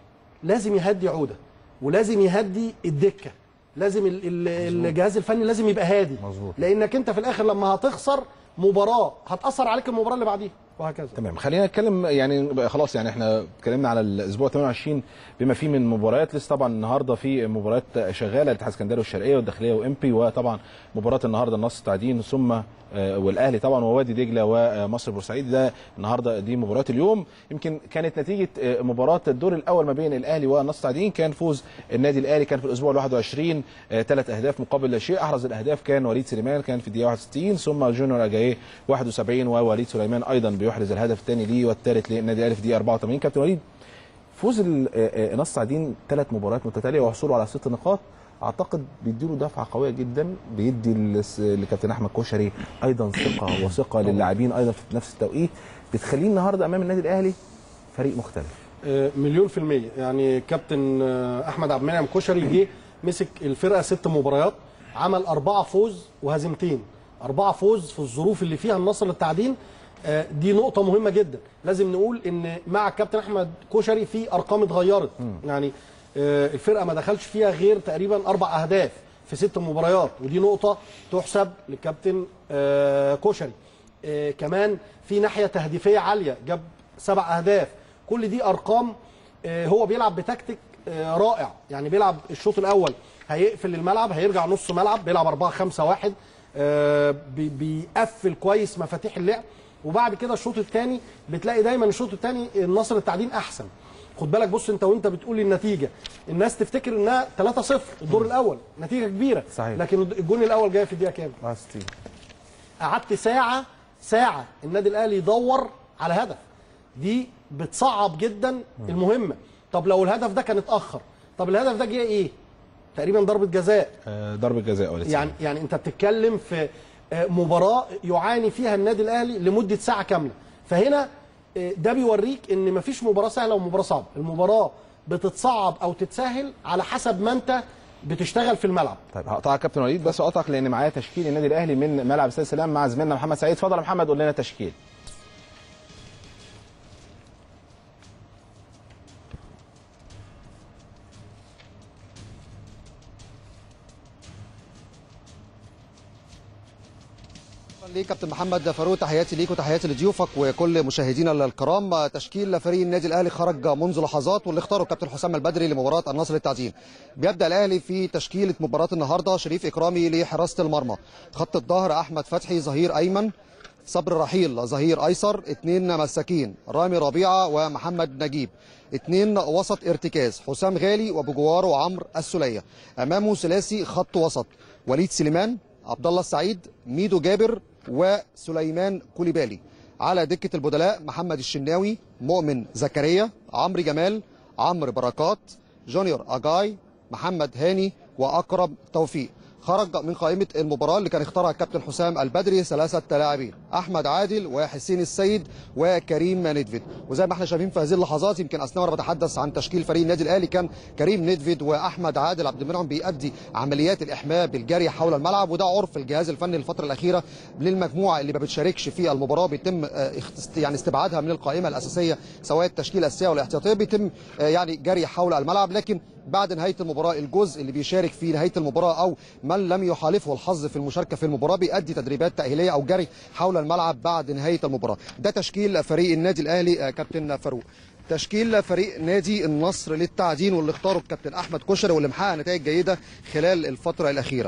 لازم يهدي عوده ولازم يهدي الدكه لازم ال- ال- الجهاز الفني لازم يبقى هادي مظبوط. لانك انت في الاخر لما هتخسر مباراه هتاثر عليك المباراه اللي بعديها وهكذا تمام خلينا نتكلم يعني بقى خلاص يعني احنا اتكلمنا على الاسبوع 28 بما فيه من مباريات لسه طبعا النهارده في مباريات شغاله الاتحاد الاسكندري والشرقيه والداخليه وامبي وطبعا مباراه النهارده النصر التعدين ثم آه، والاهلي طبعا ووادي دجله ومصر بورسعيد ده النهارده دي مباريات اليوم يمكن كانت نتيجه آه، مباراه الدور الاول ما بين الاهلي والنصر التعدين كان فوز النادي الاهلي كان في الاسبوع ال 21 ثلاث اهداف مقابل لا شيء احرز الاهداف كان وليد سليمان كان في الدقيقه 61 ثم جونيور اجاييه 71 ووليد سليمان ايضا بيحرز الهدف الثاني ليه والثالث للنادي الاهلي في الدقيقه 84 كابتن وليد فوز ال- آه، آه، نصر التعدين ثلاث مباريات متتاليه وحصوله على ست نقاط اعتقد بيديله دفعه قويه جدا بيدي لس- لكابتن احمد كوشري ايضا ثقه وثقه للاعبين ايضا في نفس التوقيت بتخليه النهارده امام النادي الاهلي فريق مختلف آه، مليون في المية يعني كابتن آه، أحمد عبد المنعم كشري جه مسك الفرقة ست مباريات عمل أربعة فوز وهزيمتين أربعة فوز في الظروف اللي فيها النصر للتعدين آه، دي نقطة مهمة جدا لازم نقول ان مع الكابتن احمد كشري في ارقام اتغيرت يعني آه، الفرقة ما دخلش فيها غير تقريبا اربع اهداف في ست مباريات ودي نقطة تحسب للكابتن آه، كشري آه، كمان في ناحية تهديفية عالية جاب سبع اهداف كل دي ارقام آه، هو بيلعب بتكتيك آه، رائع يعني بيلعب الشوط الاول هيقفل الملعب هيرجع نص ملعب بيلعب 4 5 1 آه، بي- بيقفل كويس مفاتيح اللعب وبعد كده الشوط الثاني بتلاقي دايما الشوط الثاني النصر التعدين احسن خد بالك بص انت وانت بتقول النتيجه الناس تفتكر انها 3-0 الدور الاول نتيجه كبيره صحيح. لكن الجون الاول جاي في الدقيقه كام 64 قعدت ساعه ساعه النادي الاهلي يدور على هدف دي بتصعب جدا المهمه طب لو الهدف ده كان اتاخر طب الهدف ده جه ايه تقريبا ضربه جزاء آه، ضربه جزاء ولا يعني يعني انت بتتكلم في آه، مباراه يعاني فيها النادي الاهلي لمده ساعه كامله فهنا آه، ده بيوريك ان مفيش مباراه سهله ومباراه صعبه المباراه بتتصعب او تتسهل على حسب ما انت بتشتغل في الملعب طيب هقطعك كابتن وليد بس اقطعك لان معايا تشكيل النادي الاهلي من ملعب استاد السلام مع زميلنا محمد سعيد اتفضل يا محمد قول لنا تشكيل ليك كابتن محمد فاروق تحياتي ليك وتحياتي لضيوفك وكل مشاهدينا الكرام تشكيل فريق النادي الاهلي خرج منذ لحظات واللي اختاره الكابتن حسام البدري لمباراه النصر للتعدين بيبدا الاهلي في تشكيله مباراه النهارده شريف اكرامي لحراسه المرمى خط الظهر احمد فتحي ظهير ايمن صبر رحيل ظهير ايسر اثنين مساكين رامي ربيعه ومحمد نجيب اثنين وسط ارتكاز حسام غالي وبجوار وعمرو السليه امامه ثلاثي خط وسط وليد سليمان عبد الله السعيد ميدو جابر وسليمان كوليبالي على دكه البدلاء محمد الشناوي مؤمن زكريا عمرو جمال عمرو بركات جونيور اجاي محمد هاني واكرم توفيق خرج من قائمه المباراه اللي كان اختارها الكابتن حسام البدري ثلاثه لاعبين احمد عادل وحسين السيد وكريم ندفيد وزي ما احنا شايفين في هذه اللحظات يمكن اثناء وانا بتحدث عن تشكيل فريق النادي الاهلي كان كريم ندفيد واحمد عادل عبد المنعم بيأدي عمليات الاحماء بالجري حول الملعب وده عرف الجهاز الفني الفتره الاخيره للمجموعه اللي ما بتشاركش في المباراه بيتم آه، اخت- يعني استبعادها من القائمه الاساسيه سواء التشكيله الاساسيه ولا الاحتياطيه بيتم آه، يعني جري حول الملعب لكن بعد نهايه المباراه الجزء اللي بيشارك في نهايه المباراه او من لم يحالفه الحظ في المشاركه في المباراه بيأدي تدريبات تاهيليه او جري حول الملعب بعد نهايه المباراه ده تشكيل فريق النادي الاهلي آه، كابتن فاروق تشكيل فريق نادي النصر للتعدين واللي اختاره الكابتن احمد كشري واللي محقق نتائج جيده خلال الفتره الاخيره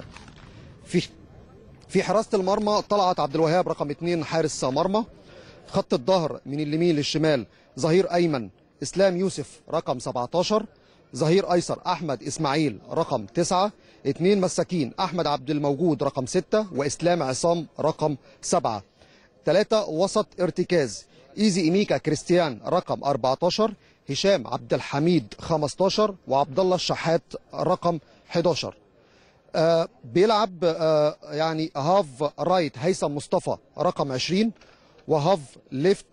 في في حراسه المرمى طلعت عبد الوهاب رقم اثنين حارس مرمى خط الظهر من اليمين للشمال ظهير ايمن اسلام يوسف رقم 17 ظهير ايسر احمد اسماعيل رقم 9 اثنين مساكين احمد عبد الموجود رقم 6 واسلام عصام رقم 7 ثلاثة وسط ارتكاز ايزي ايميكا كريستيان رقم 14 هشام عبد الحميد 15 وعبد الله الشحات رقم 11 آه بيلعب آه يعني هاف رايت هيثم مصطفى رقم 20 وهاف ليفت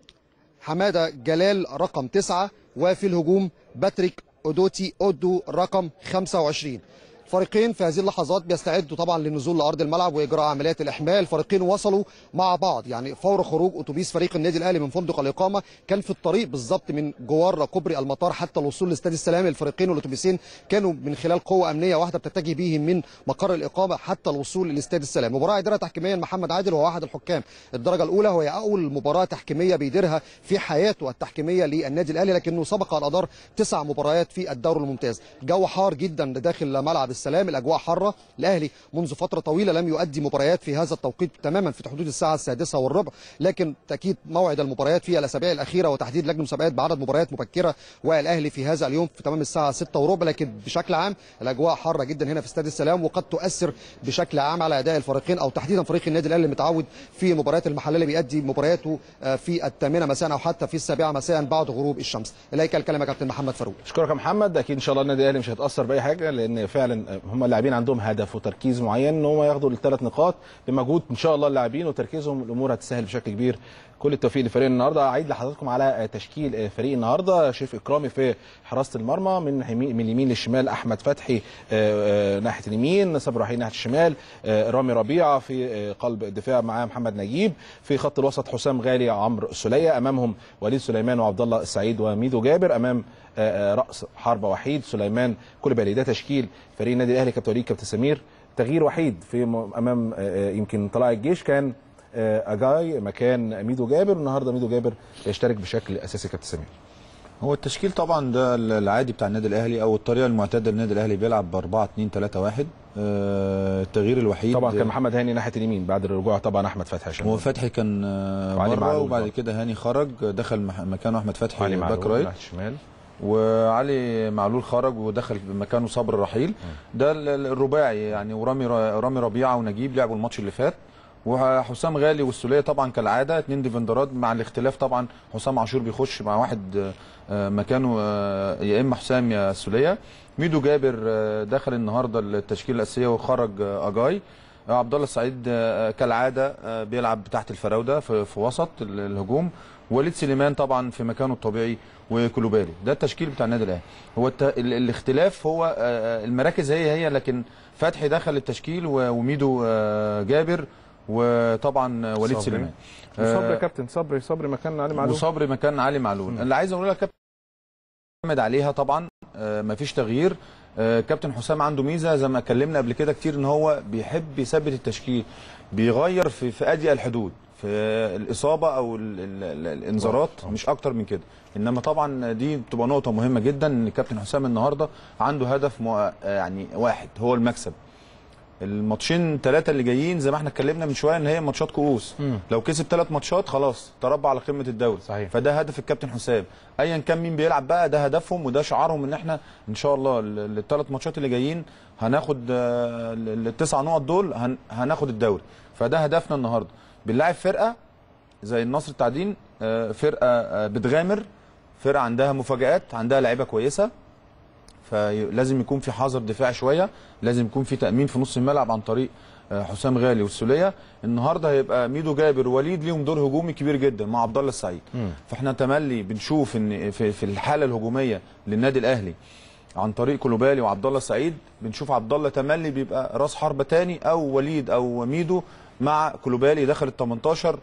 حماده جلال رقم 9 وفي الهجوم باتريك اودوتي اودو رقم 25 فريقين في هذه اللحظات بيستعدوا طبعا للنزول لارض الملعب واجراء عمليات الاحماء الفريقين وصلوا مع بعض يعني فور خروج اتوبيس فريق النادي الاهلي من فندق الاقامه كان في الطريق بالظبط من جوار كوبري المطار حتى الوصول لاستاد السلام الفريقين والاتوبيسين كانوا من خلال قوه امنيه واحده بتتجه بهم من مقر الاقامه حتى الوصول لاستاد السلام مباراه ادارها تحكيميا محمد عادل وهو احد الحكام الدرجه الاولى وهي اول مباراه تحكيميه بيديرها في حياته التحكيميه للنادي الاهلي لكنه سبق ان ادار تسع مباريات في الدوري الممتاز جو حار جدا داخل ملعب السلام الاجواء حاره الاهلي منذ فتره طويله لم يؤدي مباريات في هذا التوقيت تماما في حدود الساعه السادسه والربع لكن تاكيد موعد المباريات في الاسابيع الاخيره وتحديد لجنه مسابقات بعدد مباريات مبكره والاهلي في هذا اليوم في تمام الساعه 6 وربع لكن بشكل عام الاجواء حاره جدا هنا في استاد السلام وقد تؤثر بشكل عام على اداء الفريقين او تحديدا فريق النادي الاهلي المتعود في المباريات المحليه اللي بيأدي مبارياته آه، في الثامنه مساء او حتى في السابعه مساء بعد غروب الشمس اليك الكلمه كابتن محمد فاروق اشكرك يا محمد اكيد ان شاء الله النادي الاهلي مش هيتاثر باي حاجه لان فعلا هم اللاعبين عندهم هدف وتركيز معين ان هم ياخدوا الثلاث نقاط بمجهود ان شاء الله اللاعبين وتركيزهم الامور هتسهل بشكل كبير كل التوفيق لفريق النهارده اعيد لحضراتكم على تشكيل فريق النهارده شريف اكرامي في حراسه المرمى من من اليمين للشمال احمد فتحي ناحيه اليمين صبري رحيل ناحيه الشمال رامي ربيعه في قلب الدفاع معاه محمد نجيب في خط الوسط حسام غالي عمرو السليه امامهم وليد سليمان وعبد الله السعيد وميدو جابر امام راس حربه وحيد سليمان كوليبالي ده تشكيل فريق النادي الاهلي كابتن وليد كابتن سمير تغيير وحيد في امام يمكن طلائع الجيش كان اجاي مكان ميدو جابر النهارده ميدو جابر يشترك بشكل اساسي كابتن سمير هو التشكيل طبعا ده العادي بتاع النادي الاهلي او الطريقه المعتاده للنادي الاهلي بيلعب ب 4 2 3 1 آه التغيير الوحيد طبعا كان محمد هاني ناحيه اليمين بعد الرجوع طبعا احمد فتحي عشان هو فتحي كان بره وبعد كده هاني خرج دخل مكانه احمد فتحي باك رايت الشمال وعلي معلول خرج ودخل مكانه صبر رحيل ده الرباعي يعني ورامي رامي ربيعه ونجيب لعبوا الماتش اللي فات وحسام غالي والسوليه طبعا كالعاده اثنين ديفندرات مع الاختلاف طبعا حسام عاشور بيخش مع واحد مكانه يا اما حسام يا السوليه ميدو جابر دخل النهارده التشكيله الاساسيه وخرج اجاي عبد الله السعيد كالعاده بيلعب تحت الفراوده في, في وسط الهجوم وليد سليمان طبعا في مكانه الطبيعي وكلوبالي ده التشكيل بتاع النادي الاهلي هو الت... الاختلاف هو المراكز هي هي لكن فتحي دخل التشكيل وميدو جابر وطبعا وليد صبري. سليمان وصبري كابتن صبري صبري مكان علي معلول وصبري مكان علي معلول اللي عايز اقول لك كابتن اعتمد عليها طبعا مفيش تغيير كابتن حسام عنده ميزه زي ما اتكلمنا قبل كده كتير ان هو بيحب يثبت التشكيل بيغير في في اضيق الحدود في الاصابه او ال ال الانذارات مش اكتر من كده انما طبعا دي بتبقى نقطه مهمه جدا ان كابتن حسام النهارده عنده هدف مو يعني واحد هو المكسب الماتشين ثلاثه اللي جايين زي ما احنا اتكلمنا من شويه ان هي ماتشات كؤوس لو كسب ثلاث ماتشات خلاص تربع على قمه الدوري صحيح. فده هدف الكابتن حسام ايا كان مين بيلعب بقى ده هدفهم وده شعارهم ان احنا ان شاء الله الثلاث ماتشات اللي جايين هناخد التسع نقط دول هن هناخد الدوري فده هدفنا النهارده بنلاعب فرقه زي النصر التعدين فرقه بتغامر فرقه عندها مفاجات عندها لعيبه كويسه فلازم يكون في حذر دفاع شويه لازم يكون في تامين في نص الملعب عن طريق حسام غالي والسوليه النهارده هيبقى ميدو جابر ووليد ليهم دور هجومي كبير جدا مع عبد الله السعيد فاحنا تملي بنشوف ان في, في الحاله الهجوميه للنادي الاهلي عن طريق كلوبالي وعبد الله السعيد بنشوف عبد الله تملي بيبقى راس حربه تاني او وليد او ميدو مع كلوبالي داخل ال 18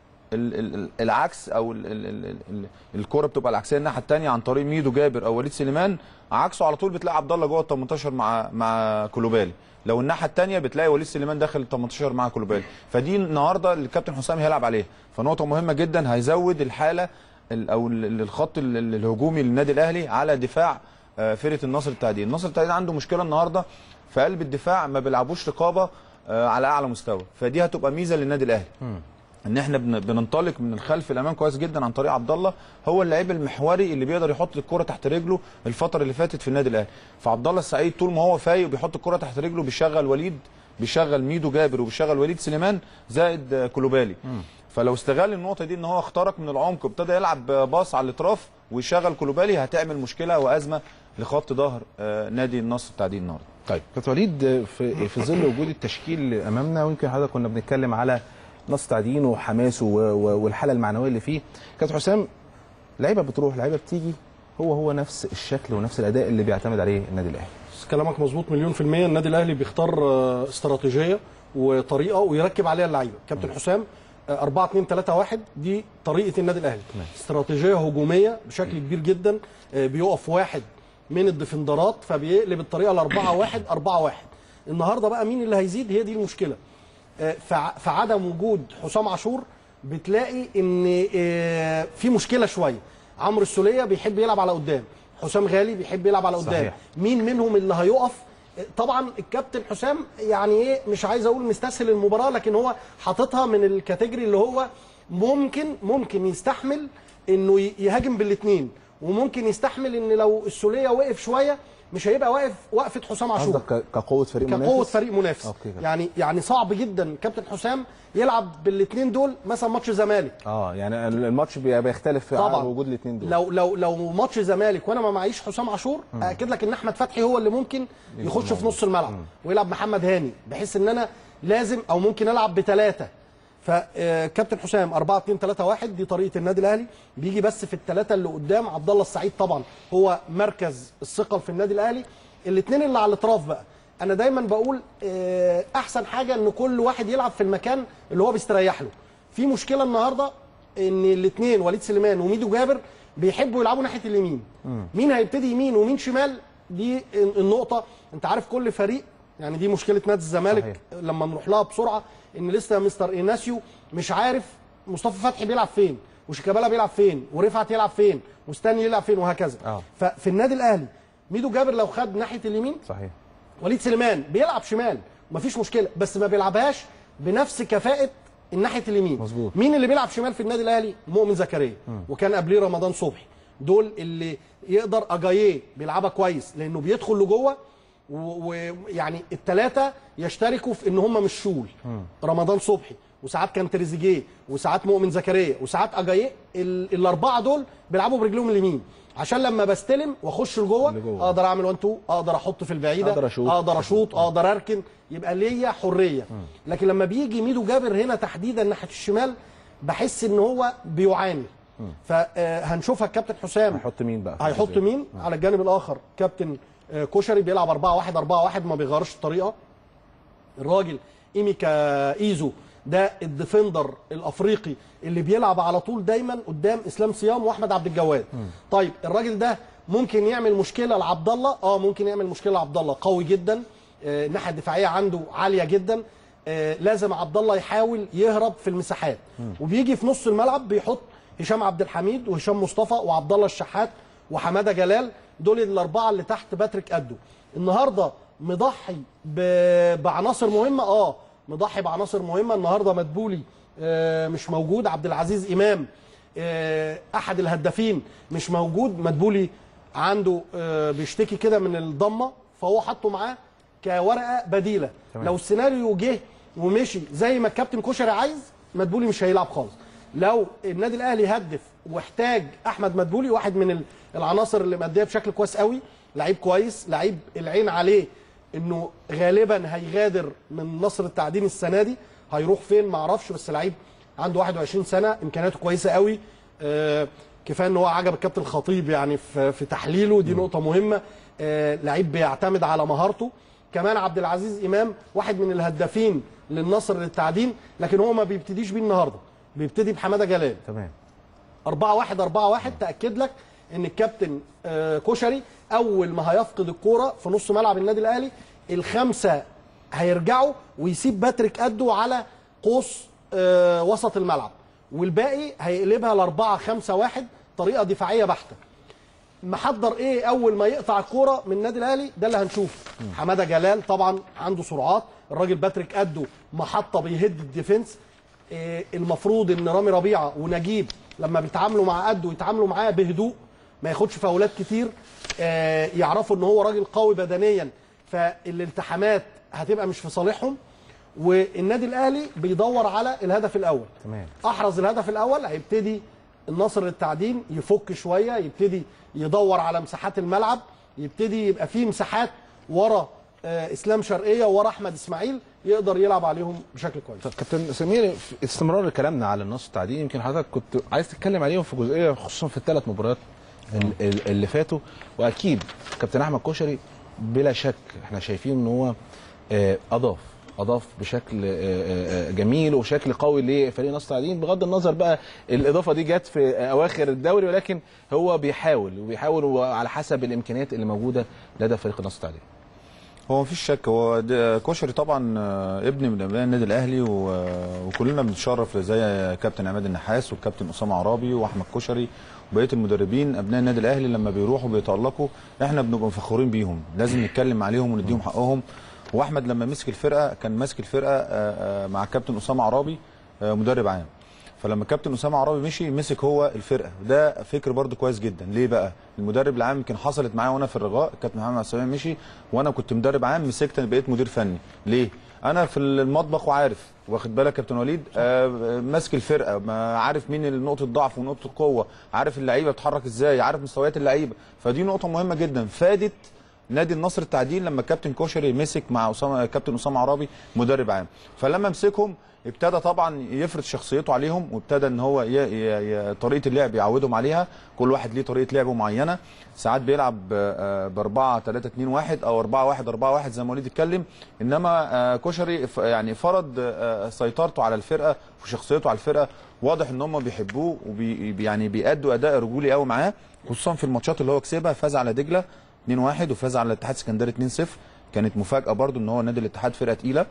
العكس او الكره بتبقى العكسيه الناحيه الثانيه عن طريق ميدو جابر او وليد سليمان عكسه على طول بتلاقي عبد الله جوه ال 18 مع مع كلوبالي لو الناحيه الثانيه بتلاقي وليد سليمان داخل ال 18 مع كلوبالي فدي النهارده الكابتن حسام هيلعب عليها فنقطه مهمه جدا هيزود الحاله او الخط الهجومي للنادي الاهلي على دفاع فرقه النصر التعدين النصر التعدين عنده مشكله النهارده في قلب الدفاع ما بيلعبوش رقابه على اعلى مستوى فدي هتبقى ميزه للنادي الاهلي ان احنا بننطلق من الخلف الامام كويس جدا عن طريق عبد الله هو اللعيب المحوري اللي بيقدر يحط الكره تحت رجله الفتره اللي فاتت في النادي الاهلي فعبد الله السعيد طول ما هو فايق وبيحط الكره تحت رجله بيشغل وليد بيشغل ميدو جابر وبيشغل وليد سليمان زائد كلوبالي فلو استغل النقطه دي ان هو اخترق من العمق وابتدى يلعب باص على الاطراف ويشغل كلوبالي هتعمل مشكله وازمه لخط ظهر نادي النصر التعدين النهارده طيب كابتن وليد في في ظل وجود التشكيل اللي امامنا ويمكن حضرتك كنا بنتكلم على نص تعدين وحماسه والحاله المعنويه اللي فيه كابتن حسام لعيبه بتروح لعيبه بتيجي هو هو نفس الشكل ونفس الاداء اللي بيعتمد عليه النادي الاهلي كلامك مظبوط مليون في المية النادي الأهلي بيختار استراتيجية وطريقة ويركب عليها اللعيبة كابتن حسام 4 2 3 1 دي طريقة النادي الأهلي استراتيجية هجومية بشكل كبير جدا بيقف واحد من الديفندرات فبيقلب الطريقة ل 4 1 4 1 النهارده بقى مين اللي هيزيد هي دي المشكلة في عدم وجود حسام عاشور بتلاقي ان في مشكله شويه عمرو السوليه بيحب يلعب على قدام حسام غالي بيحب يلعب على قدام صحيح. مين منهم اللي هيقف طبعا الكابتن حسام يعني ايه مش عايز اقول مستسهل المباراه لكن هو حاططها من الكاتيجوري اللي هو ممكن ممكن يستحمل انه يهاجم بالاثنين وممكن يستحمل ان لو السوليه وقف شويه مش هيبقى واقف وقفه حسام عاشور قصدك ك- كقوه فريق منافس كقوه فريق منافس أوكي كده. يعني يعني صعب جدا كابتن حسام يلعب بالاثنين دول مثلا ماتش زمالك اه يعني الماتش بي- بيختلف طبعا على وجود الاثنين دول لو لو لو ماتش زمالك وانا ما معيش حسام عاشور اكد لك ان احمد فتحي هو اللي ممكن يخش في نص الملعب ويلعب محمد هاني بحيث ان انا لازم او ممكن العب بثلاثه فكابتن حسام 4 2 3 1 دي طريقه النادي الاهلي بيجي بس في الثلاثه اللي قدام عبد الله السعيد طبعا هو مركز الثقل في النادي الاهلي الاثنين اللي على الاطراف بقى انا دايما بقول آه، احسن حاجه ان كل واحد يلعب في المكان اللي هو بيستريح له في مشكله النهارده ان الاثنين وليد سليمان وميدو جابر بيحبوا يلعبوا ناحيه اليمين مين هيبتدي يمين ومين شمال دي النقطه انت عارف كل فريق يعني دي مشكله نادي الزمالك صحيح. لما نروح لها بسرعه ان لسه مستر ايناسيو مش عارف مصطفى فتحي بيلعب فين وشيكابالا بيلعب فين ورفعت يلعب فين وستاني يلعب فين وهكذا اه ففي النادي الاهلي ميدو جابر لو خد ناحيه اليمين صحيح وليد سليمان بيلعب شمال مفيش مشكله بس ما بيلعبهاش بنفس كفاءه الناحيه اليمين مظبوط. مين اللي بيلعب شمال في النادي الاهلي مؤمن زكريا وكان قبليه رمضان صبحي دول اللي يقدر اجاييه بيلعبها كويس لانه بيدخل لجوه ويعني الثلاثه يشتركوا في ان هم مش شول رمضان صبحي وساعات كان تريزيجيه وساعات مؤمن زكريا وساعات اجاييه ال- الاربعه دول بيلعبوا برجلهم اليمين عشان لما بستلم واخش لجوه لجوه. اقدر اعمل 1 2 اقدر احط في البعيده أقدر أشوط. اقدر اشوط اقدر اركن يبقى ليا حريه لكن لما بيجي ميدو جابر هنا تحديدا ناحيه الشمال بحس ان هو بيعاني فهنشوفها الكابتن حسام هيحط مين بقى هيحط مين على الجانب الاخر كابتن آه، كشري بيلعب 4 1 4 1 ما بيغيرش الطريقه الراجل ايميكا ايزو ده الديفندر الافريقي اللي بيلعب على طول دايما قدام اسلام صيام واحمد عبد الجواد طيب الراجل ده ممكن يعمل مشكله لعبد الله اه ممكن يعمل مشكله لعبد الله قوي جدا آه، الناحيه الدفاعيه عنده عاليه جدا آه، لازم عبد الله يحاول يهرب في المساحات وبيجي في نص الملعب بيحط هشام عبد الحميد وهشام مصطفى وعبد الله الشحات وحماده جلال دول الاربعه اللي تحت باتريك ادو النهارده مضحي ب- بعناصر مهمه اه مضحي بعناصر مهمه النهارده مدبولي آه، مش موجود عبد العزيز امام آه، احد الهدافين مش موجود مدبولي عنده آه، بيشتكي كده من الضمه فهو حطه معاه كورقه بديله تمام. لو السيناريو جه ومشي زي ما الكابتن كشري عايز مدبولي مش هيلعب خالص لو النادي الاهلي هدف واحتاج احمد مدبولي واحد من ال- العناصر اللي ماديه بشكل كويس قوي لعيب كويس لعيب العين عليه انه غالبا هيغادر من نصر التعدين السنه دي هيروح فين ما اعرفش بس لعيب عنده 21 سنه امكانياته كويسه قوي آه كفايه ان هو عجب الكابتن الخطيب يعني في, في تحليله دي نقطه مهمه آه لعيب بيعتمد على مهارته كمان عبد العزيز امام واحد من الهدافين للنصر للتعدين لكن هو ما بيبتديش بيه النهارده بيبتدي بحماده جلال تمام 4 1 4 1 تاكد لك ان الكابتن آه، كشري اول ما هيفقد الكوره في نص ملعب النادي الاهلي الخمسه هيرجعوا ويسيب باتريك ادو على قوس آه، وسط الملعب والباقي هيقلبها ل 4 5 1 طريقه دفاعيه بحته محضر ايه اول ما يقطع الكوره من النادي الاهلي ده اللي هنشوفه حماده جلال طبعا عنده سرعات الراجل باتريك ادو محطه بيهد الديفنس إيه المفروض ان رامي ربيعه ونجيب لما بيتعاملوا مع ادو يتعاملوا معاه بهدوء ما ياخدش فاولات كتير آه، يعرفوا ان هو راجل قوي بدنيا فالالتحامات هتبقى مش في صالحهم والنادي الاهلي بيدور على الهدف الاول تمام احرز الهدف الاول هيبتدي النصر للتعدين يفك شويه يبتدي يدور على مساحات الملعب يبتدي يبقى فيه مساحات ورا آه، اسلام شرقيه ورا احمد اسماعيل يقدر يلعب عليهم بشكل كويس طب كابتن سمير في استمرار كلامنا على النص التعدين يمكن حضرتك كنت عايز تتكلم عليهم في جزئيه خصوصا في الثلاث مباريات ال- ال- اللي فاتوا واكيد كابتن احمد كشري بلا شك احنا شايفين ان هو آه، اضاف اضاف بشكل آه، آه، آه، جميل وشكل قوي لفريق نصر التعدين بغض النظر بقى الاضافه دي جت في اواخر الدوري ولكن هو بيحاول وبيحاول على حسب الامكانيات اللي موجوده لدى فريق نصر التعدين هو مفيش شك هو ده- كشري طبعا آه، ابن من ابناء النادي الاهلي و- وكلنا بنتشرف زي كابتن عماد النحاس والكابتن اسامه عرابي واحمد كشري وبقيه المدربين ابناء النادي الاهلي لما بيروحوا بيتالقوا احنا بنبقى فخورين بيهم لازم نتكلم عليهم ونديهم حقهم واحمد لما مسك الفرقه كان ماسك الفرقه آه، آه، مع الكابتن اسامه عرابي آه، مدرب عام فلما كابتن اسامه عرابي مشي مسك هو الفرقه ده فكر برده كويس جدا ليه بقى المدرب العام يمكن حصلت معايا وانا في الرجاء كابتن محمد عبد السلام مشي وانا كنت مدرب عام مسكت انا بقيت مدير فني ليه انا في المطبخ وعارف واخد بالك كابتن وليد آه ماسك الفرقه ما عارف مين نقطه الضعف ونقطه القوه عارف اللعيبه بتتحرك ازاي عارف مستويات اللعيبه فدي نقطه مهمه جدا فادت نادي النصر التعدين لما الكابتن كوشري مسك مع اسامه كابتن اسامه عرابي مدرب عام فلما مسكهم ابتدى طبعا يفرض شخصيته عليهم وابتدى ان هو ي... ي... ي... طريقه اللعب يعودهم عليها كل واحد ليه طريقه لعبه معينه ساعات بيلعب ب 4 3 2 1 او 4 1 4 1 زي ما وليد اتكلم انما آه، كشري ف- يعني فرض آه، سيطرته على الفرقه وشخصيته على الفرقه واضح ان هم بيحبوه وبي يعني بيأدوا اداء رجولي قوي معاه خصوصا في الماتشات اللي هو كسبها فاز على دجله 2 1 وفاز على الاتحاد السكندري 2 0 كانت مفاجاه برضو ان هو نادي الاتحاد فرقه تقيله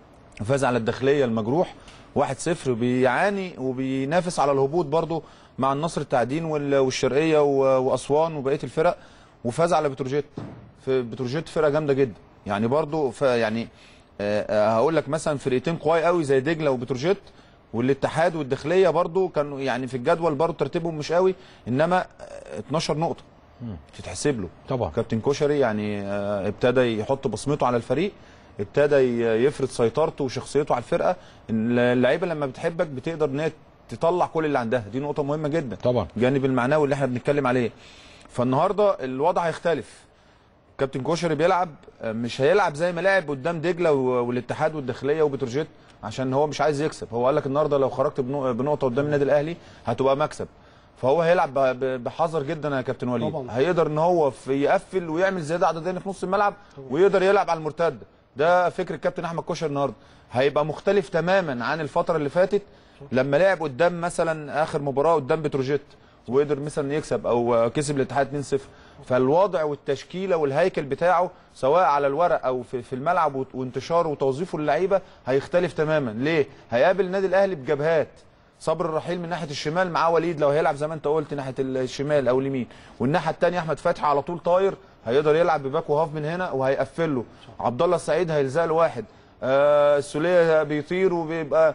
فاز على الداخليه المجروح 1-0 بيعاني وبينافس على الهبوط برضه مع النصر التعدين وال- والشرقيه و- واسوان وبقيه الفرق وفاز على بتروجيت في بتروجيت فرقه جامده جدا يعني برضه ف يعني آه، آه، هقول لك مثلا فرقتين قوي قوي زي دجله وبتروجيت والاتحاد والداخليه برضه كانوا يعني في الجدول برضه ترتيبهم مش قوي انما آه، 12 نقطه تتحسب له طبعا كابتن كوشري يعني آه، ابتدى يحط بصمته على الفريق ابتدى ي- يفرض سيطرته وشخصيته على الفرقه إن اللعيبه لما بتحبك بتقدر ان هي تطلع كل اللي عندها دي نقطه مهمه جدا طبعا الجانب المعنوي اللي احنا بنتكلم عليه فالنهارده الوضع هيختلف كابتن كوشري بيلعب آه، مش هيلعب زي ما لعب قدام دجله و- والاتحاد والداخليه وبتروجيت عشان هو مش عايز يكسب هو قال لك النهارده لو خرجت بنو- بنقطه قدام النادي الاهلي هتبقى مكسب فهو هيلعب ب- ب- بحذر جدا يا كابتن وليد طبعاً. هيقدر ان هو في يقفل ويعمل زياده عدديه في نص الملعب ويقدر يلعب على المرتده ده فكر الكابتن احمد كوشر النهارده هيبقى مختلف تماما عن الفتره اللي فاتت لما لعب قدام مثلا اخر مباراه قدام بتروجيت وقدر مثلا يكسب او كسب الاتحاد 2-0 فالوضع والتشكيله والهيكل بتاعه سواء على الورق او في في الملعب وت- وانتشاره وتوظيفه للعيبه هيختلف تماما ليه هيقابل النادي الاهلي بجبهات صبر الرحيل من ناحيه الشمال معاه وليد لو هيلعب زي ما انت قلت ناحيه الشمال او اليمين والناحيه الثانيه احمد فتحي على طول طاير هيقدر يلعب بباك وهاف من هنا وهيقفل له عبد الله السعيد هيلزق له واحد آه السوليه بيطير وبيبقى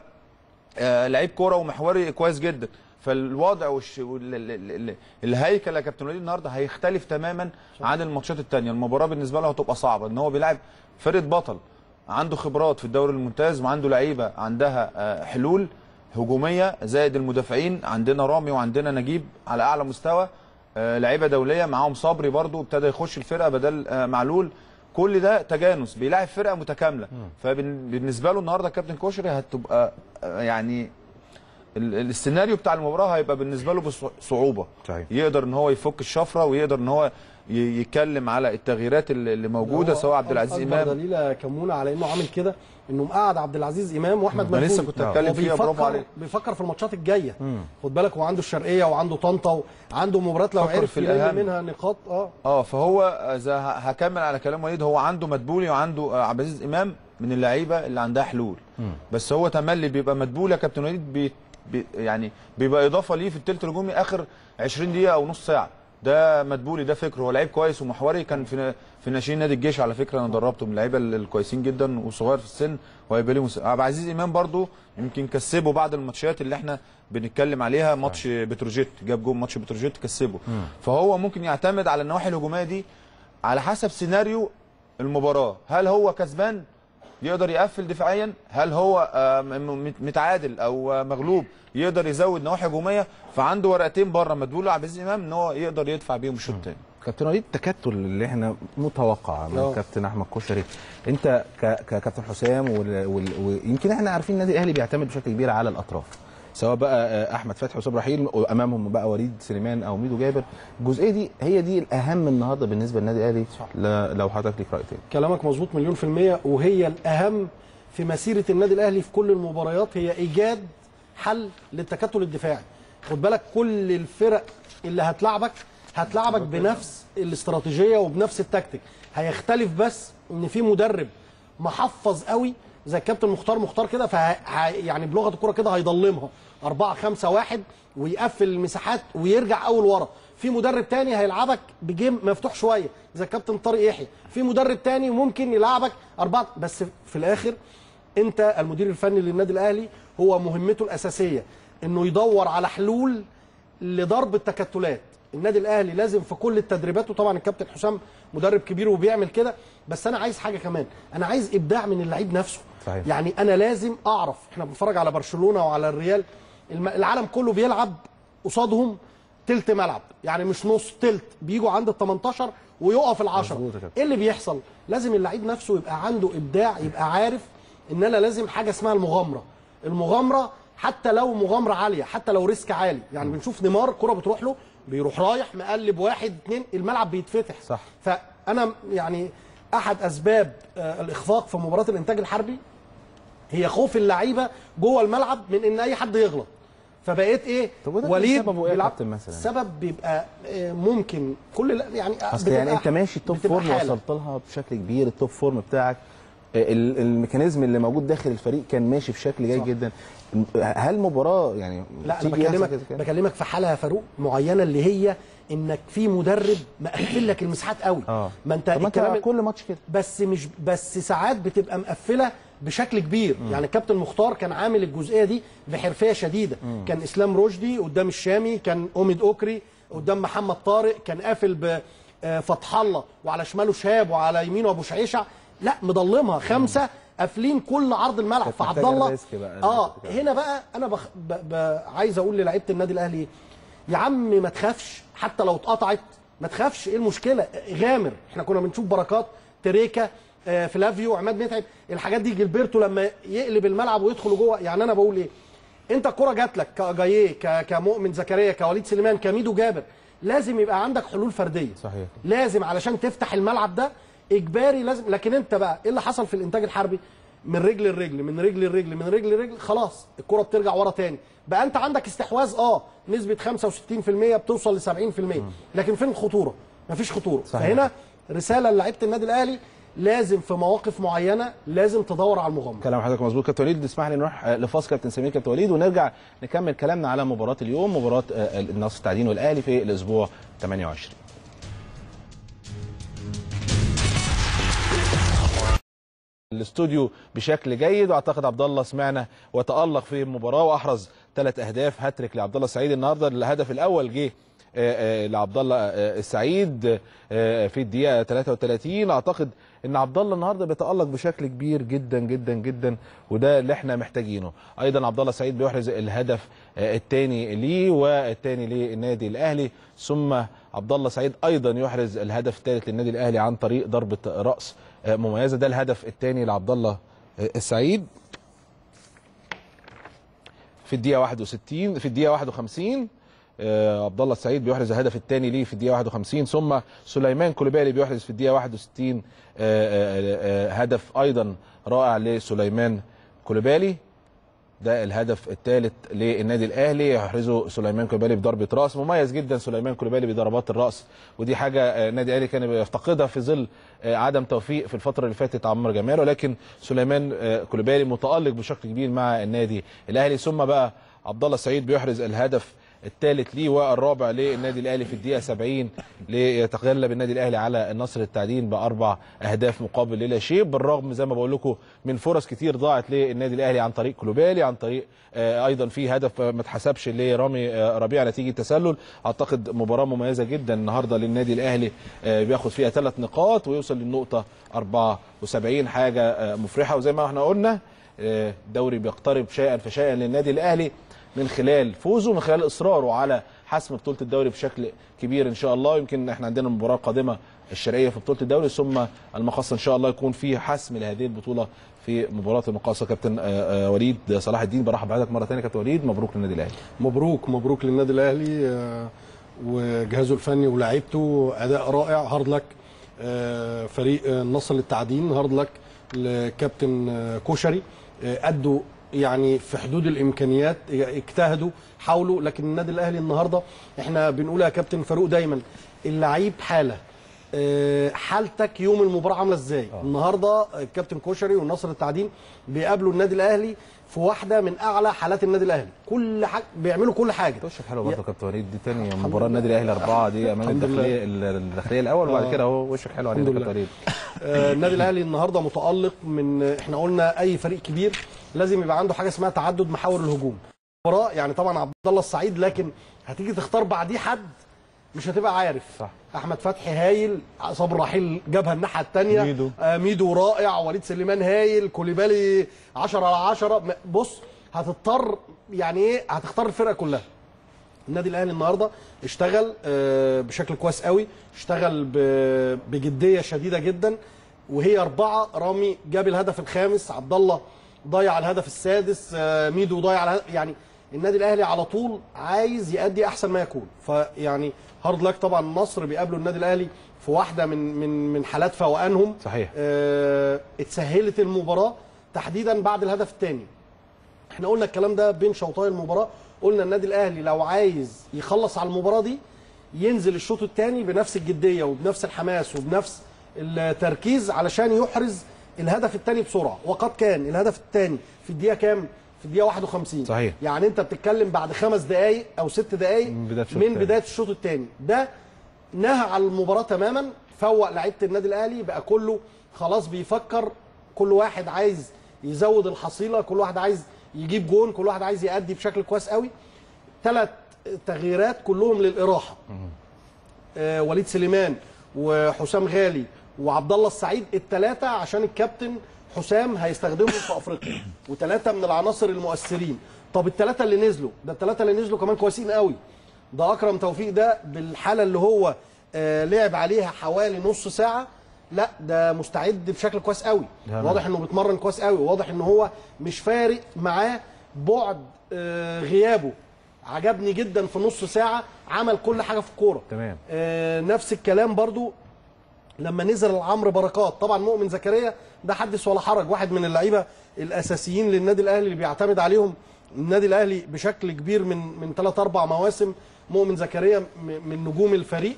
آه لعيب كوره ومحوري كويس جدا فالوضع والش... وال... ال- ال- ال- الهيكل يا كابتن وليد النهارده هيختلف تماما عن الماتشات الثانيه المباراه بالنسبه له هتبقى صعبه ان هو بيلعب فرقه بطل عنده خبرات في الدوري الممتاز وعنده لعيبه عندها آه، حلول هجوميه زائد المدافعين عندنا رامي وعندنا نجيب على اعلى مستوى آه، لعيبه دوليه معاهم صبري برضو ابتدى يخش الفرقه بدل آه، معلول كل ده تجانس بيلاعب فرقه متكامله فبالنسبه له النهارده كابتن كوشري هتبقى آه، يعني ال- ال- السيناريو بتاع المباراه هيبقى بالنسبه له بصعوبه صحيح. يقدر ان هو يفك الشفره ويقدر ان هو ي- يتكلم على التغييرات اللي اللي موجوده هو سواء عبد العزيز أكبر امام دليل يا كمونه على انه عامل كده انه مقعد عبد العزيز امام واحمد أنا مدبولي لسه كنت هتكلم هو فيها، برافو بيفكر- عليك. بيفكر في الماتشات الجايه خد بالك هو عنده الشرقيه وعنده طنطا وعنده مباريات لو فكر عرف في يلم الأهم. منها نقاط اه اه فهو اذا ه- هكمل على كلام وليد هو عنده مدبولي وعنده آه، عبد العزيز امام من اللعيبه اللي عندها حلول بس هو تملي بيبقى مدبولي يا كابتن وليد بي بي يعني بيبقى اضافه ليه في الثلث الهجومي اخر 20 دقيقه او نص ساعه ده مدبولي ده فكره هو لعيب كويس ومحوري كان في في ناشئين نادي الجيش على فكره انا دربته من اللعيبه ال- الكويسين جدا وصغير في السن وهيبقى ليه مس... عبد العزيز امام برضو يمكن كسبه بعد الماتشات اللي احنا بنتكلم عليها ماتش بتروجيت جاب جول ماتش بتروجيت كسبه فهو ممكن يعتمد على النواحي الهجوميه دي على حسب سيناريو المباراه هل هو كسبان يقدر يقفل دفاعيا هل هو آه، م- م- متعادل او آه، مغلوب يقدر يزود نواحي هجوميه فعنده ورقتين بره مدبول عبد العزيز امام ان هو يقدر يدفع بيهم الشوط الثاني كابتن وليد التكتل اللي احنا متوقع من آه. كابتن احمد كشري انت ك- ككابتن حسام وال- وال- ويمكن احنا عارفين النادي الاهلي بيعتمد بشكل كبير على الاطراف سواء بقى آه، احمد فتحي وصبري رحيل وامامهم بقى وليد سليمان او ميدو جابر الجزئيه دي هي دي الاهم النهارده بالنسبه للنادي الاهلي ل- لو حضرتك ليك راي تاني كلامك مظبوط مليون في المية وهي الأهم في مسيرة النادي الأهلي في كل المباريات هي إيجاد حل للتكتل الدفاعي خد بالك كل الفرق اللي هتلعبك هتلعبك بنفس الاستراتيجية وبنفس التكتيك هيختلف بس إن في مدرب محفظ قوي زي الكابتن مختار مختار كده فه... ه- يعني بلغة الكرة كده هيضلمها 4 5 1 ويقفل المساحات ويرجع اول ورا في مدرب تاني هيلعبك بجيم مفتوح شويه زي الكابتن طارق يحيى في مدرب تاني ممكن يلعبك اربعه بس في الاخر انت المدير الفني للنادي الاهلي هو مهمته الاساسيه انه يدور على حلول لضرب التكتلات النادي الاهلي لازم في كل التدريبات وطبعا الكابتن حسام مدرب كبير وبيعمل كده بس انا عايز حاجه كمان انا عايز ابداع من اللعيب نفسه صحيح. يعني انا لازم اعرف احنا بنتفرج على برشلونه وعلى الريال الم- العالم كله بيلعب قصادهم تلت ملعب يعني مش نص تلت بيجوا عند ال 18 ويقف العشرة مظبوط يا كابتن. ايه اللي بيحصل لازم اللعيب نفسه يبقى عنده ابداع يبقى عارف ان انا لازم حاجه اسمها المغامره المغامره حتى لو مغامره عاليه حتى لو ريسك عالي يعني بنشوف نيمار كرة بتروح له بيروح رايح مقلب واحد اتنين الملعب بيتفتح صح. فانا يعني احد اسباب آه، الاخفاق في مباراه الانتاج الحربي هي خوف اللعيبه جوه الملعب من ان اي حد يغلط فبقيت ايه طب وده وليد سببه ايه يا بيلعب- كابتن مثلا؟ السبب بيبقى آه، ممكن كل يعني اصل يعني بتبقى- انت ماشي التوب بتبقى فورم حالة. وصلت لها بشكل كبير التوب فورم بتاعك ال- الميكانيزم اللي موجود داخل الفريق كان ماشي بشكل جيد صح. جدا هل مباراه يعني لا انا تيجي يحصل بكلمك كده كده؟ بكلمك في حاله يا فاروق معينه اللي هي انك في مدرب مقفل لك المساحات قوي اه ما انت طب ما انت الكلام- كل ماتش كده بس مش بس ساعات بتبقى مقفله بشكل كبير م. يعني الكابتن مختار كان عامل الجزئيه دي بحرفيه شديده م. كان اسلام رشدي قدام الشامي كان اوميد اوكري قدام محمد طارق كان قافل بفتح الله وعلى شماله شهاب وعلى يمينه ابو شعيشع لا مضلمها خمسه قافلين كل عرض الملعب كانت فعبد محتاجة الله الريسك بقى. اه هنا بقى انا بخ... ب... ب... عايز اقول للعيبه النادي الاهلي إيه؟ يا عم ما تخافش حتى لو اتقطعت ما تخافش ايه المشكله غامر احنا كنا بنشوف بركات تريكا آه، فلافيو عماد متعب الحاجات دي جilberto لما يقلب الملعب ويدخل جوه يعني انا بقول ايه انت الكره جات لك كجاييه ك- كمؤمن زكريا كوليد سليمان كميدو جابر لازم يبقى عندك حلول فرديه صحيح لازم علشان تفتح الملعب ده اجباري لازم لكن انت بقى ايه اللي حصل في الانتاج الحربي من رجل لرجل من رجل لرجل من رجل لرجل خلاص الكره بترجع ورا تاني بقى انت عندك استحواذ اه نسبه 65% بتوصل ل 70% لكن فين الخطوره مفيش خطوره صحيح. فهنا رساله لعيبه النادي الاهلي لازم في مواقف معينه لازم تدور على المغامره كلام حضرتك مظبوط كابتن وليد اسمح لي نروح آه، لفاصل كابتن سمير كابتن وليد ونرجع نكمل كلامنا على مباراه اليوم مباراه آه، النصر التعدين والاهلي في الاسبوع 28 الاستوديو بشكل جيد واعتقد عبد الله سمعنا وتالق في المباراه واحرز ثلاث اهداف هاتريك لعبد الله السعيد النهارده الهدف الاول جه آه، آه، لعبد الله آه، السعيد آه، في الدقيقه 33 اعتقد ان عبد الله النهارده بيتالق بشكل كبير جدا جدا جدا وده اللي احنا محتاجينه ايضا عبد الله السعيد بيحرز الهدف الثاني ليه والثاني للنادي الاهلي ثم عبد الله سعيد ايضا يحرز الهدف الثالث للنادي الاهلي عن طريق ضربه راس آه، مميزه ده الهدف الثاني لعبد الله آه، السعيد في الدقيقه 61 في الدقيقه 51 آه، عبد الله السعيد بيحرز الهدف الثاني ليه في الدقيقه 51 ثم سليمان كوليبالي بيحرز في الدقيقه 61 آه، آه، آه، هدف ايضا رائع لسليمان كوليبالي ده الهدف الثالث للنادي الاهلي يحرزه سليمان كوليبالي بضربه راس مميز جدا سليمان كوليبالي بضربات الراس ودي حاجه آه، النادي الاهلي كان بيفتقدها في ظل آه، عدم توفيق في الفتره اللي فاتت عمرو جمال ولكن سليمان آه، كوليبالي متالق بشكل كبير مع النادي الاهلي ثم بقى عبد الله السعيد بيحرز الهدف الثالث ليه والرابع للنادي الاهلي في الدقيقه 70 ليتغلب النادي الاهلي على النصر التعدين باربع اهداف مقابل لا شيء بالرغم زي ما بقول لكم من فرص كتير ضاعت للنادي الاهلي عن طريق كلوبالي عن طريق آه، ايضا في هدف آه، ما اتحسبش لرامي آه، ربيع نتيجه تسلل اعتقد مباراه مميزه جدا النهارده للنادي الاهلي آه، بياخد فيها ثلاث نقاط ويوصل للنقطه 74 حاجه آه، مفرحه وزي ما احنا قلنا آه، الدوري بيقترب شيئا فشيئا للنادي الاهلي من خلال فوزه من خلال اصراره على حسم بطوله الدوري بشكل كبير ان شاء الله يمكن احنا عندنا مباراه قادمه الشرقيه في بطوله الدوري ثم المقصه ان شاء الله يكون في حسم لهذه البطوله في مباراه المقاصه كابتن آه، آه، وليد صلاح الدين برحب بحضرتك مره ثانيه كابتن وليد مبروك للنادي الاهلي مبروك مبروك للنادي الاهلي آه، وجهازه الفني ولاعيبته اداء رائع هارد لك آه، فريق آه، النصر للتعدين هارد لك لكابتن آه، كوشري آه، ادوا يعني في حدود الامكانيات اجتهدوا حاولوا لكن النادي الاهلي النهارده احنا بنقول يا كابتن فاروق دايما اللعيب حاله آه، حالتك يوم المباراه عامله ازاي النهارده الكابتن كوشري والنصر التعدين بيقابلوا النادي الاهلي في واحده من اعلى حالات النادي الاهلي كل حاجه بيعملوا كل حاجه وشك حلو برضه كابتن وليد دي تاني مباراه النادي الاهلي اربعه دي امام الحمد الداخليه الداخليه الاول وبعد آه. كده اهو وشك حلو علينا الحمد كابتن لله. وليد آه، النادي الاهلي النهارده متالق من احنا قلنا اي فريق كبير لازم يبقى عنده حاجه اسمها تعدد محاور الهجوم المباراه يعني طبعا عبد الله السعيد لكن هتيجي تختار بعديه حد مش هتبقى عارف صح. احمد فتحي هايل صبر رحيل جابها الناحيه الثانيه ميدو. آه ميدو رائع وليد سليمان هايل كوليبالي 10 على 10 م- بص هتضطر يعني ايه هتختار الفرقه كلها النادي الاهلي النهارده اشتغل آه، بشكل كويس قوي اشتغل ب- بجديه شديده جدا وهي اربعه رامي جاب الهدف الخامس عبد الله ضيع الهدف السادس آه، ميدو ضيع الهدف يعني النادي الاهلي على طول عايز يأدي احسن ما يكون فيعني هارد لك طبعا مصر بيقابلوا النادي الاهلي في واحده من من من حالات فوقانهم صحيح آه، اتسهلت المباراه تحديدا بعد الهدف الثاني احنا قلنا الكلام ده بين شوطي المباراه قلنا النادي الاهلي لو عايز يخلص على المباراه دي ينزل الشوط الثاني بنفس الجديه وبنفس الحماس وبنفس التركيز علشان يحرز الهدف الثاني بسرعه وقد كان الهدف الثاني في الدقيقه كام في الدقيقه 51 صحيح. يعني انت بتتكلم بعد خمس دقائق او ست دقائق من بداية الشوط من التاني. بدايه الشوط الثاني ده نهى على المباراه تماما فوق لعيبه النادي الاهلي بقى كله خلاص بيفكر كل واحد عايز يزود الحصيله كل واحد عايز يجيب جون كل واحد عايز يأدي بشكل كويس قوي ثلاث تغييرات كلهم للاراحه آه وليد سليمان وحسام غالي وعبد الله السعيد الثلاثه عشان الكابتن حسام هيستخدمهم في افريقيا وثلاثه من العناصر المؤثرين طب الثلاثه اللي نزلوا ده الثلاثه اللي نزلوا كمان كويسين قوي ده اكرم توفيق ده بالحاله اللي هو آه لعب عليها حوالي نص ساعه لا ده مستعد بشكل كويس قوي تمام. واضح انه بيتمرن كويس قوي واضح ان هو مش فارق معاه بعد آه غيابه عجبني جدا في نص ساعه عمل كل حاجه في الكوره تمام آه نفس الكلام برضو لما نزل عمرو بركات طبعا مؤمن زكريا ده حدث ولا حرج واحد من اللعيبه الاساسيين للنادي الاهلي اللي بيعتمد عليهم النادي الاهلي بشكل كبير من من ثلاث اربع مواسم مؤمن زكريا م- من نجوم الفريق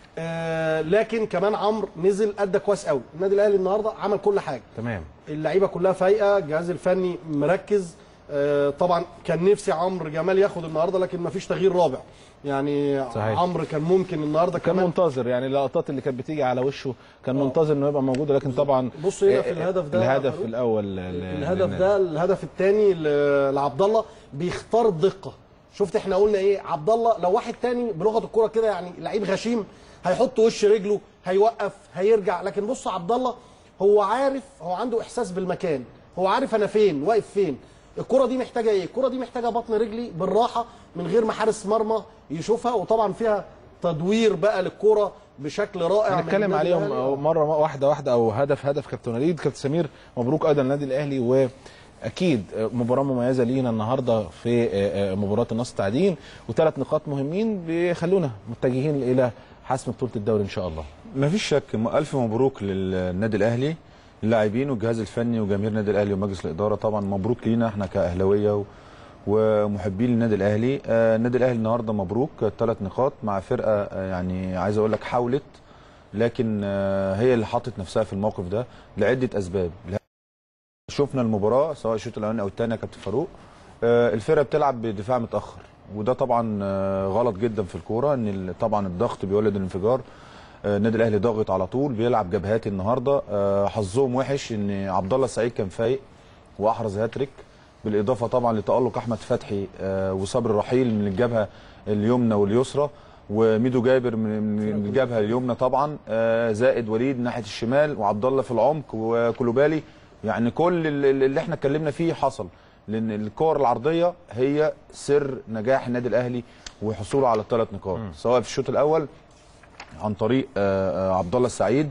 آه لكن كمان عمرو نزل ادى كويس قوي النادي الاهلي النهارده عمل كل حاجه تمام اللعيبه كلها فايقه الجهاز الفني مركز آه، طبعا كان نفسي عمرو جمال ياخد النهارده لكن مفيش تغيير رابع يعني صحيح. عمرو كان ممكن النهارده كان كمان منتظر يعني اللقطات اللي كانت بتيجي على وشه كان منتظر انه يبقى موجود لكن طبعا بص هنا في آه، الهدف ده يا الهدف فاروق. الاول ل- الهدف للنادي. ده الهدف الثاني لعبد الله بيختار الدقه شفت احنا قلنا ايه عبد الله لو واحد تاني بلغه الكوره كده يعني لعيب غشيم هيحط وش رجله هيوقف هيرجع لكن بص عبد الله هو عارف هو عنده احساس بالمكان هو عارف انا فين واقف فين الكره دي محتاجه ايه الكره دي محتاجه بطن رجلي بالراحه من غير ما حارس مرمى يشوفها وطبعا فيها تدوير بقى للكره بشكل رائع من هنتكلم النادي عليهم الأهلي. مره واحده واحده او هدف هدف كابتن وليد كابتن سمير مبروك ايضا النادي الاهلي واكيد مباراه مميزه لينا النهارده في مباراه النصر التعدين وثلاث نقاط مهمين بيخلونا متجهين الى حسم بطوله الدوري ان شاء الله ما فيش شك م- الف مبروك للنادي الاهلي اللاعبين والجهاز الفني وجماهير النادي الاهلي ومجلس الاداره طبعا مبروك لينا احنا كاهلاويه و- ومحبين للنادي الاهلي آه، النادي الاهلي النهارده مبروك ثلاث نقاط مع فرقه آه، يعني عايز اقول لك حاولت لكن آه، هي اللي حطت نفسها في الموقف ده لعده اسباب شفنا المباراه سواء الشوط الاولاني او الثاني يا كابتن فاروق آه، الفرقه بتلعب بدفاع متاخر وده طبعا آه، غلط جدا في الكوره ان ال- طبعا الضغط بيولد الانفجار آه، النادي الاهلي ضاغط على طول بيلعب جبهاتي النهارده آه، حظهم وحش ان عبد الله السعيد كان فايق واحرز هاتريك بالاضافه طبعا لتالق احمد فتحي آه، وصبر رحيل من الجبهه اليمنى واليسرى وميدو جابر من من الجبهه اليمنى طبعا آه، زائد وليد ناحيه الشمال وعبد الله في العمق وكلوبالي يعني كل ال- اللي احنا اتكلمنا فيه حصل لان الكور العرضيه هي سر نجاح النادي الاهلي وحصوله على الثلاث نقاط سواء في الشوط الاول عن طريق آه، آه، عبد الله السعيد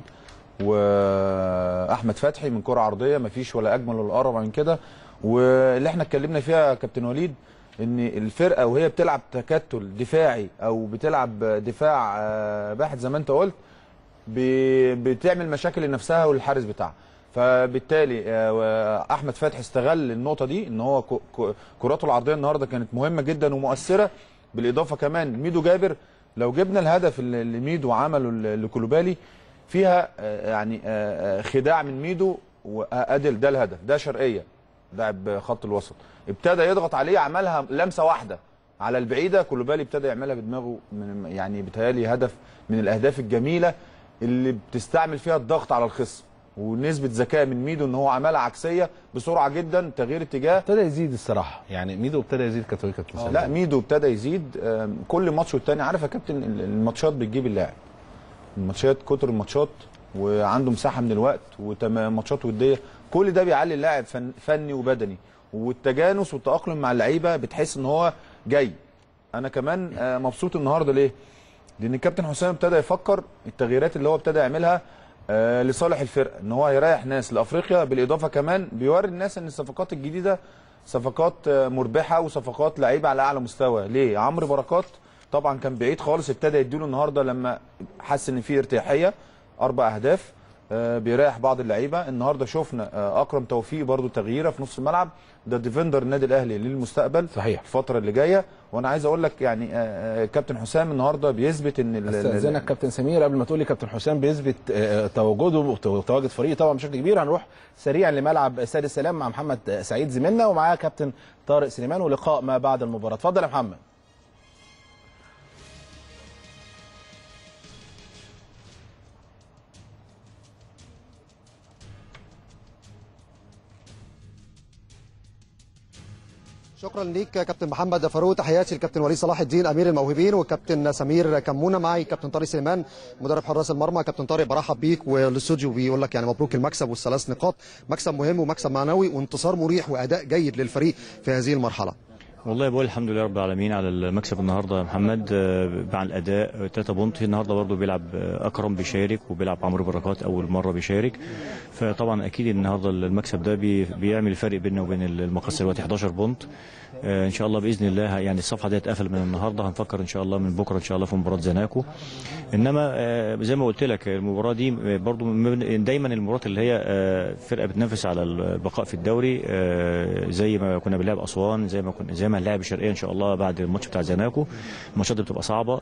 واحمد فتحي من كره عرضيه مفيش ولا اجمل ولا اقرب من كده واللي احنا اتكلمنا فيها يا كابتن وليد ان الفرقه وهي بتلعب تكتل دفاعي او بتلعب دفاع آه، باحث زي ما انت قلت ب- بتعمل مشاكل لنفسها وللحارس بتاعها فبالتالي آه، احمد فتحي استغل النقطه دي ان هو ك- ك- كراته العرضيه النهارده كانت مهمه جدا ومؤثره بالاضافه كمان ميدو جابر لو جبنا الهدف اللي اللي ميدو عمله ل- لكولوبالي فيها آه، يعني آه، آه، خداع من ميدو وادل ده الهدف ده شرقيه لاعب خط الوسط ابتدى يضغط عليه عملها لمسه واحده على البعيده كولوبالي ابتدى يعملها بدماغه من يعني بيتهيألي هدف من الاهداف الجميله اللي بتستعمل فيها الضغط على الخصم ونسبه ذكاء من ميدو ان هو عملها عكسيه بسرعه جدا تغيير اتجاه ابتدى يزيد الصراحه يعني ميدو ابتدى يزيد كتوي كابتن سامي. لا ميدو ابتدى يزيد آم، كل ماتش والتاني عارف يا كابتن ال- الماتشات بتجيب اللاعب الماتشات كتر الماتشات وعنده مساحه من الوقت وماتشات وديه كل ده بيعلي اللاعب فن فني وبدني والتجانس والتاقلم مع اللعيبه بتحس ان هو جاي انا كمان آه، مبسوط النهارده ليه لان الكابتن حسام ابتدى يفكر التغييرات اللي هو ابتدى يعملها آه، لصالح الفرقه ان هو هيريح ناس لافريقيا بالاضافه كمان بيوري الناس ان الصفقات الجديده صفقات آه، مربحه وصفقات لعيبه على اعلى مستوى ليه عمرو بركات طبعا كان بعيد خالص ابتدى يديله النهارده لما حس ان في ارتياحيه اربع اهداف آه، بيريح بعض اللعيبه النهارده شفنا آه، اكرم توفيق برضو تغييره في نص الملعب ده ديفندر النادي الاهلي للمستقبل صحيح الفتره اللي جايه وانا عايز اقول لك يعني آه، آه، كابتن حسام النهارده بيثبت ان ال- ال- استاذنك كابتن سمير قبل ما تقول لي كابتن حسام بيثبت آه، تواجده وتواجد فريقه طبعا بشكل كبير هنروح سريعا لملعب استاد السلام مع محمد سعيد زميلنا ومعاه كابتن طارق سليمان ولقاء ما بعد المباراه اتفضل يا محمد شكرا ليك كابتن محمد فاروق تحياتي للكابتن وليد صلاح الدين امير الموهوبين والكابتن سمير كمونه معي كابتن طارق سليمان مدرب حراس المرمى كابتن طارق برحب بيك والاستوديو بيقول لك يعني مبروك المكسب والثلاث نقاط مكسب مهم ومكسب معنوي وانتصار مريح واداء جيد للفريق في هذه المرحله والله بقول الحمد لله رب العالمين على المكسب النهارده يا محمد آه، مع الاداء 3 بونت النهارده برضه بيلعب آه، اكرم بيشارك وبيلعب عمرو بركات اول مره بيشارك فطبعا اكيد النهارده المكسب ده بي- بيعمل الفرق بيننا وبين المقص دلوقتي 11 بونت آه، ان شاء الله باذن الله يعني الصفحه دي هتقفل من النهارده هنفكر ان شاء الله من بكره ان شاء الله في مباراه زناكو انما آه، زي ما قلت لك المباراه دي آه، برضو من- دايما المباريات اللي هي آه، فرقه بتنافس على البقاء في الدوري آه، زي ما كنا بنلعب اسوان زي ما كنا زي ما هنلاعب الشرقيه ان شاء الله بعد الماتش بتاع زناكو الماتشات دي بتبقى صعبه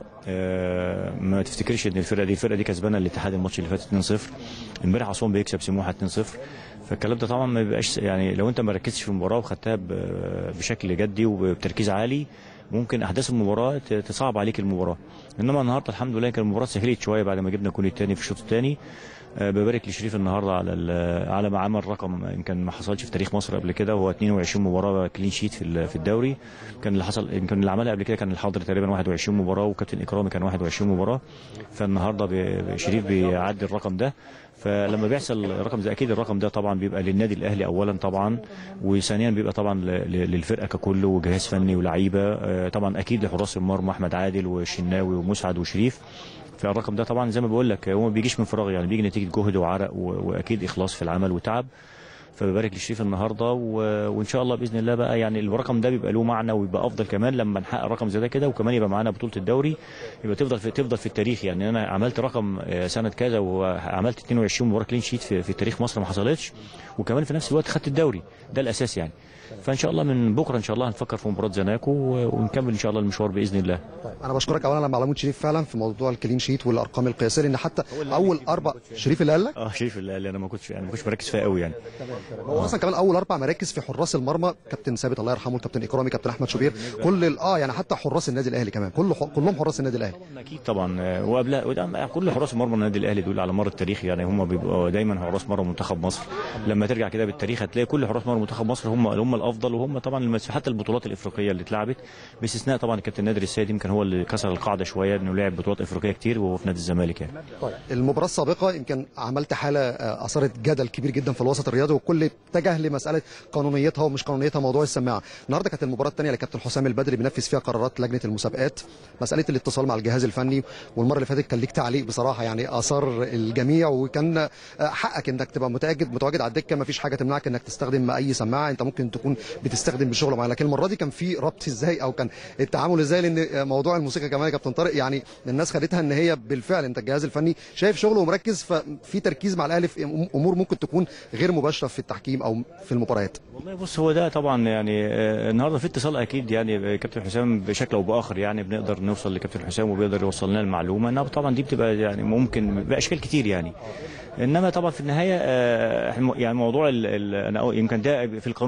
آه، ما تفتكرش ان الفرقه دي الفرقه دي كسبانه الاتحاد الماتش اللي فات 2-0 امبارح اسوان بيكسب سموحه 2-0 فالكلام ده طبعا ما بيبقاش يعني لو انت ما ركزتش في المباراه وخدتها ب- بشكل جدي وبتركيز عالي ممكن احداث المباراه ت- تصعب عليك المباراه انما النهارده الحمد لله كان المباراه سهلت شويه بعد ما جبنا الجون الثاني في الشوط الثاني آه، ببارك لشريف النهارده على ال- على ما عمل رقم يمكن ما حصلش في تاريخ مصر قبل كده وهو 22 مباراه كلين شيت في ال- في الدوري كان اللي حصل يمكن اللي عملها قبل كده كان الحاضر تقريبا 21 مباراه وكابتن اكرامي كان 21 مباراه فالنهارده ب- شريف بيعدي الرقم ده فلما بيحصل رقم زي اكيد الرقم ده طبعا بيبقى للنادي الاهلي اولا طبعا وثانيا بيبقى طبعا ل- ل- للفرقه ككل وجهاز فني ولاعيبه آه، طبعا اكيد لحراس المرمى احمد عادل والشناوي ومسعد وشريف فالرقم ده طبعا زي ما بقول لك هو ما بيجيش من فراغ يعني بيجي نتيجه جهد وعرق و- واكيد اخلاص في العمل وتعب فببارك لشريف النهارده و... وان شاء الله باذن الله بقى يعني الرقم ده بيبقى له معنى ويبقى افضل كمان لما نحقق رقم زي ده كده وكمان يبقى معانا بطوله الدوري يبقى تفضل في تفضل في التاريخ يعني انا عملت رقم آه، سنه كذا وعملت 22 مباراه كلين شيت في, في تاريخ مصر ما حصلتش وكمان في نفس الوقت خدت الدوري ده الاساس يعني فان شاء الله من بكره ان شاء الله هنفكر في مباراه زناكو و- ونكمل ان شاء الله المشوار باذن الله انا بشكرك اولا على معلومات شريف فعلا في موضوع الكلين شيت والارقام القياسيه لان حتى اول اربع شريف اللي قال لك اه شريف اللي قال لي انا ما كنتش يعني ما كنتش بركز فيها قوي يعني هو اصلا كمان اول اربع مراكز في حراس المرمى كابتن ثابت الله يرحمه كابتن اكرامي كابتن احمد شوبير كل ال- اه يعني حتى حراس النادي الاهلي كمان كل كلهم حراس النادي الاهلي اكيد طبعا آه، وقبلها وده كل حراس مرمى النادي الاهلي دول على مر التاريخ يعني هم بيبقوا دايما حراس مرمى منتخب مصر لما ترجع كده بالتاريخ هتلاقي كل حراس مرمى منتخب مصر هم هم الافضل وهم طبعا المس- حتى البطولات الافريقيه اللي اتلعبت باستثناء طبعا الكابتن نادر السيد يمكن هو اللي كسر القاعده شويه انه لعب بطولات افريقيه كتير وهو في نادي الزمالك يعني طيب المباراه السابقه يمكن عملت حاله آه، اثارت جدل كبير جدا في الوسط الرياضي والكل اتجه لمساله قانونيتها ومش قانونيتها موضوع السماعه النهارده كانت المباراه الثانيه لكابتن حسام البدري بينفذ فيها قرارات لجنه المسابقات مساله الاتصال مع الجهاز الفني والمره اللي فاتت كان ليك تعليق بصراحه يعني اثار الجميع وكان آه، حقك انك تبقى متواجد متواجد على الدكه ما فيش حاجه تمنعك انك تستخدم اي سماعه انت ممكن تكون بتستخدم بشغل معين لكن المره دي كان في ربط ازاي او كان التعامل ازاي لان موضوع الموسيقى كمان يا كابتن طارق يعني الناس خدتها ان هي بالفعل انت الجهاز الفني شايف شغله ومركز ففي تركيز مع الاهلي في امور ممكن تكون غير مباشره في التحكيم او في المباريات والله بص هو ده طبعا يعني آه، النهارده في اتصال اكيد يعني كابتن حسام بشكل او باخر يعني بنقدر نوصل لكابتن حسام وبيقدر يوصل لنا المعلومه انها طبعا دي بتبقى يعني ممكن باشكال كتير يعني انما طبعا في النهايه آه، إحنا يعني موضوع ال ال انا أقول- يمكن ده في القانون جديد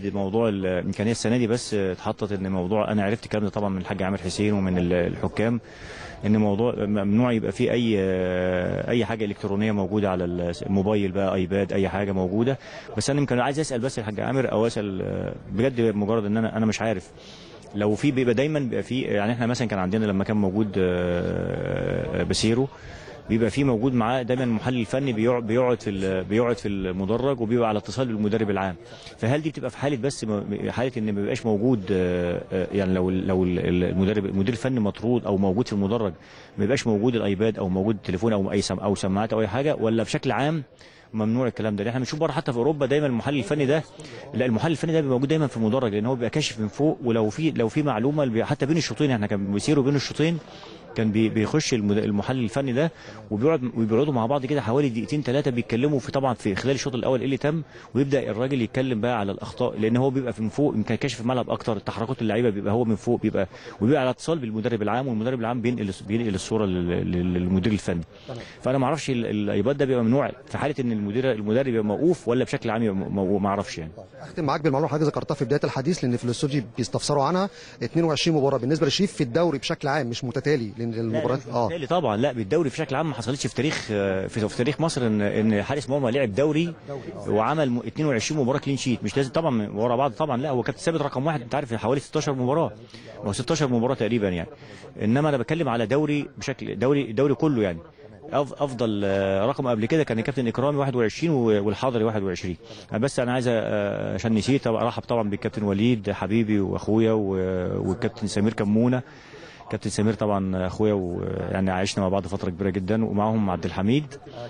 اكيد موضوع الامكانيه السنه دي بس اتحطت ان موضوع انا عرفت الكلام ده طبعا من الحاج عامر حسين ومن ال- الحكام ان موضوع ممنوع يبقى فيه اي اي حاجه الكترونيه موجوده على الموبايل بقى ايباد اي حاجه موجوده بس انا يمكن عايز اسال بس الحاج عامر او اسال بجد مجرد ان انا انا مش عارف لو في بيبقى دايما بيبقى في يعني احنا مثلا كان عندنا لما كان موجود آه، بسيرو بيبقى في موجود معاه دايما المحلل الفني بيقعد بيقعد في ال- بيقعد في المدرج وبيبقى على اتصال بالمدرب العام فهل دي بتبقى في حاله بس م- حاله ان ما بيبقاش موجود آه، آه، يعني لو لو ال- المدرب المدير الفني مطرود او موجود في المدرج ما بيبقاش موجود الايباد او موجود التليفون او اي سم او سماعات او اي حاجه ولا بشكل عام ممنوع الكلام ده لأن احنا بنشوف بره حتى في اوروبا دايما المحلل الفني ده لا المحلل الفني ده بيبقى موجود دايما في المدرج لان هو بيبقى كاشف من فوق ولو في لو في معلومه اللي بي- حتى بين الشوطين احنا كان بيسيروا بين الشوطين كان بي- بيخش المد- المحلل الفني ده وبيقعد وبيقعدوا مع بعض كده حوالي دقيقتين ثلاثه بيتكلموا في طبعا في خلال الشوط الاول ايه اللي تم ويبدا الراجل يتكلم بقى على الاخطاء لان هو بيبقى من فوق يمكن كاشف الملعب اكتر تحركات اللعيبه بيبقى هو من فوق بيبقى وبيبقى على اتصال بالمدرب العام والمدرب العام بينقل بينقل الصوره لل- لل- للمدير الفني فانا ما اعرفش ال- الايباد ده بيبقى ممنوع في حاله ان المدير المدرب يبقى موقوف ولا بشكل عام يبقى مو- ما اعرفش يعني اختم معاك بالمعلومه حضرتك ذكرتها في بدايه الحديث لان في الاستوديو بيستفسروا عنها 22 مباراه بالنسبه للشريف في الدوري بشكل عام مش متتالي لان المباريات اه بالتالي طبعا لا بالدوري بشكل عام ما حصلتش في تاريخ في, في تاريخ مصر ان ان حارس مرمى لعب دوري وعمل م- 22 مباراه كلين شيت مش لازم طبعا ورا بعض طبعا لا هو كابتن ثابت رقم واحد انت عارف حوالي 16 مباراه هو 16 مباراه تقريبا يعني انما انا بتكلم على دوري بشكل دوري دوري كله يعني أف- افضل آه، رقم قبل كده كان الكابتن اكرامي 21 و- والحضري 21 أنا بس انا عايز آه، عشان نسيت طبعا ارحب طبعا بالكابتن وليد حبيبي واخويا و- والكابتن سمير كمونه كابتن سمير طبعا اخويا ويعني عشنا مع بعض فتره كبيره جدا ومعاهم عبد الحميد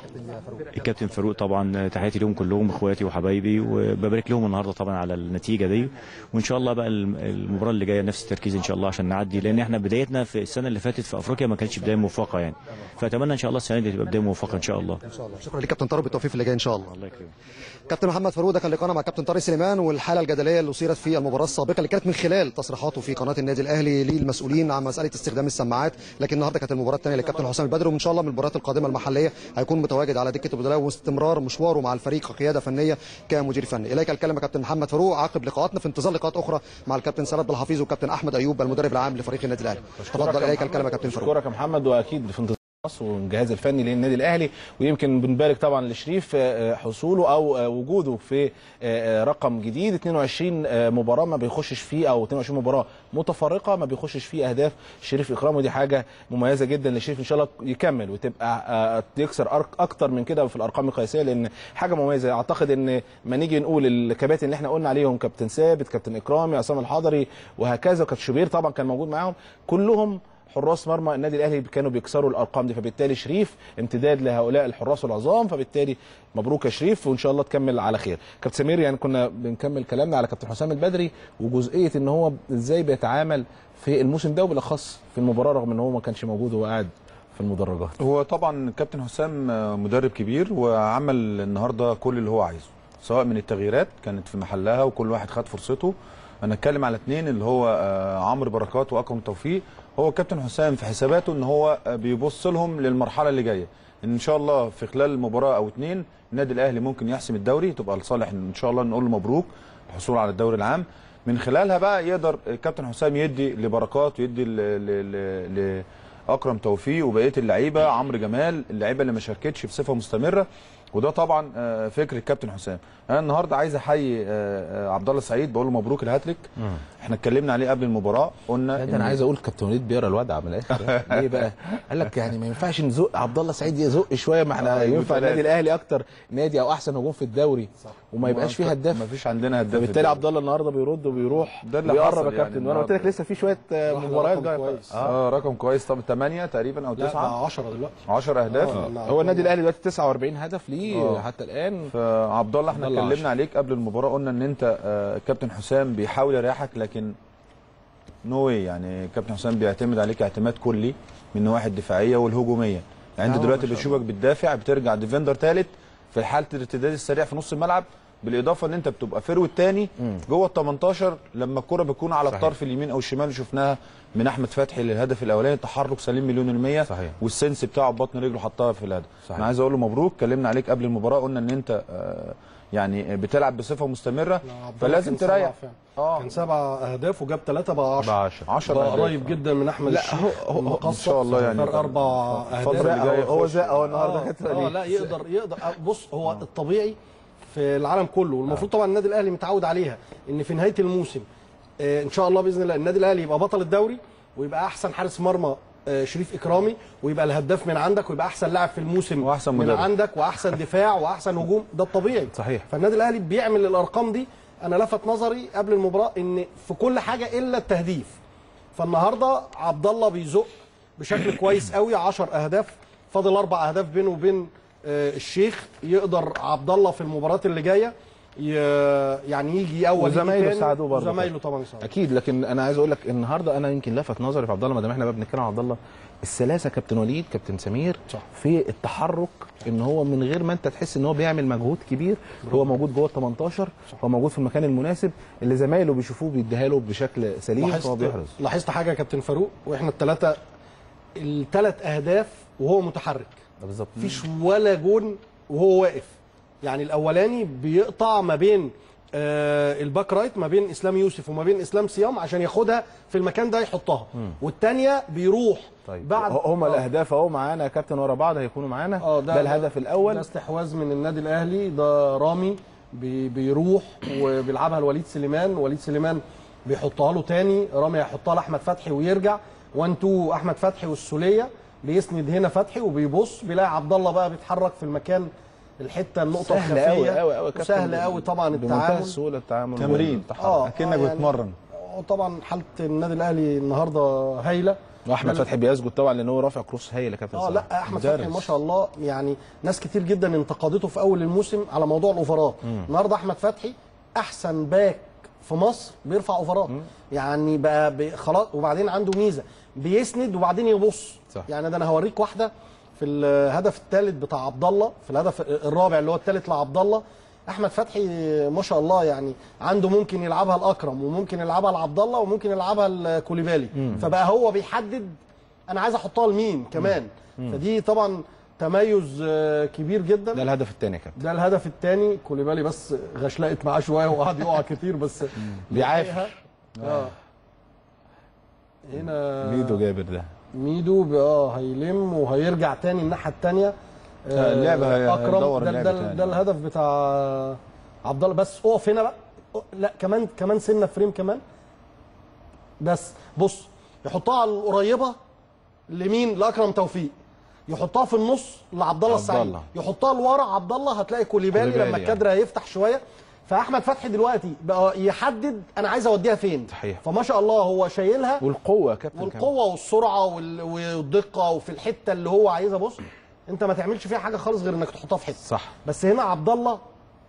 الكابتن فاروق طبعا تحياتي لهم كلهم اخواتي وحبايبي وببارك لهم النهارده طبعا على النتيجه دي وان شاء الله بقى الم- المباراه اللي جايه نفس التركيز ان شاء الله عشان نعدي لان احنا بدايتنا في السنه اللي فاتت في افريقيا ما كانتش بدايه موفقه يعني فاتمنى ان شاء الله السنه دي تبقى بدايه موفقه ان شاء الله شكرا لك كابتن طارق بالتوفيق في اللي جاي ان شاء الله الله يكرمك كابتن محمد فاروق ده كان لقاءنا مع كابتن طارق سليمان والحاله الجدليه اللي اثيرت في المباراه السابقه اللي كانت من خلال تصريحاته في قناه النادي الاهلي للمسؤولين عن مساله استخدام السماعات لكن النهارده كانت المباراه الثانيه للكابتن حسام البدري وان شاء الله من المباريات القادمه المحليه هيكون متواجد على دكه البدلاء واستمرار مشواره مع الفريق كقياده فنيه كمدير فني اليك الكلمه كابتن محمد فاروق عقب لقاءاتنا في انتظار لقاءات اخرى مع الكابتن سند بالحفيظ والكابتن احمد ايوب المدرب العام لفريق النادي الاهلي تفضل اليك الكلمه كابتن فاروق اشكرك يا محمد واكيد في انتظار مصر والجهاز الفني للنادي الاهلي ويمكن بنبارك طبعا لشريف آه، حصوله او آه، وجوده في آه، آه، رقم جديد 22 آه، مباراه ما بيخشش فيه او 22 مباراه متفرقه ما بيخشش فيه اهداف شريف اكرام ودي حاجه مميزه جدا لشريف ان شاء الله يكمل وتبقى آه، يكسر أرق- اكتر من كده في الارقام القياسيه لان حاجه مميزه اعتقد ان ما نيجي نقول الكباتن اللي احنا قلنا عليهم كابتن ثابت كابتن اكرامي عصام الحضري وهكذا وكابتن شوبير طبعا كان موجود معاهم كلهم حراس مرمى النادي الاهلي كانوا بيكسروا الارقام دي فبالتالي شريف امتداد لهؤلاء الحراس العظام فبالتالي مبروك يا شريف وان شاء الله تكمل على خير كابتن سمير يعني كنا بنكمل كلامنا على كابتن حسام البدري وجزئيه ان هو ازاي بيتعامل في الموسم ده وبالاخص في المباراه رغم ان هو ما كانش موجود وهو قاعد في المدرجات هو طبعا كابتن حسام آه، مدرب كبير وعمل النهارده كل اللي هو عايزه سواء من التغييرات كانت في محلها وكل واحد خد فرصته انا اتكلم على اثنين اللي هو آه، عمرو بركات واكرم توفيق هو كابتن حسام في حساباته ان هو آه، بيبص لهم للمرحله اللي جايه ان شاء الله في خلال مباراه او اثنين النادي الاهلي ممكن يحسم الدوري تبقى لصالح ان شاء الله نقول له مبروك الحصول على الدوري العام من خلالها بقى يقدر كابتن حسام يدي لبركات ويدي ل- ل- ل- لاكرم توفيق وبقيه اللعيبه عمرو جمال اللعيبه اللي ما شاركتش بصفه مستمره وده طبعا آه، فكر الكابتن حسام انا النهارده عايز احيي آه، آه، عبد الله سعيد بقول له مبروك الهاتريك احنا اتكلمنا عليه قبل المباراه قلنا ده انا إن- عايز اقول كابتن وليد بيقرا الوضع من الاخر ليه بقى؟ قال لك يعني ما ينفعش نزق عبد الله سعيد يزق شويه ما احنا آه، ينفع وثلاثة. النادي الاهلي اكتر نادي او احسن هجوم في الدوري وما يبقاش فيه هداف ما فيش عندنا هداف في فبالتالي الدوري. عبد الله النهارده بيرد وبيروح ده اللي بيقرب حصل يا يعني كابتن وانا قلت لك النهاردة. لسه في شويه آه، مباريات جايه اه رقم كويس طب 8 تقريبا او لا 9 بقى 10 دلوقتي 10 اهداف هو النادي الاهلي دلوقتي 49 هدف ليه آه. حتى الان فعبد الله احنا عبد الله اتكلمنا عشرة. عليك قبل المباراه قلنا ان انت آه، كابتن حسام بيحاول يريحك لكن نو واي يعني كابتن حسام بيعتمد عليك اعتماد كلي من النواحي الدفاعيه والهجوميه يعني انت آه، دلوقتي ما شاء بتشوفك بتدافع بترجع ديفندر ثالث في حاله الارتداد السريع في نص الملعب بالاضافه ان انت بتبقى فيرود تاني جوه ال 18 لما الكره بتكون على صحيح. الطرف اليمين او الشمال شفناها من احمد فتحي للهدف الاولاني تحرك سليم مليون المية صحيح. والسنس بتاعه ببطن رجله حطها في الهدف صحيح. انا عايز اقول له مبروك اتكلمنا عليك قبل المباراه قلنا ان انت آه، يعني بتلعب بصفه مستمره عبد الله فلازم كان تريح سبعة فعلا. كان سبع اهداف وجاب ثلاثه بقى 10 بقى 10 10 بقى أهداف. قريب جدا من احمد لا، الشيخ هو- هو- المقصر. إن شاء الله يعني فرق اربع الفترة اهداف اللي جاية هو يخش. زق هو النهارده اه, كتر آه لا يقدر يقدر آه، بص هو الطبيعي في العالم كله والمفروض طبعا النادي الاهلي متعود عليها ان في نهايه الموسم آه ان شاء الله باذن الله النادي الاهلي يبقى بطل الدوري ويبقى احسن حارس مرمى آه، شريف اكرامي ويبقى الهداف من عندك ويبقى احسن لاعب في الموسم وأحسن من مدرب. عندك واحسن دفاع واحسن هجوم ده الطبيعي صحيح. فالنادي الاهلي بيعمل الارقام دي انا لفت نظري قبل المباراه ان في كل حاجه الا التهديف فالنهارده عبد الله بيزق بشكل كويس قوي 10 اهداف فاضل اربع اهداف بينه وبين آه، الشيخ يقدر عبد الله في المباراه اللي جايه ي- يعني يجي اول يجي وزمايله تاني، ساعدوه برضه وزمايله طبعا يساعدوه اكيد لكن انا عايز اقول لك النهارده انا يمكن لفت نظري في عبد الله ما دام احنا بقى بنتكلم عن عبد الله السلاسه كابتن وليد كابتن سمير صح. في التحرك ان هو من غير ما انت تحس ان هو بيعمل مجهود كبير هو موجود جوه ال 18 هو موجود في المكان المناسب اللي زمايله بيشوفوه بيديها له بشكل سليم فهو لاحظت بيحرز لاحظت حاجه يا كابتن فاروق واحنا الثلاثه الثلاث اهداف وهو متحرك بالظبط مفيش ولا جون وهو واقف يعني الاولاني بيقطع ما بين آه الباك رايت ما بين اسلام يوسف وما بين اسلام صيام عشان ياخدها في المكان ده يحطها والثانيه بيروح طيب بعد هم آه. الاهداف اهو معانا يا كابتن ورا بعض هيكونوا معانا اه ده, الهدف الاول ده استحواذ من النادي الاهلي ده رامي بي بيروح وبيلعبها لوليد سليمان وليد سليمان بيحطها له تاني رامي هيحطها لاحمد فتحي ويرجع 1 2 احمد فتحي والسوليه بيسند هنا فتحي وبيبص بيلاقي عبد الله بقى بيتحرك في المكان الحته النقطه سهل الخفيه قوي قوي قوي سهل قوي طبعا بمنتهى التعامل السهوله التعامل تمرين والتحرك. اه اكنك آه، يعني- بتمرن وطبعا حاله النادي الاهلي النهارده هايله واحمد فتحي بيسجد طبعا لان هو رافع كروس هايل يا كابتن اه صلاح. لا احمد مدرس. فتحي ما شاء الله يعني ناس كتير جدا انتقدته في اول الموسم على موضوع الاوفرات النهارده احمد فتحي احسن باك في مصر بيرفع اوفرات يعني بقى بي- خلاص وبعدين عنده ميزه بيسند وبعدين يبص صح. يعني ده انا هوريك واحده في الهدف الثالث بتاع عبد الله في الهدف الرابع اللي هو الثالث لعبد الله احمد فتحي ما شاء الله يعني عنده ممكن يلعبها الاكرم وممكن يلعبها لعبد الله وممكن يلعبها لكوليبالي فبقى هو بيحدد انا عايز احطها لمين كمان فدي طبعا تميز آه، كبير جدا ده الهدف الثاني يا كابتن ده الهدف الثاني كوليبالي بس غشلقت معاه شويه وقعد يقع كتير بس بيعافر اه هنا ميدو جابر ده ميدو ب- اه هيلم وهيرجع تاني الناحيه الثانيه آه، اللعب هي- اكرم هيدور ده, اللعب ده, تاني. ده الهدف بتاع عبد الله بس اقف هنا بقى لا كمان كمان سنه فريم كمان بس بص يحطها على القريبه لمين لاكرم توفيق يحطها في النص لعبد الله عبد السعيد الله. يحطها لورا عبد الله هتلاقي كوليبالي كوليبالي لما يعني. الكادر هيفتح شويه فاحمد فتحي دلوقتي بقى يحدد انا عايز اوديها فين صحيح. فما شاء الله هو شايلها والقوه يا كابتن كمان. والقوه والسرعه وال- والدقه وفي الحته اللي هو عايزها بص انت ما تعملش فيها حاجه خالص غير انك تحطها في حته صح بس هنا عبد الله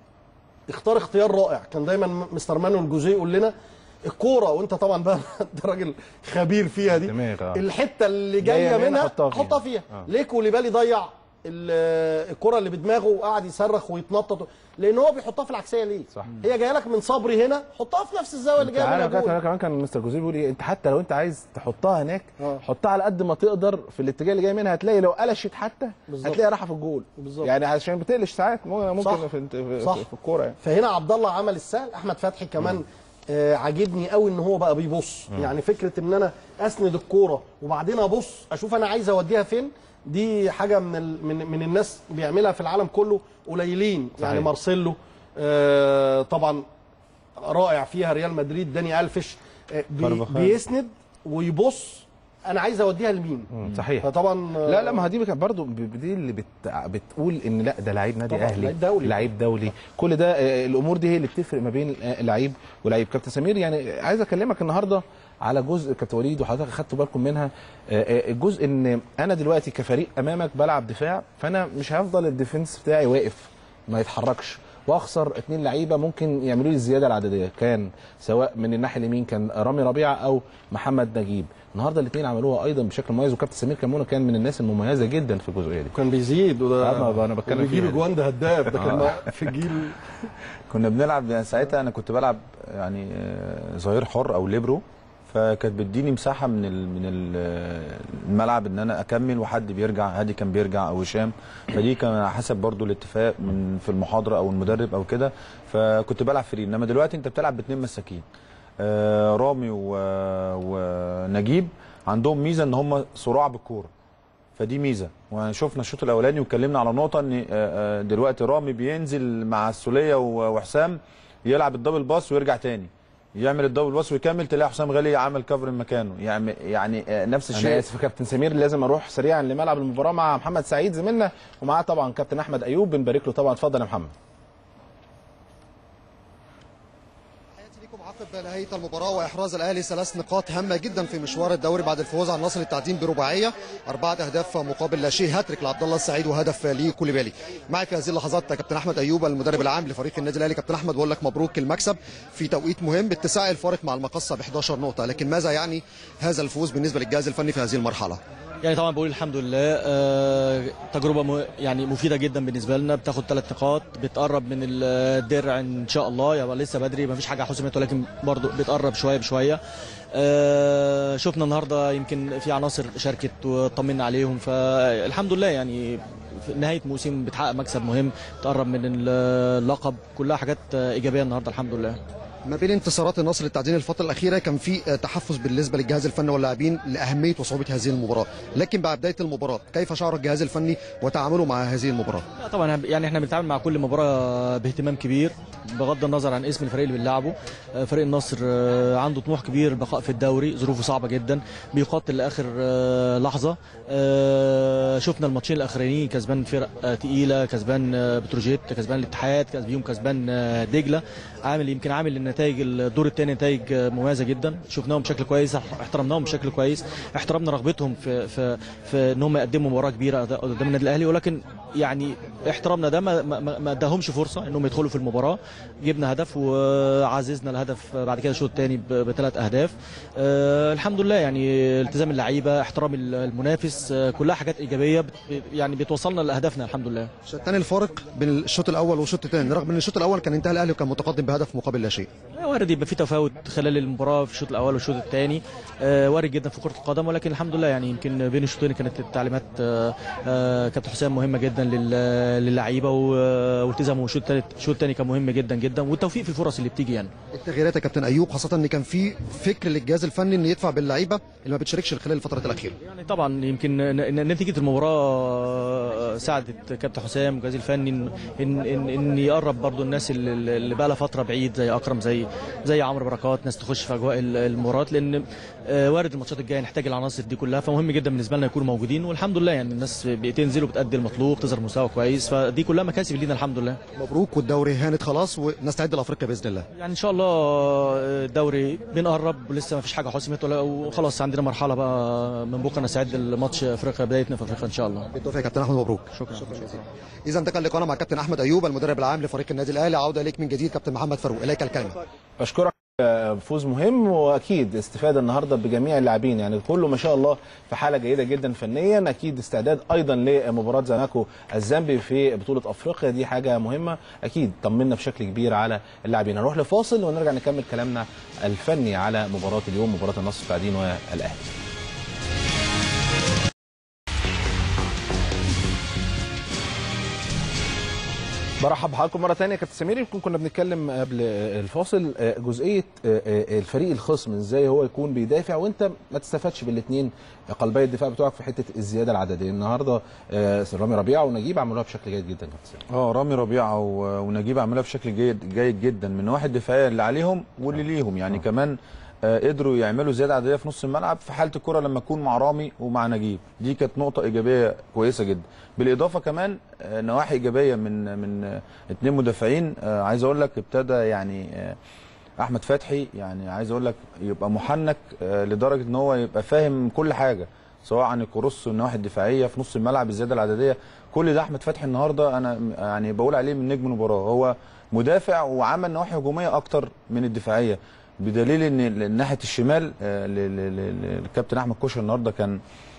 اختار اختيار رائع كان دايما م- مستر مانويل جوزيه يقول لنا الكوره وانت طبعا بقى انت راجل خبير فيها دي دماغ، آه. الحته اللي جاية جايه منها منها حطها فيها. حطها فيها آه. ليه كوليبالي ضيع ال- الكره اللي بدماغه وقعد يصرخ ويتنطط لان هو بيحطها في العكسيه ليه صح. هي جايه لك من صبري هنا حطها في نفس الزاويه اللي جايه تعالى منها يا كابتن جول أنا كمان كان مستر جوزيه بيقول ايه انت حتى لو انت عايز تحطها هناك آه. حطها على قد ما تقدر في الاتجاه اللي جاي منها هتلاقي لو قلشت حتى بالظبط. هتلاقيها رايحه في الجول بالظبط. يعني عشان بتقلش ساعات ممكن صح. ممكن في, في, صح. في, في الكوره يعني فهنا عبد الله عمل السهل احمد فتحي كمان آه عاجبني قوي ان هو بقى بيبص يعني فكره ان انا اسند الكوره وبعدين ابص اشوف انا عايز اوديها فين دي حاجه من ال من, من الناس بيعملها في العالم كله قليلين يعني صحيح. مارسيلو آه طبعا رائع فيها ريال مدريد داني الفش آه بي كارفاخال. بيسند ويبص انا عايز اوديها لمين صحيح فطبعا آه، لا لا ما هي دي برضه دي اللي بت... بتقول ان لا ده لعيب نادي طبعاً، اهلي لعيب دولي. لعيب دولي كل ده آه، الامور دي هي اللي بتفرق ما بين آه، لعيب ولعيب كابتن سمير يعني عايز اكلمك النهارده على جزء كابتن وليد وحضرتك اخدتوا بالكم منها آه، آه، الجزء ان انا دلوقتي كفريق امامك بلعب دفاع فانا مش هفضل الديفنس بتاعي واقف ما يتحركش واخسر اتنين لعيبه ممكن يعملوا لي الزياده العدديه كان سواء من الناحيه اليمين كان رامي ربيعه او محمد نجيب النهارده الاثنين عملوها ايضا بشكل مميز وكابتن سمير كمونه كان من الناس المميزه جدا في الجزئيه دي كان بيزيد وده آه، ما- أنا بتكلم بيجيب فيها دي. اجوان ده هداف ده كان في الجيل كنا بنلعب يعني ساعتها انا كنت بلعب يعني آه، ظهير حر او ليبرو فكانت بتديني مساحه من ال- من ال- الملعب ان انا اكمل وحد بيرجع هادي كان بيرجع او هشام فدي كان على حسب برضو الاتفاق من في المحاضره او المدرب او كده فكنت بلعب فري انما دلوقتي انت بتلعب باثنين مساكين آه، رامي و- ونجيب عندهم ميزه ان هم صراع بالكوره فدي ميزه وشفنا الشوط الاولاني واتكلمنا على نقطه ان آه، آه، دلوقتي رامي بينزل مع السوليه و- وحسام يلعب الدبل باس ويرجع تاني يعمل الدبل باس ويكمل تلاقي حسام غالي عمل كفر مكانه يعني يعني آه، نفس الشيء انا اسف يا كابتن سمير لازم اروح سريعا لملعب المباراه مع محمد سعيد زميلنا ومعاه طبعا كابتن احمد ايوب بنبارك له طبعا اتفضل يا محمد عقب نهايه المباراه واحراز الاهلي ثلاث نقاط هامه جدا في مشوار الدوري بعد الفوز على النصر التعدين برباعيه اربعه اهداف مقابل لا شيء هاتريك لعبد الله السعيد وهدف لكوليبالي معي في هذه اللحظات كابتن احمد ايوب المدرب العام لفريق النادي الاهلي كابتن احمد بقول لك مبروك المكسب في توقيت مهم باتساع الفارق مع المقصه ب 11 نقطه لكن ماذا يعني هذا الفوز بالنسبه للجهاز الفني في هذه المرحله يعني طبعا بقول الحمد لله آه، تجربه م- يعني مفيده جدا بالنسبه لنا بتاخد ثلاث نقاط بتقرب من الدرع ان شاء الله يبقى لسه بدري ما فيش حاجه حسمت ولكن برضو بتقرب شويه بشويه آه، شفنا النهارده يمكن في عناصر شاركت وطمنا عليهم فالحمد لله يعني في نهايه موسم بتحقق مكسب مهم تقرب من اللقب كلها حاجات ايجابيه النهارده الحمد لله ما بين انتصارات النصر التعدين الفترة الأخيرة كان في آه، تحفز بالنسبة للجهاز الفني واللاعبين لأهمية وصعوبة هذه المباراة، لكن بعد بداية المباراة كيف شعر الجهاز الفني وتعامله مع هذه المباراة؟ لا طبعا يعني احنا بنتعامل مع كل مباراه باهتمام كبير بغض النظر عن اسم الفريق اللي بنلعبه آه، فريق النصر آه، عنده طموح كبير البقاء في الدوري ظروفه صعبه جدا بيقاتل لاخر آه، لحظه آه، شفنا الماتشين الاخرانيين كسبان فرق آه، تقيله كسبان آه، بتروجيت كسبان الاتحاد كسبان كسبان آه، دجله عامل يمكن عامل النتائج الدور الثاني نتائج آه، مميزه جدا شفناهم بشكل كويس احترمناهم بشكل كويس احترمنا رغبتهم في في في ان هم يقدموا مباراه كبيره قدام النادي الاهلي ولكن يعني احترامنا ده ما ما- ما ما اداهمش فرصه انهم يدخلوا في المباراه جبنا هدف وعززنا الهدف بعد كده الشوط الثاني بثلاث اهداف أه الحمد لله يعني التزام اللعيبه احترام المنافس أه كلها حاجات ايجابيه بت يعني بتوصلنا لاهدافنا الحمد لله شتان الفارق بين الشوط الأول والشوط الثاني رغم أن الشوط الأول كان انتهى الأهلي وكان متقدم بهدف مقابل لا شيء. وارد يبقى في تفاوت خلال المباراه في الشوط الاول والشوط الثاني آه، وارد جدا في كره القدم ولكن الحمد لله يعني يمكن بين الشوطين كانت التعليمات آه، آه، كابتن حسام مهمه جدا لل- للعيبه و- والتزامهم الشوط الثالث الشوط الثاني كان مهم جدا جدا والتوفيق في الفرص اللي بتيجي يعني التغييرات يا كابتن أيوب خاصة أن كان في فكر للجهاز الفني أن يدفع باللعيبة اللي ما بتشاركش خلال الفترة الأخيرة. يعني طبعا يمكن ن- ن- نتيجه المباراه ساعدت كابتن حسام والجهاز الفني ان ان ان, إن يقرب برضو الناس اللي اللي بقى لها فتره بعيد زي اكرم زي زي عمرو بركات ناس تخش في اجواء ال- المباراه لان آه، وارد الماتشات الجايه نحتاج العناصر دي كلها فمهم جدا بالنسبه لنا يكونوا موجودين والحمد لله يعني الناس بتنزل وبتأدي المطلوب تظهر مستوى كويس فدي كلها مكاسب لينا الحمد لله مبروك والدوري هانت خلاص ونستعد لأفريقيا بإذن الله. يعني ان شاء الله الدوري بنقرب ولسه ما فيش حاجه حسمت ولا وخلاص عندنا مرحله بقى من بكره نستعد لماتش افريقيا بدايتنا في افريقيا ان شاء الله بالتوفيق يا كابتن أحمد مبروك. شكرا, شكرا. إذا انتقل لقاءنا مع كابتن أحمد أيوب المدرب العام لفريق النادي الأهلي عودة إليك من جديد كابتن محمد فاروق إليك الكلمة. بشكرك آه، فوز مهم واكيد استفاده النهارده بجميع اللاعبين يعني كله ما شاء الله في حاله جيده جدا فنيا اكيد استعداد ايضا لمباراه زناكو الزامبي في بطوله افريقيا دي حاجه مهمه اكيد طمنا بشكل كبير على اللاعبين نروح لفاصل ونرجع نكمل كلامنا الفني على مباراه اليوم مباراه النصر التعدين والاهلي برحب بحضراتكم مره ثانيه كابتن سمير يمكن كنا بنتكلم قبل الفاصل آه، جزئيه آه، آه، الفريق الخصم ازاي هو يكون بيدافع وانت ما تستفادش بالاثنين قلبي الدفاع بتوعك في حته الزياده العدديه النهارده آه، رامي ربيعه ونجيب عملوها بشكل جيد جدا كابتن سمير اه رامي ربيعه و- ونجيب عملها بشكل جيد جيد جدا من واحد دفاعيه اللي عليهم واللي ليهم يعني كمان آه، قدروا يعملوا زياده عدديه في نص الملعب في حاله الكره لما تكون مع رامي ومع نجيب دي كانت نقطه ايجابيه كويسه جدا بالاضافه كمان آه، نواحي ايجابيه من من آه، اتنين مدافعين آه، عايز اقول لك ابتدى يعني آه، احمد فتحي يعني عايز اقول لك يبقى محنك آه، لدرجه ان هو يبقى فاهم كل حاجه سواء عن الكروس والنواحي الدفاعيه في نص الملعب الزياده العدديه كل ده احمد فتحي النهارده انا يعني بقول عليه من نجم المباراه هو مدافع وعمل نواحي هجوميه اكتر من الدفاعيه بدليل ان ال- ناحيه الشمال آه، ل- ل- ل- الكابتن احمد كوشر النهارده كان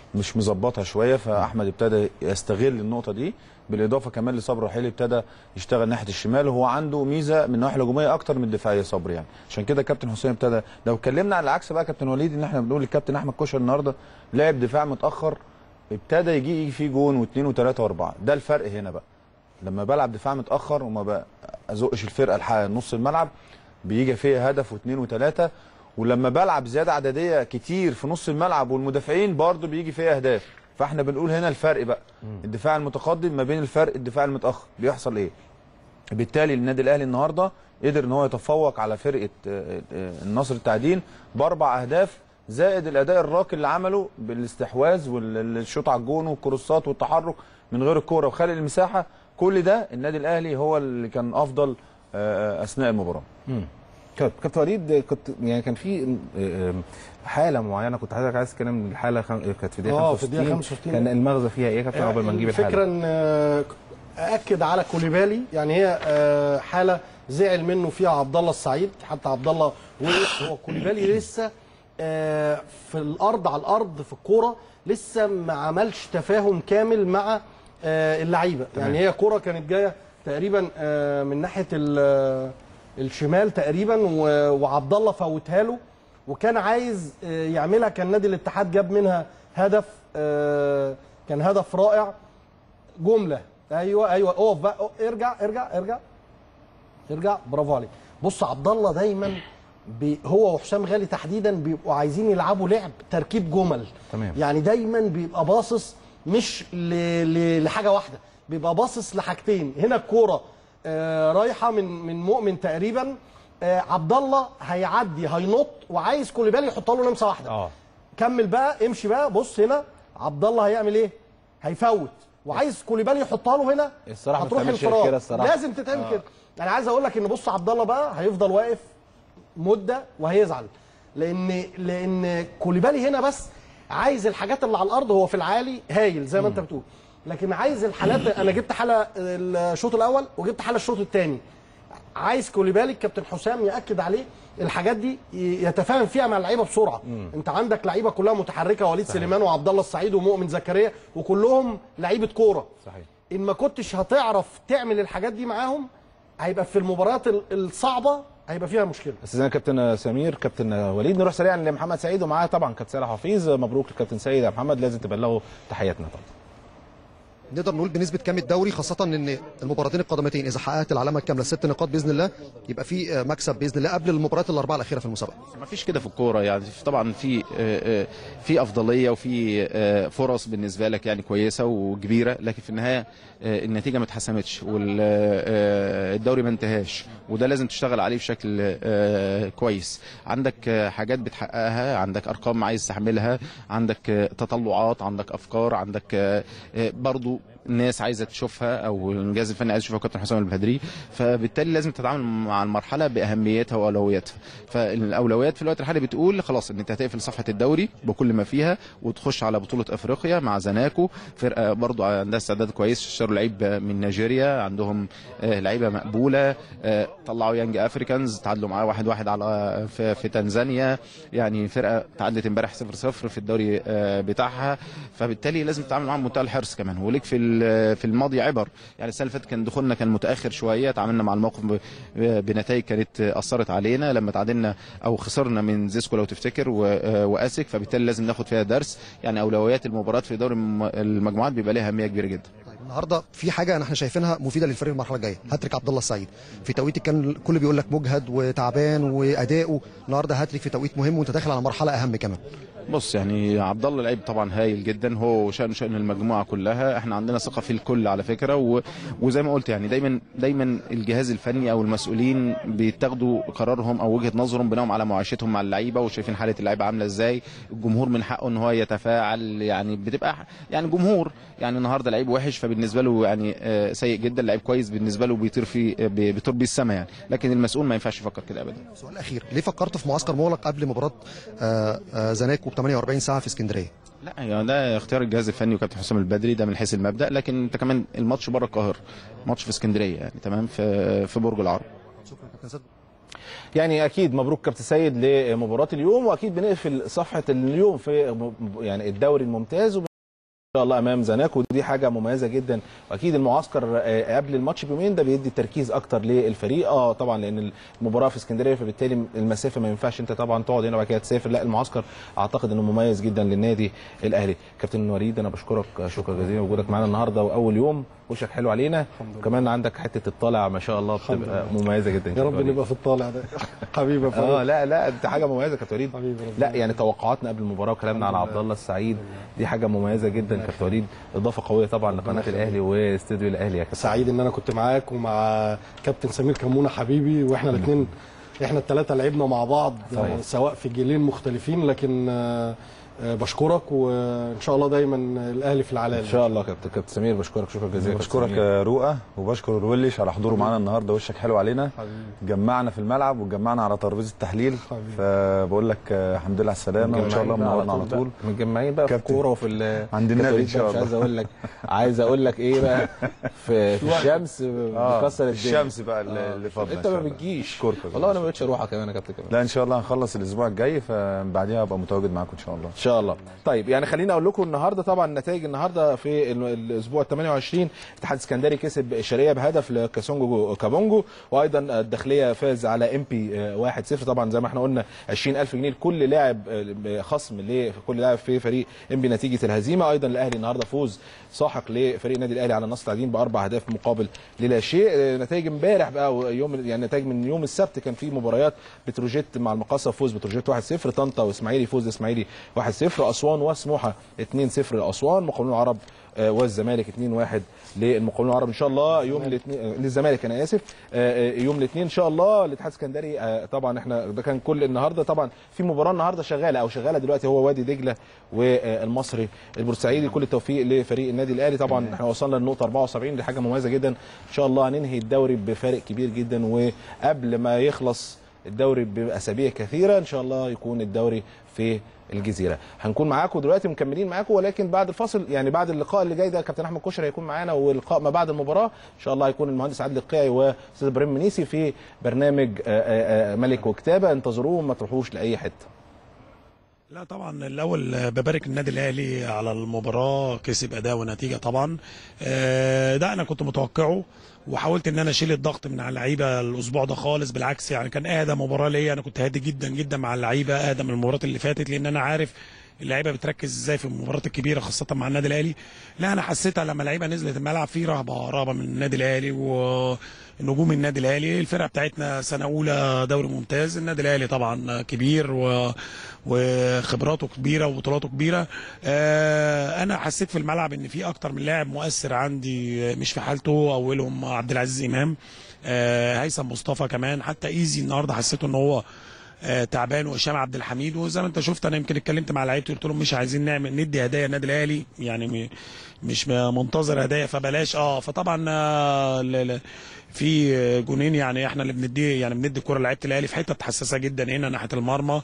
مش مظبطها شويه فاحمد ابتدى يستغل النقطه دي بالاضافه كمان لصبري رحيل ابتدى يشتغل ناحيه الشمال وهو عنده ميزه من الناحيه الهجوميه اكتر من الدفاعيه صبري يعني عشان كده كابتن حسين ابتدى لو اتكلمنا على العكس بقى كابتن وليد ان احنا بنقول الكابتن احمد كوشر النهارده لعب دفاع متاخر ابتدى يجي يجي فيه جون واثنين وثلاثه واربعه ده الفرق هنا بقى لما بلعب دفاع متاخر وما بزقش الفرقه لحد نص الملعب بيجي فيها هدف واثنين وثلاثه ولما بلعب زياده عدديه كتير في نص الملعب والمدافعين برضه بيجي فيها اهداف فاحنا بنقول هنا الفرق بقى الدفاع المتقدم ما بين الفرق الدفاع المتاخر بيحصل ايه بالتالي النادي الاهلي النهارده قدر ان هو يتفوق على فرقه آه، آه، النصر التعدين باربع اهداف زائد الاداء الراقي اللي عمله بالاستحواذ والشوط على الجون والكروسات والتحرك من غير الكوره وخلق المساحه كل ده النادي الاهلي هو اللي كان افضل آه، اثناء المباراه مم. كابتن كابتن وليد كنت يعني كان في آه، حاله معينه كنت حضرتك عايز تتكلم من الحاله خم... كانت في دقيقه آه، 65 في الدقيقة 65. كان المغزى فيها ايه يا كابتن قبل ما نجيب الحاله الفكره ان آه، اكد على كوليبالي يعني هي آه، حاله زعل منه فيها عبد الله السعيد حتى عبد الله وقف هو كوليبالي لسه آه، في الارض على الارض في الكوره لسه ما عملش تفاهم كامل مع آه، اللعيبه تمام. يعني هي كوره كانت جايه تقريبا آه، من ناحيه ال- الشمال تقريبا و- وعبد الله فوتها له وكان عايز آه، يعملها كان نادي الاتحاد جاب منها هدف آه، كان هدف رائع جمله ايوه ايوه اقف بقى أقف، ارجع ارجع ارجع ارجع برافو عليك بص عبد الله دايما بي هو وحسام غالي تحديدا بيبقوا عايزين يلعبوا لعب تركيب جمل تمام. يعني دايما بيبقى باصص مش ل... ل... لحاجه واحده بيبقى باصص لحاجتين هنا الكوره آه رايحه من من مؤمن تقريبا آه عبد الله هيعدي هينط وعايز كوليبالي يحط له لمسه واحده اه كمل بقى امشي بقى بص هنا عبد الله هيعمل ايه هيفوت وعايز كوليبالي يحطها له هنا الصراحة ما هتروح بتعملش انفراد. كده الصراحة. لازم تتعمل آه. كده انا عايز اقول لك ان بص عبد الله بقى هيفضل واقف مده وهيزعل لان لان كوليبالي هنا بس عايز الحاجات اللي على الارض هو في العالي هايل زي ما انت بتقول لكن عايز الحالات انا جبت حاله الشوط الاول وجبت حاله الشوط الثاني عايز كوليبالي الكابتن حسام ياكد عليه الحاجات دي ي- يتفاهم فيها مع اللعيبه بسرعه مم. انت عندك لعيبه كلها متحركه وليد صحيح. سليمان وعبد الله السعيد ومؤمن زكريا وكلهم لعيبه كوره صحيح ان ما كنتش هتعرف تعمل الحاجات دي معاهم هيبقى في المباريات ال- الصعبه هيبقى فيها مشكله استاذنا كابتن سمير كابتن وليد نروح سريعا لمحمد سعيد ومعاه طبعا كابتن سيد حفيظ مبروك للكابتن سيد يا محمد لازم تبلغوا تحياتنا طبعا نقدر نقول بنسبه كام الدوري خاصه ان المباراتين القادمتين اذا حققت العلامه الكامله ست نقاط باذن الله يبقى في آه، مكسب باذن الله قبل المباريات الاربعه الاخيره في المسابقه ما فيش كده في الكوره يعني في- طبعا في آه، آه، في افضليه وفي آه، فرص بالنسبه لك يعني كويسه وكبيره لكن في النهايه آه، النتيجه ما اتحسمتش والدوري ما انتهاش وده لازم تشتغل عليه بشكل آه، كويس عندك آه، حاجات بتحققها عندك ارقام عايز تحملها عندك آه، تطلعات عندك افكار عندك آه، آه، برضو الناس عايزه تشوفها او الجهاز الفني عايز يشوفها كابتن حسام البدري فبالتالي لازم تتعامل مع المرحله باهميتها واولوياتها فالاولويات في الوقت الحالي بتقول خلاص ان انت هتقفل صفحه الدوري بكل ما فيها وتخش على بطوله افريقيا مع زناكو فرقه برضو عندها استعداد كويس اشتروا لعيب من نيجيريا عندهم آه، لعيبه مقبوله آه، طلعوا يانج افريكانز تعادلوا معاه واحد واحد على في, في تنزانيا يعني فرقه تعادلت امبارح 0 0 في الدوري آه، بتاعها فبالتالي لازم تتعامل معاهم بمنتهى الحرص كمان وليك في ال- في الماضي عبر يعني السنه اللي فاتت كان دخولنا كان متاخر شويه تعاملنا مع الموقف ب- بنتائج كانت اثرت علينا لما تعادلنا او خسرنا من زيسكو لو تفتكر و- آه، واسك فبالتالي لازم ناخد فيها درس يعني اولويات المباراه في دوري الم- المجموعات بيبقى ليها اهميه كبيره جدا النهارده في حاجه احنا شايفينها مفيده للفريق المرحله الجايه هاتريك عبد الله السعيد في توقيت كان الكل بيقول لك مجهد وتعبان واداؤه النهارده هاتريك في توقيت مهم وانت داخل على مرحله اهم كمان بص يعني عبد الله لعيب طبعا هايل جدا هو شأن شأن المجموعه كلها احنا عندنا ثقه في الكل على فكره و... وزي ما قلت يعني دايما دايما الجهاز الفني او المسؤولين بيتاخدوا قرارهم او وجهه نظرهم بناء على معايشتهم مع اللعيبه وشايفين حاله اللعيبه عامله ازاي الجمهور من حقه ان هو يتفاعل يعني بتبقى يعني جمهور يعني النهارده لعيب وحش فبالنسبه له يعني آه، سيء جدا لعيب كويس بالنسبه له بيطير في آه، بيطير بيه السما يعني لكن المسؤول ما ينفعش يفكر كده ابدا السؤال الاخير ليه فكرت في معسكر مغلق قبل مباراه آه، آه، زناكو ب 48 ساعه في اسكندريه لا يعني ده اختيار الجهاز الفني وكابتن حسام البدري ده من حيث المبدا لكن انت كمان الماتش بره القاهره ماتش في اسكندريه يعني تمام في في برج العرب يعني اكيد مبروك كابتن سيد لمباراه اليوم واكيد بنقفل صفحه اليوم في م- يعني الدوري الممتاز وب- ان شاء الله امام زناك ودي حاجه مميزه جدا واكيد المعسكر آه، قبل الماتش بيومين ده بيدي تركيز اكتر للفريق اه طبعا لان المباراه في اسكندريه فبالتالي المسافه ما ينفعش انت طبعا تقعد هنا وبعد كده تسافر لا المعسكر اعتقد انه مميز جدا للنادي الاهلي كابتن وليد انا بشكرك شكرا جزيلا وجودك معانا النهارده واول يوم وشك حلو علينا وكمان عندك حته الطالع ما شاء الله بتبقى مميزه جدا يا رب كابتن وليد. نبقى في الطالع ده حبيبي يا فاروق اه لا لا انت حاجه مميزه كابتن وليد لا يعني توقعاتنا قبل المباراه وكلامنا على عبد الله السعيد دي حاجه مميزه جدا كابتن وليد اضافه قويه طبعا لقناه الاهلي واستوديو الاهلي يا كابتن سعيد ان انا كنت معاك ومع كابتن سمير كمونه حبيبي واحنا الاثنين احنا الثلاثه لعبنا مع بعض صحيح. آه، سواء في جيلين مختلفين لكن آه، آه، بشكرك وان شاء الله دايما الاهلي في العلالة ان شاء الله كابتن كابتن سمير بشكرك شكرا جزيلا كابتن بشكرك سمير. يا رؤى وبشكر الولش على حضوره معانا النهارده وشك حلو علينا جمعنا في الملعب وجمعنا على ترابيزه التحليل فبقول لك آه، الحمد لله على السلامه وان شاء الله متجمعين بقى منورنا على طول بقى. متجمعين بقى في الكوره وفي ال- عند كابتن النبي وليد ان شاء بقى الله مش عايز اقول لك عايز اقول لك ايه بقى في, في الشمس آه، بكسر الدنيا الشمس بقى اللي- اللي فاضله انت إن ما شاء الله. بتجيش أشكرك يا والله انا ما بقتش اروح كمان يا كابتن كمان لا ان شاء الله هنخلص الاسبوع الجاي فبعديها هبقى متواجد معاكم ان شاء الله ان شاء الله طيب يعني خليني اقول لكم النهارده طبعا نتائج النهارده في ال- الاسبوع ال 28 اتحاد اسكندري كسب الشرقيه بهدف لكاسونجو كابونجو وايضا الداخليه فاز على ام بي 1-0 طبعا زي ما احنا قلنا 20000 جنيه لكل لاعب آه، خصم لكل لاعب في فريق ام بي نتيجه الهزيمه ايضا الاهلي النهارده فوز ساحق لفريق النادي الاهلي على النصر التعدين باربع اهداف مقابل للا شيء آه، نتائج امبارح بقى ويوم يعني نتائج من يوم السبت كان في مباريات بتروجيت مع المقاصه فوز بتروجيت 1-0 طنطا واسماعيلي فوز اسماعيلي 1-0 اسوان وسموحه 2-0 لاسوان مقاولون العرب آه، والزمالك 2-1 للمقاولون العرب ان شاء الله يوم الاثنين آه، للزمالك انا اسف آه، آه، يوم الاثنين ان شاء الله الاتحاد السكندري آه، طبعا احنا ده كان كل النهارده طبعا في مباراه النهارده شغاله او شغاله دلوقتي هو وادي دجله والمصري البورسعيدي كل التوفيق لفريق النادي الاهلي طبعا احنا وصلنا للنقطه 74 دي حاجه مميزه جدا ان شاء الله هننهي الدوري بفارق كبير جدا وقبل ما يخلص الدوري باسابيع كثيره ان شاء الله يكون الدوري في الجزيره هنكون معاكم دلوقتي مكملين معاكم ولكن بعد الفاصل يعني بعد اللقاء اللي جاي ده كابتن احمد كشري هيكون معانا واللقاء ما بعد المباراه ان شاء الله هيكون المهندس عادل القيعي واستاذ ابراهيم منيسي في برنامج آه، آه، آه، ملك وكتابه انتظروه ما تروحوش لاي حته لا طبعا الاول ببارك النادي الاهلي على المباراه كسب اداء ونتيجه طبعا آه، ده انا كنت متوقعه وحاولت ان انا اشيل الضغط من على اللعيبه الاسبوع ده خالص بالعكس يعني كان اهدى مباراه ليا انا كنت هادي جدا جدا مع اللعيبه اهدى من المباريات اللي فاتت لان انا عارف اللعيبه بتركز ازاي في المباريات الكبيره خاصه مع النادي الاهلي لا انا حسيتها لما اللعيبه نزلت الملعب في رهبه رهبه من النادي الاهلي ونجوم النادي الاهلي الفرقه بتاعتنا سنه اولى دوري ممتاز النادي الاهلي طبعا كبير و... وخبراته كبيره وبطولاته كبيره آه انا حسيت في الملعب ان في اكتر من لاعب مؤثر عندي مش في حالته اولهم عبد العزيز امام آه هيثم مصطفى كمان حتى ايزي النهارده حسيته ان هو آه، تعبان وهشام عبد الحميد وزي ما انت شفت انا يمكن اتكلمت مع لعيبتي قلت لهم مش عايزين نعمل ندي هدايا النادي الاهلي يعني م- مش منتظر هدايا فبلاش اه فطبعا آه، ل- ل- في جونين يعني احنا اللي بنديه يعني بندي الكوره لعيبه الاهلي في حته حساسه جدا هنا ناحيه المرمى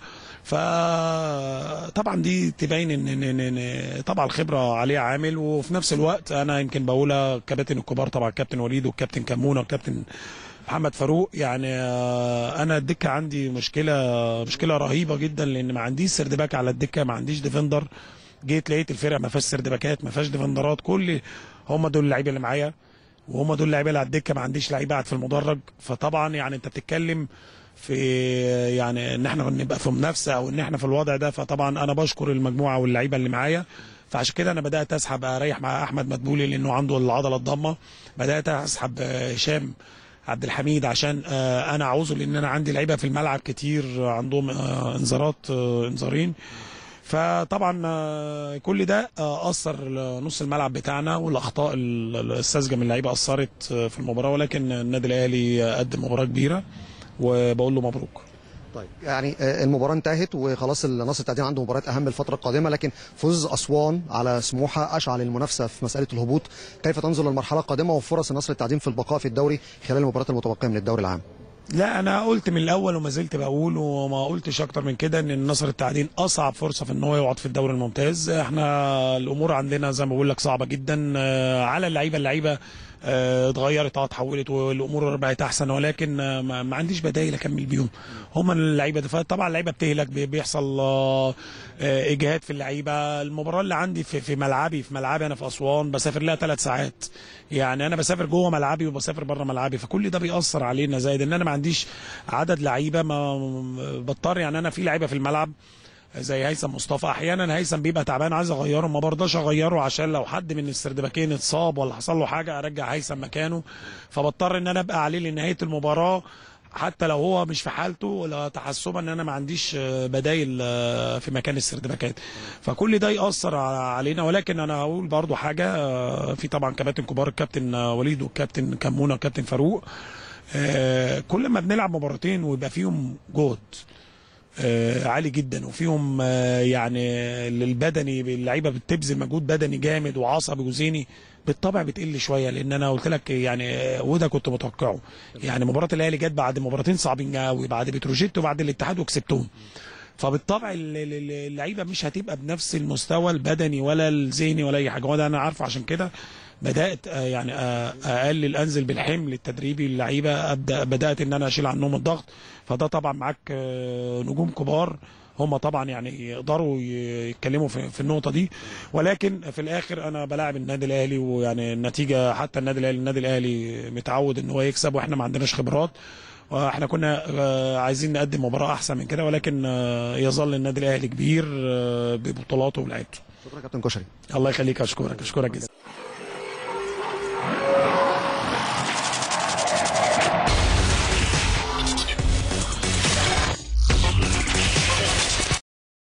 فطبعا دي تبين ان ان ان إن طبعا الخبره عليها عامل وفي نفس الوقت انا يمكن بقولها كباتن الكبار طبعا الكابتن وليد والكابتن كمونه والكابتن محمد فاروق يعني آه، انا الدكه عندي مشكله مشكله رهيبه جدا لان ما عنديش سرد باك على الدكه ما عنديش ديفندر جيت لقيت الفرقه ما فيهاش سرد باكات ما فيهاش ديفندرات كل هم دول اللعيبه اللي معايا وهم دول اللعيبه اللي على الدكه ما عنديش لعيبه قاعد في المدرج فطبعا يعني انت بتتكلم في يعني ان احنا نبقى في منافسه او ان احنا في الوضع ده فطبعا انا بشكر المجموعه واللعيبه اللي معايا فعشان كده انا بدات اسحب اريح مع احمد مدبولي لانه عنده العضله الضامه بدات اسحب آه، هشام عبد الحميد عشان آه، انا عاوزه لان انا عندي لعيبه في الملعب كتير عندهم آه، انذارات آه، انذارين فطبعا آه، كل ده آه، اثر نص الملعب بتاعنا والاخطاء ال- الساذجه من اللعيبه اثرت آه، في المباراه ولكن النادي الاهلي آه، قدم مباراه كبيره وبقول له مبروك طيب يعني آه، المباراه انتهت وخلاص النصر التعدين عنده مباريات اهم الفتره القادمه لكن فوز اسوان على سموحه اشعل المنافسه في مساله الهبوط كيف تنظر للمرحله القادمه وفرص النصر التعدين في البقاء في الدوري خلال المباريات المتبقيه من الدوري العام لا انا قلت من الاول وما زلت بقول وما قلتش اكتر من كده ان النصر التعدين اصعب فرصه في ان هو يقعد في الدوري الممتاز احنا الامور عندنا زي ما بقول لك صعبه جدا آه، على اللعيبه اللعيبه آه، اتغيرت اه اتحولت والامور بقت احسن ولكن آه، ما ما عنديش بدايل اكمل بيهم هم اللعيبه دي طبعا اللعيبه بتهلك بي- بيحصل آه، آه، اجهاد في اللعيبه المباراه اللي عندي في في ملعبي في ملعبي انا في اسوان بسافر لها ثلاث ساعات يعني انا بسافر جوه ملعبي وبسافر بره ملعبي فكل ده بيأثر علينا زائد ان انا ما عنديش عدد لعيبه ما بضطر يعني انا في لعيبه في الملعب زي هيثم مصطفى احيانا هيثم بيبقى تعبان عايز اغيره ما برضاش اغيره عشان لو حد من السردباكين اتصاب ولا حصل له حاجه ارجع هيثم مكانه فبضطر ان انا ابقى عليه لنهايه المباراه حتى لو هو مش في حالته ولا تحسبا ان انا ما عنديش آه، بدايل آه، في مكان السردباكات فكل ده ياثر ع- علينا ولكن انا هقول برضو حاجه آه، في طبعا كباتن كبار الكابتن آه، وليد والكابتن كمونه والكابتن فاروق آه، كل ما بنلعب مباراتين ويبقى فيهم جهد آه، عالي جدا وفيهم آه، يعني البدني اللعيبه بتبذل مجهود بدني جامد وعصبي وذهني بالطبع بتقل شويه لان انا قلت لك يعني آه، وده كنت متوقعه يعني مباراه الاهلي جت بعد مباراتين صعبين قوي بعد بتروجيت وبعد الاتحاد وكسبتهم فبالطبع ال- ال- ال- اللعيبه مش هتبقى بنفس المستوى البدني ولا الذهني ولا اي حاجه وده انا عارفه عشان كده بدات آه، يعني آه، اقلل انزل بالحمل التدريبي اللعيبه ابدا بدات ان انا اشيل عنهم الضغط فده طبعا معاك آه، نجوم كبار هم طبعا يعني يقدروا ي- يتكلموا في, في النقطه دي ولكن في الاخر انا بلاعب النادي الاهلي ويعني النتيجه حتى النادي الاهلي النادي الاهلي متعود ان هو يكسب واحنا ما عندناش خبرات واحنا كنا آه، عايزين نقدم مباراه احسن من كده ولكن آه، يظل النادي الاهلي كبير آه، ببطولاته ولعيبته شكرا كابتن كشري الله يخليك اشكرك اشكرك جدا